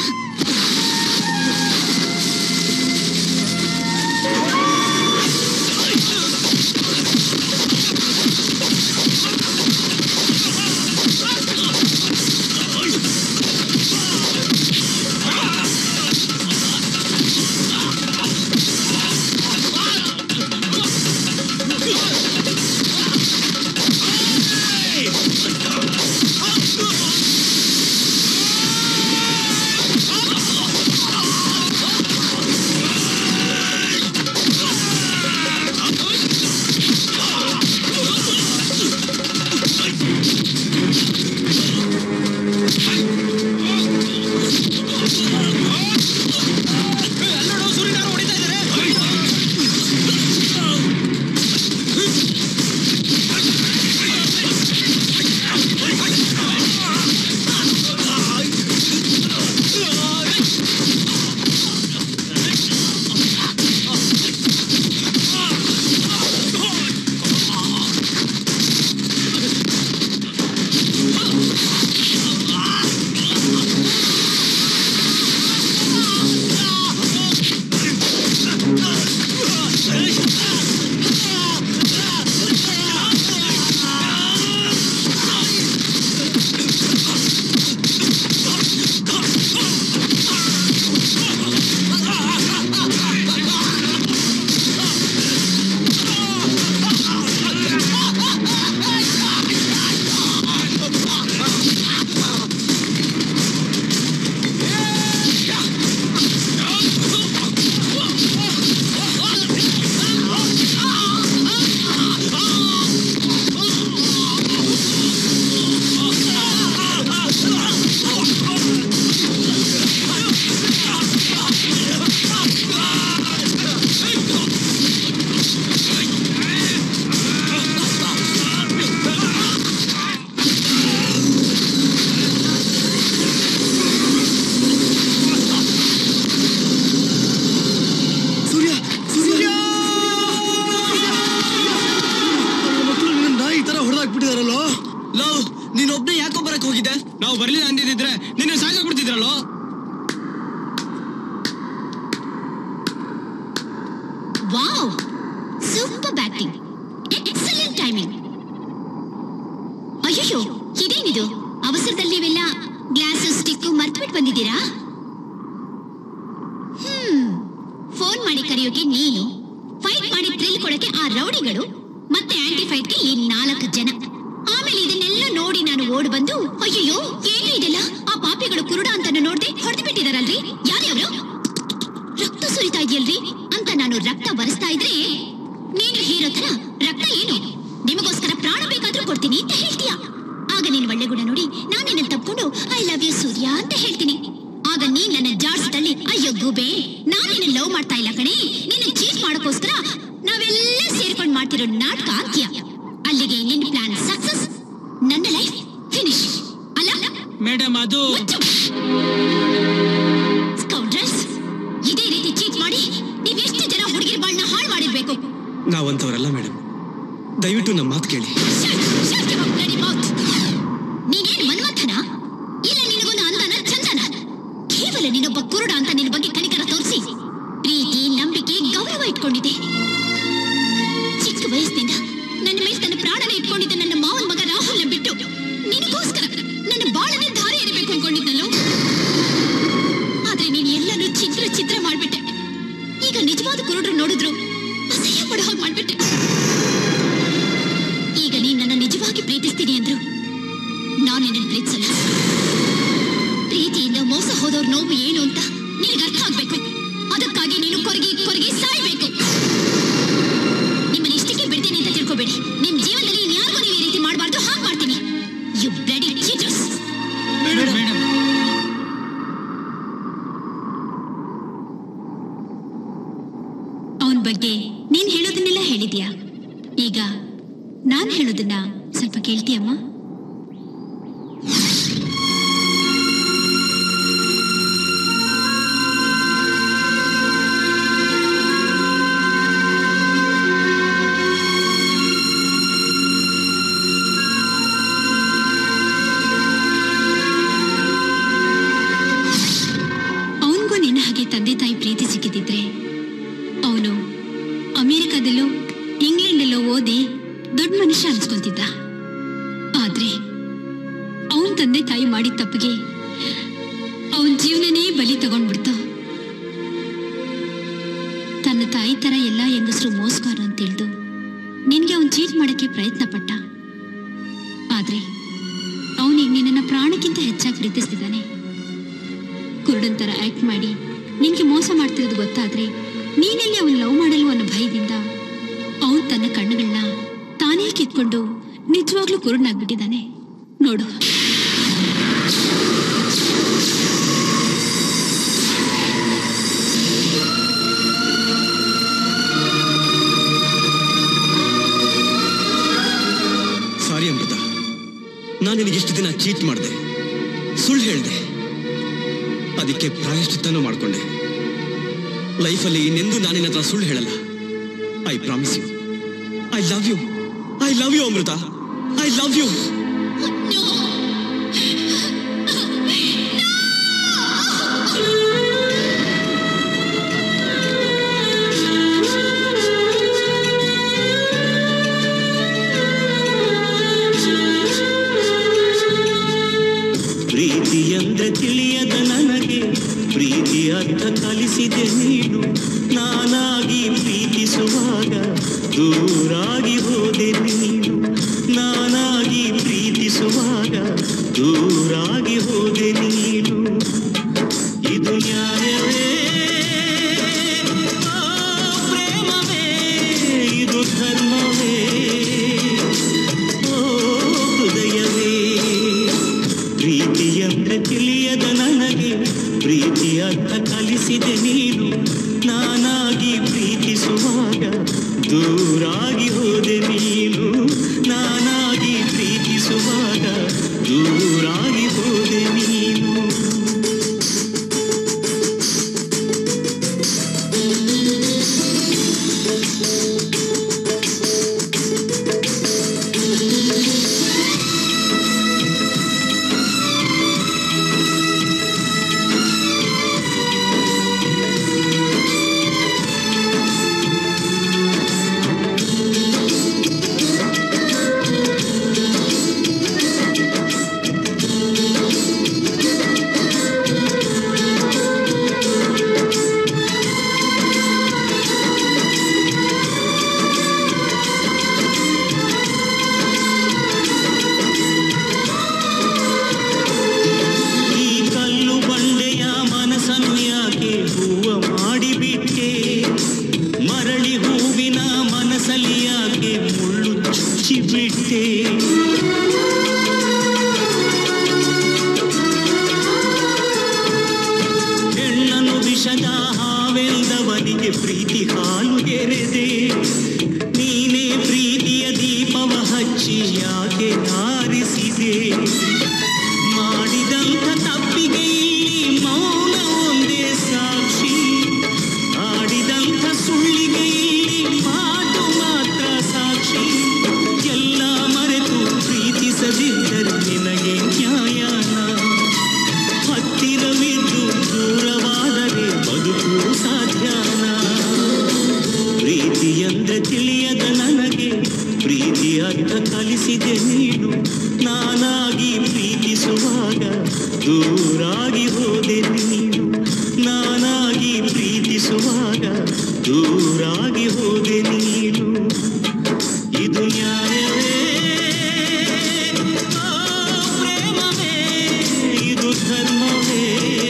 ಯಾಕೆ ಹೋಗಿದ್ದೆ ನಾವು ಬರ್ಲಿಲ್ಲ ಅಂದಿದ್ರೆ ನಿನ್ನ ಸಾಕಾಗ್ಬಿಡ್ತಿದ್ರಲ್ಲೋ wow super batting excellent timing ಅಯ್ಯೋ ಇದೇನಿದು ಅವಸರದಲ್ಲಿ ನೀವೆಲ್ಲ ಗ್ಲಾಸ್ ಸ್ಟಿಕ್ ಮರ್ತ್ಬಿಟ್ಟು ಬಂದಿದ್ದೀರಾ ಹ್ಮ್ ಫೋನ್ ಮಾಡಿ ಕರೆಯೋಕೆ ನೀನು ಫೈಟ್ ಮಾಡಿ ಥ್ರಿಲ್ ಕೊಡಕ್ಕೆ ಆ ರೌಡಿಗಳು ಮತ್ತೆ ಆಂಟಿ ಫೈಟ್ಗೆ ಈ ನಾಲ್ಕು ಜನ ಆಮೇಲೆ ಇದನ್ನೆಲ್ಲ ನೋಡಿ ನಾನು ಓಡ್ ಬಂದು ಅಯ್ಯೋ ಏನು ಇದೆಲ್ಲ ಆ ಪಾಪಿಗಳು ಕುರುಡ ಅಂತ ನೋಡ್ದೆ ಹೊಡೆದು ಬಿಟ್ಟಿದಾರಲ್ರಿ ಯಾರ್ಯಾವ್ರು ರಕ್ತ ಸುರಿತಾ ಇದೆಯಲ್ರಿ ಅಂತ ನಾನು ರಕ್ತ ಬರೆಸ್ತಾ ಇದ್ರೆ ನೀನು ಹೀರೋ ತರ ರಕ್ತ ಏನು ನಿಮಗೋಸ್ಕರ ಪ್ರಾಣ ಬೇಕಾದ್ರೂ ಕೊಡ್ತೀನಿ ಅಂತ ಹೇಳ್ತೀಯ ಆಗ ನೀನ್ ಒಳ್ಳೆ ಗುಣ ನೋಡಿ ನಾನು ನಿನ್ನ ತಪ್ಕೊಂಡು ಐ ಲವ್ ಯು ಸೂರ್ಯ ಅಂತ ಹೇಳ್ತೀನಿ ಆಗ ನೀನ್ ನನ್ನ ಜಾಡ್ಸ್ದಲ್ಲಿ ಅಯ್ಯೋ ಗೂಬೆ ನಾನು ನಿನ್ನ ಲವ್ ಮಾಡ್ತಾ ಇಲ್ಲ ಕಣೆ ನಿನ್ನ ಚೀಟ್ ಮಾಡೋಕ್ಕೋಸ್ಕರ ನಾವೆಲ್ಲ ಸೇರ್ಕೊಂಡು ಮಾಡ್ತಿರೋ ನಾಟಕ ಅಂತ್ಯ ಅಲ್ಲಿಗೆ ನಿನ್ನ ಪ್ಲಾನ್ ಸಕ್ಸಸ್ ನನ್ನ ಲೈಫ್ ಫಿನಿಶ್ ಅಲ್ಲ ಮೇಡಮ್ ಅದು ಸ್ಕೌಂಡ್ರಲ್ಸ್ ಇದೇ ರೀತಿ ಚೀಟ್ ಮಾಡಿ ನೀವೆಷ್ಟು ಜನ ಹುಡುಗಿರ ಬಾಳ್ನ ಹಾಳು ಮಾಡಿರ್ಬೇಕು ನಾವಂತವರಲ್ಲ ಮೇಡಮ್ ದಯವಿಟ್ಟು ನಮ್ಮ ಮಾತು ಕೇಳಿ Shut your bloody mouth. ನೀನೇನು ಮನ್ಮಥನ ಇಲ್ಲ ನಿನಗೊಂದು ಅಂದನ ಚಂದನ ಕೇವಲ ನೀನೊಬ್ಬ ಕುರುಡ ಅಂತ ನಿನ್ನ ಬಗ್ಗೆ ಕನಿಕರ ತೋರಿಸಿ ಪ್ರೀತಿ ನಂಬಿಕೆ ಗೌರವ ಇಟ್ಕೊಂಡಿದ್ದೆ ಚಿಕ್ಕ ವಯಸ್ಸಿನಿಂದ ನನ್ನ ಮೇಲೆ ತನ್ನ ಪ್ರಾಣನೇ ಇಟ್ಕೊಂಡಿದ್ದ ನನ್ನ ಮಾವನ ಮಗ ರಾಹುಲ್ನ ಬಿಟ್ಟು ನಿನಗೋಸ್ಕರ ನನ್ನ ಬಾಳನೆ ದಾರಿ ಎರಿಬೇಕು ಅನ್ಕೊಂಡಿದ್ದಲ್ಲೋ ಆದ್ರೆ ನೀನು ಎಲ್ಲನೂ ಚಿತ್ರ ಚಿತ್ರ ಮಾಡ್ಬಿಟ್ಟೆ ಈಗ ನಿಜವಾದ ಕುರುಡರು ನೋಡಿದ್ರು ಅಸಹ್ಯ ಪಡೋ ಹಾಗೆ ಮಾಡ್ಬಿಟ್ಟೆ ಈಗ ನೀನ್ ನನ್ನ ನಿಜವಾಗಿ ಪ್ರೀತಿಸ್ತೀನಿ ಅಂದ್ರು ನಾನು ನಿನ್ನ ಪ್ರೀತಿಸಲ್ಲ ಪ್ರೀತಿಯಿಂದ ಮೋಸ ಹೋದವ್ರ ನೋವು ಏನು ಅಂತ ನಿನಗೆ ಅರ್ಥ ಆಗ್ಬೇಕು ಅದಕ್ಕಾಗಿ ನೀನು ಕೊರಗಿ ಕೊರಗಿ ಸಾಯ್ಬೇಕು ನಿಮ್ಮನ್ನ ಇಷ್ಟಕ್ಕೆ ಬಿಡ್ತೀನಿ ಅಂತ ತಿಳ್ಕೊಬೇಡಿ ನಿಮ್ ಜೀವನದಲ್ಲಿ ಇನ್ಯಾರಿಗೂ ನೀವು ಈ ರೀತಿ ಮಾಡಬಾರ್ದು ಹಾಗೆ ಮಾಡ್ತೀನಿ ಯು ಬ್ಲಡಿ ಚೀಟರ್ಸ್ ಅವನ ಬಗ್ಗೆ ನೀನ್ ಹೇಳೋದನ್ನೆಲ್ಲ ಹೇಳಿದ್ಯಾ ಈಗ ನಾನ್ ಹೇಳೋದನ್ನ ಸ್ವಲ್ಪ ಕೇಳ್ತೀಯಮ್ಮ ಅವನಿಗೂ ನಿನ್ನ ಹಾಗೆ ತಂದೆ ತಾಯಿ ಪ್ರೀತಿ ಸಿಕ್ಕಿದಿದ್ರೆ ಅವನು ಅಮೆರಿಕದಲ್ಲೋ ಇಂಗ್ಲೆಂಡಲ್ಲೋ ಓದಿ ದೊಡ್ಡ ಮನುಷ್ಯ ಅನ್ಸ್ಕೊಂತಿದ್ದ ಆದ್ರೆ ಅವನ್ ತಂದೆ ತಾಯಿ ಮಾಡಿದ ತಪ್ಪಿಗೆ ಅವನ್ ಜೀವನನೇ ಬಲಿ ತಗೊಂಡ್ಬಿಡ್ತು ತನ್ನ ತಾಯಿ ತರ ಎಲ್ಲ ಹೆಂಗಸರು ಮೋಸ್ಗಾರ ಅಂತ ತಿಳಿದು ನಿನ್ಗೆ ಅವನ್ ಚೀಟ್ ಮಾಡಕ್ಕೆ ಪ್ರಯತ್ನ ಪಟ್ಟ ಆದ್ರೆ ಅವನಿಗೆ ನಿನ್ನನ್ನ ಪ್ರಾಣಕ್ಕಿಂತ ಹೆಚ್ಚಾಗಿ ಪ್ರೀತಿಸ್ತಿದ್ದಾನೆ ಕುರುಡನ್ ತರ ಆಕ್ಟ್ ಮಾಡಿ ನಿನ್ಗೆ ಮೋಸ ಮಾಡ್ತಿರೋದು ಗೊತ್ತಾದ್ರೆ ನೀನೆಲ್ಲಿ ಅವನ್ ಲವ್ ಮಾಡಲು ಅನ್ನೋ ಭಯದಿಂದ ಅವನ್ ತನ್ನ ಕಣ್ಣುಗಳನ್ನ ತಾನೇ ಕಿತ್ಕೊಂಡು ನಿಜವಾಗ್ಲೂ ಕುರುಡನಾಗ್ಬಿಟ್ಟಿದ್ದಾನೆ ನೋಡು ಸಾರಿ ಅಮೃತ ನಾನು ನಿನಗೆ ಇಷ್ಟು ದಿನ ಚೀಟ್ ಮಾಡಿದೆ ಸುಳ್ಳು ಹೇಳಿದೆ ಅದಕ್ಕೆ ಪ್ರಾಯಶ್ಚಿತ್ತನೂ ಮಾಡ್ಕೊಂಡೆ ಲೈಫಲ್ಲಿ ಇನ್ನೆಂದೂ ನಾನು ನಿನ್ನ ಹತ್ರ ಸುಳ್ಳು ಹೇಳಲ್ಲ I promise you I love you I love you Amrita I love you ಪ್ರೀತಿ ಅಂದ್ರೆ ತಿಳಿಯದ ನನಗೆ ಪ್ರೀತಿ ಅರ್ಥ ಕಲಿಸಿದೆ ನೀನು ನಾನಾಗಿ ಪ್ರೀತಿಸುವಾಗ ದೂರಾಗಿ ಹೋದೆ ನೀನು ನಾನಾಗಿ ಪ್ರೀತಿಸುವಾಗ ದೂರಾಗಿ ಹೋದೆ ನೀನು ಇದು ನ್ಯಾಯವೇ ಆ, ಪ್ರೇಮವೇ ಇದು ಧರ್ಮವೇ ಓ ಹೃದಯವೇ ಪ್ರೀತಿ ಅಂದ್ರೆ ತಿಳಿಯದ ನನಗೆ ಪ್ರೀತಿ ಅರ್ಥ ಕಲಿಸಿದೆ ನೀನು ನಾನಾಗಿ ಪ್ರೀತಿಸುವಾಗ ದೂರಾಗಿ ಹೋದೆ ನೀನು ನಾನಾಗಿ ಪ್ರೀತಿಸುವಾಗ ದೂರಾಗಿ ಹೋದೆ ನೀನು ದೂರಾಗಿ ಹೋದೆ ನೀನು ನಾನಾಗಿ ಪ್ರೀತಿಸುವಾಗ ದೂರಾಗಿ ಹೋದೆ ನೀನು ಇದು ನ್ಯಾಯವೇ ಆ, ಪ್ರೇಮವೇ ಇದು ಧರ್ಮವೇ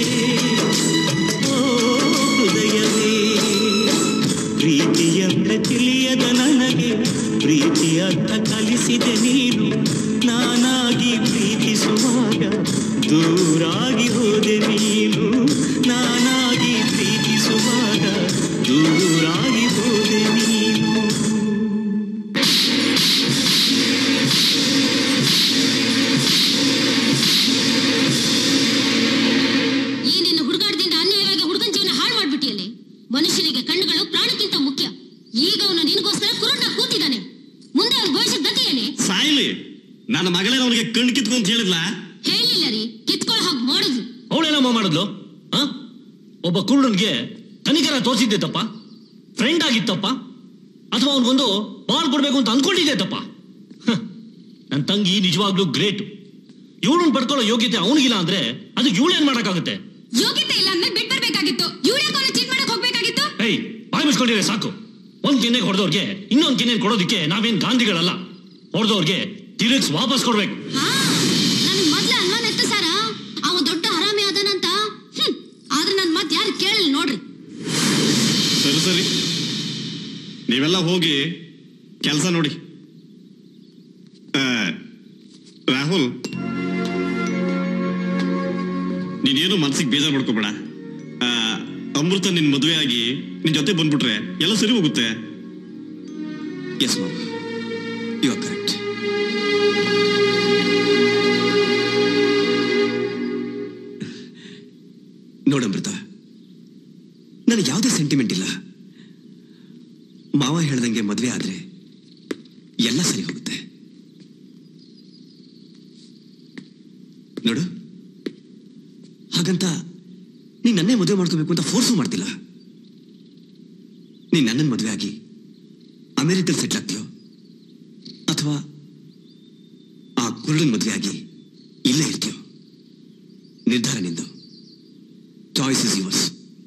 ಓ ಹೃದಯವೇ ಪ್ರೀತಿಯಂದ್ರೆ ತಿಳಿಯದ ನನಗೆ ಪ್ರೀತಿ ಅರ್ಥ ಕಲಿಸಿದೆ ನೀನು ನಾನಾಗಿ ಪ್ರೀತಿಸುವಾಗ ದೂರಾಗಿ ಹೋದೆ ನೀನು ನಾನಾಗಿ ಪ್ರೀತಿಸುವಾಗ ದೂರಾಗಿ ಹೋದೆ ನೀನು ಈ ನಿನ್ನ ಹುಡುಗಾಟದಿಂದ ಅನ್ಯಾಯವಾಗಿ ಹುಡುಗನ ಜೀವನ ಹಾಳು ಮಾಡ್ಬಿಟ್ಟಿಯಲ್ಲಿ ಮನುಷ್ಯನಿಗೆ ಕಣ್ಣುಗಳು ಪ್ರಾಣಕ್ಕಿಂತ ಮುಖ್ಯ ಈಗ ಅವನು ನಿನಗೋಸ್ಕರ ಕುರುಡ್ನ ಕೂತಿದ್ದಾನೆ ಮುಂದೆ ಅವನ ಭವಿಷ್ಯ ಗತಿಯಲ್ಲಿ ಸಾಯ್ಲಿ ನನ್ನ ಮಗಳೇ ಅವನಿಗೆ ಕಣ್ಣು ಕಿತ್ಕೊಂತ ಅಂತ ಹೇಳಿದ್ಲ ಹೇಳಿಲ್ಲ ರೀ ಕಿತ್ಕೊಳ್ಳೋ ಹಾಗೆ ಮಾಡಿದ್ಲು ಅವಳೇನಮ್ಮ ಮಾಡಿದ್ಲು ಆ? ಒಬ್ಬ ಕುರುಡನ್ಗೆ ಕನಿಕರ ತೋರಿಸಿದ್ದೆ ತಪ್ಪ ಫ್ರೆಂಡ್ ಆಗಿತ್ತಪ್ಪ ಅಥವಾ ಅವನಿಗೊಂದು ಬಾಲ್ ಕೊಡ್ಬೇಕು ಅಂತ ಅನ್ಕೊಂಡಿದ್ದೆ ತಪ್ಪ ನನ್ನ ತಂಗಿ ನಿಜವಾಗ್ಲೂ ಗ್ರೇಟ್ ಇವಳನ್ನ ಪಡ್ಕೊಳ್ಳೋ ಯೋಗ್ಯತೆ ಅವನಿಗಿಲ್ಲ ಅಂದ್ರೆ ಅದಕ್ಕೆ ಇವಳೇನ್ ಮಾಡಕ್ಕಾಗುತ್ತೆ ಯೋಗ್ಯತೆ ಇಲ್ಲ ಅಂದ್ರೆ ಬಿಟ್ ಬರ್ಬೇಕಾಗಿತ್ತು ಇವ್ಳು ಯಾಕೆ ಅವನ ಚೀಟ್ ಮಾಡಕ್ ಹೋಗ್ಬೇಕಾಗಿತ್ತು ಏಯ್ ಬಾಯಿ ಮುಚ್ಕೊಂಡಿದ್ರೆ ಸಾಕು ಒಂದ್ ಕೆನ್ನೆಗೆ ಹೊಡೆದವ್ರಿಗೆ ಇನ್ನೊಂದ್ ಕೆನ್ನೆ ಕೊಡೋದಕ್ಕೆ ನಾವೇನ್ ಗಾಂಧಿಗಳಲ್ಲ ಹೊಡೆದವ್ರಿಗೆ ತಿರುಗ್ಸ್ ವಾಪಸ್ ಕೊಡ್ಬೇಕು ನನಗ್ ಮೊದ್ಲೇ ಅನುಮಾನ ಇತ್ತು ಸಾರ ಅವ ದೊಡ್ಡ ಹರಾಮಿ ಅದಾನಂತ ಹ್ಮ್ ಆದ್ರೆ ನನ್ ಮಾತ್ ಯಾರು ಕೇಳಲ್ಲ ನೋಡ್ರಿ ಸರಿ ಸರಿ ನೀವೆಲ್ಲ ಹೋಗಿ ಕೆಲಸ ನೋಡಿ ಆ, ರಾಹುಲ್ ನೀನೇನು ಮನ್ಸಿಗೆ ಬೇಜಾರು ಮಾಡ್ಕೋಬೇಡ ಆ, ಅಮೃತ ನಿನ್ ಮದುವೆ ಆಗಿ ನಿನ್ ಜೊತೆ ಬಂದ್ಬಿಟ್ರೆ ಎಲ್ಲ ಸರಿ ಹೋಗುತ್ತೆ ಎಸ್ ಮಾಮ ಯು ಆರ್ ಕರೆಕ್ಟ್ ನೋಡಮೃತ ನನಗೆ ಯಾವುದೇ ಸೆಂಟಿಮೆಂಟ್ ಇಲ್ಲ ಮಾವ ಹೇಳ್ದಂಗೆ ಮದುವೆ ಆದ್ರೆ ಎಲ್ಲ ಸರಿ ಹೋಗುತ್ತೆ ನೋಡು ಹಾಗಂತ ನೀನ್ ನನ್ನೇ ಮದುವೆ ಮಾಡ್ಕೋಬೇಕು ಅಂತ ಫೋರ್ಸು ಮಾಡ್ತಿಲ್ಲ ನೀನ್ ನನ್ನನ್ನು ಮದುವೆ ಆಗಿ ಅಮೆರಿಕಲ್ ಸೆಟ್ಲ್ ಆಗ್ತೀಯೋ ಅಥವಾ ಆ ಕುರುಡನ್ ಮದುವೆ ಆಗಿ ಇಲ್ಲೇ ಇರ್ತೀಯೋ ನಿರ್ಧಾರ ನಿಂದು ಚಾಯ್ಸ್ ಇಸ್ ಯುವರ್ಸ್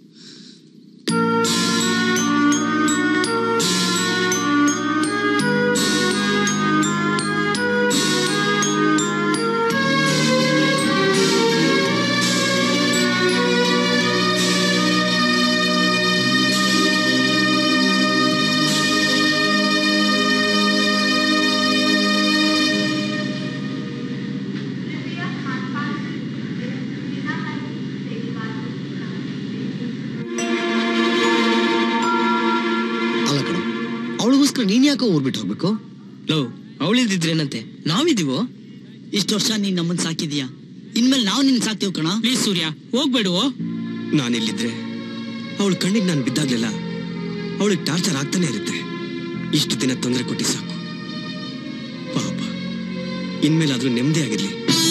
ಅಲ್ಲ ಕಣ ಅವಳಿಗೋಸ್ಕರ ನೀನ್ ಯಾಕೋ ಊರ್ಬಿಟ್ಟು ಹೋಗ್ಬೇಕು ಲೋ ಅವಳಿದ್ದಿದ್ರೇನಂತೆ ನಾವಿದೀವೋ ಇಷ್ಟು ವರ್ಷ ನೀನ್ ನಮ್ಮನ್ ಸಾಕಿದೀಯಾ ಇನ್ಮೇಲೆ ನಾವು ನಿನ್ ಸಾಕ್ತೀವಿ ಕಣ ಪ್ಲೀಸ್ ಸೂರ್ಯ ಹೋಗ್ಬೇಡುವೋ ನಾನಿಲ್ಲಿದ್ರೆ ಅವಳ ಕಣ್ಣಿಗೆ ನಾನು ಬಿದ್ದಾಗ್ಲೆಲ್ಲ ಅವಳಿಗೆ ಟಾರ್ಚರ್ ಆಗ್ತಾನೆ ಇರುತ್ತೆ ಇಷ್ಟು ದಿನ ತೊಂದರೆ ಕೊಟ್ಟಿ ಸಾಕು ಪಾಪ ಇನ್ಮೇಲಾದ್ರೂ ನೆಮ್ಮದಿ ಆಗಿರ್ಲಿ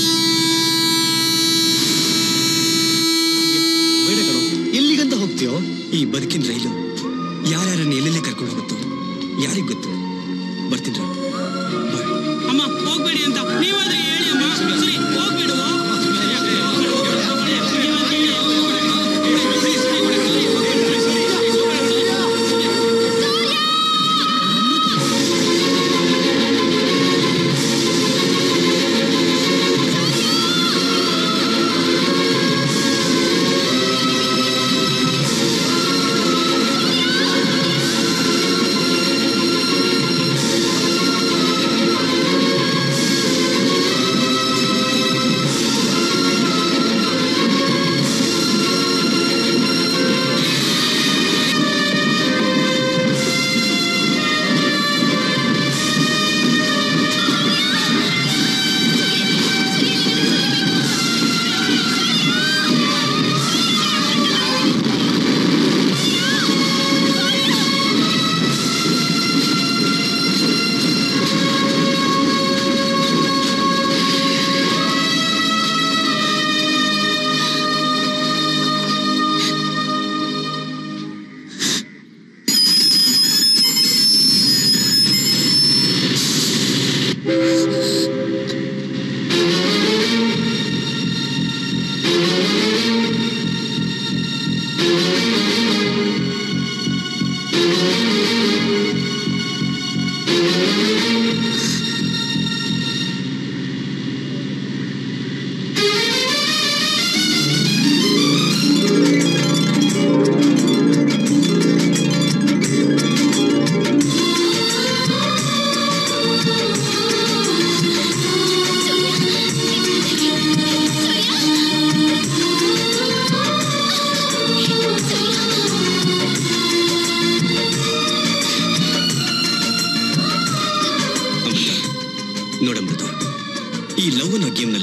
ಬೇಡ ಕಣೋ ಎಲ್ಲಿಗಂತ ಹೋಗ್ತೀಯೋ ಈ ಬದುಕಿನ ರೈಲು ಯಾರ್ಯಾರನ್ನ ಎಲ್ಲೆಲ್ಲೇ ಕರ್ಕೊಂಡು ಹೋಗುತ್ತೋ ಯಾರಿಗ್ ಗೊತ್ತು ಬರ್ತೀನಿ ಅಮ್ಮ ಹೋಗ್ಬೇಡಿ ಅಂತ ನೀವಾದ್ರೆ ಹೇಳಿ ಅಮ್ಮ ಸರಿ ಹೋಗ್ಬೇಡುವೋ ಆ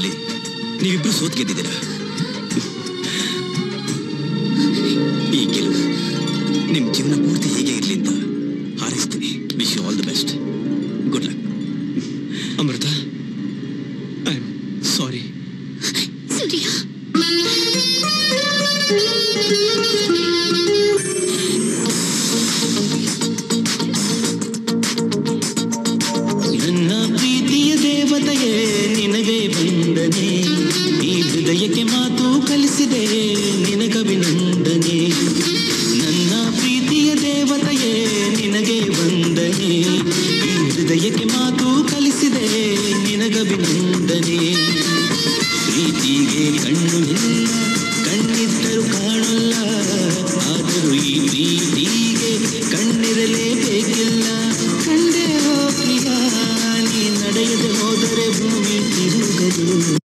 ಪರೀಕ್ಷೆಯಲ್ಲಿ ನೀವಿಬ್ರು ಸೋತ್ ಗೆದ್ದಿದ್ದೀರಾ ಈ ಗೆಲುವು ನಿಮ್ ಜೀವನ ಪೂರ್ತಿ ಹೀಗೆ ಇರ್ಲಿ ಅಂತ ಹಾರೈಸ್ತೀನಿ wish you all the best good luck Amrita I am sorry Surya ನನ್ನ ಪ್ರೀತಿಯ ದೇವತೆಯೇ ನಿನಗೆ ವಂದನೆ ಈ ಹೃದಯಕ್ಕೆ ಮಾತು ಕಲಿಸಿದೆ ನಿನಗಭಿನಂದನೆ ನನ್ನ ಪ್ರೀತಿಯ ದೇವತೆಯೇ ನಿನಗೆ ವಂದನೆ ಈ ಹೃದಯಕ್ಕೆ ಮಾತು ಕಲಿಸಿದೆ ನಿನಗಭಿನಂದನೆ ಪ್ರೀತಿಗೆ ಕಣ್ಣು ಇಲ್ಲ ಕಣ್ಣಿದ್ದರೂ ಕಾಣಲ್ಲ ಆದರೂ ಈ ಪ್ರೀತಿಗೆ ಕಣ್ಣಿರಲೇಬೇಕಿಲ್ಲ ಕಂಡೆ ಹೋಗ್ಲಿಲ್ಲ ನೀ ನಡೆಯದೆ ಹೋದರೆ ಭೂಮಿ ತಿರುಗದು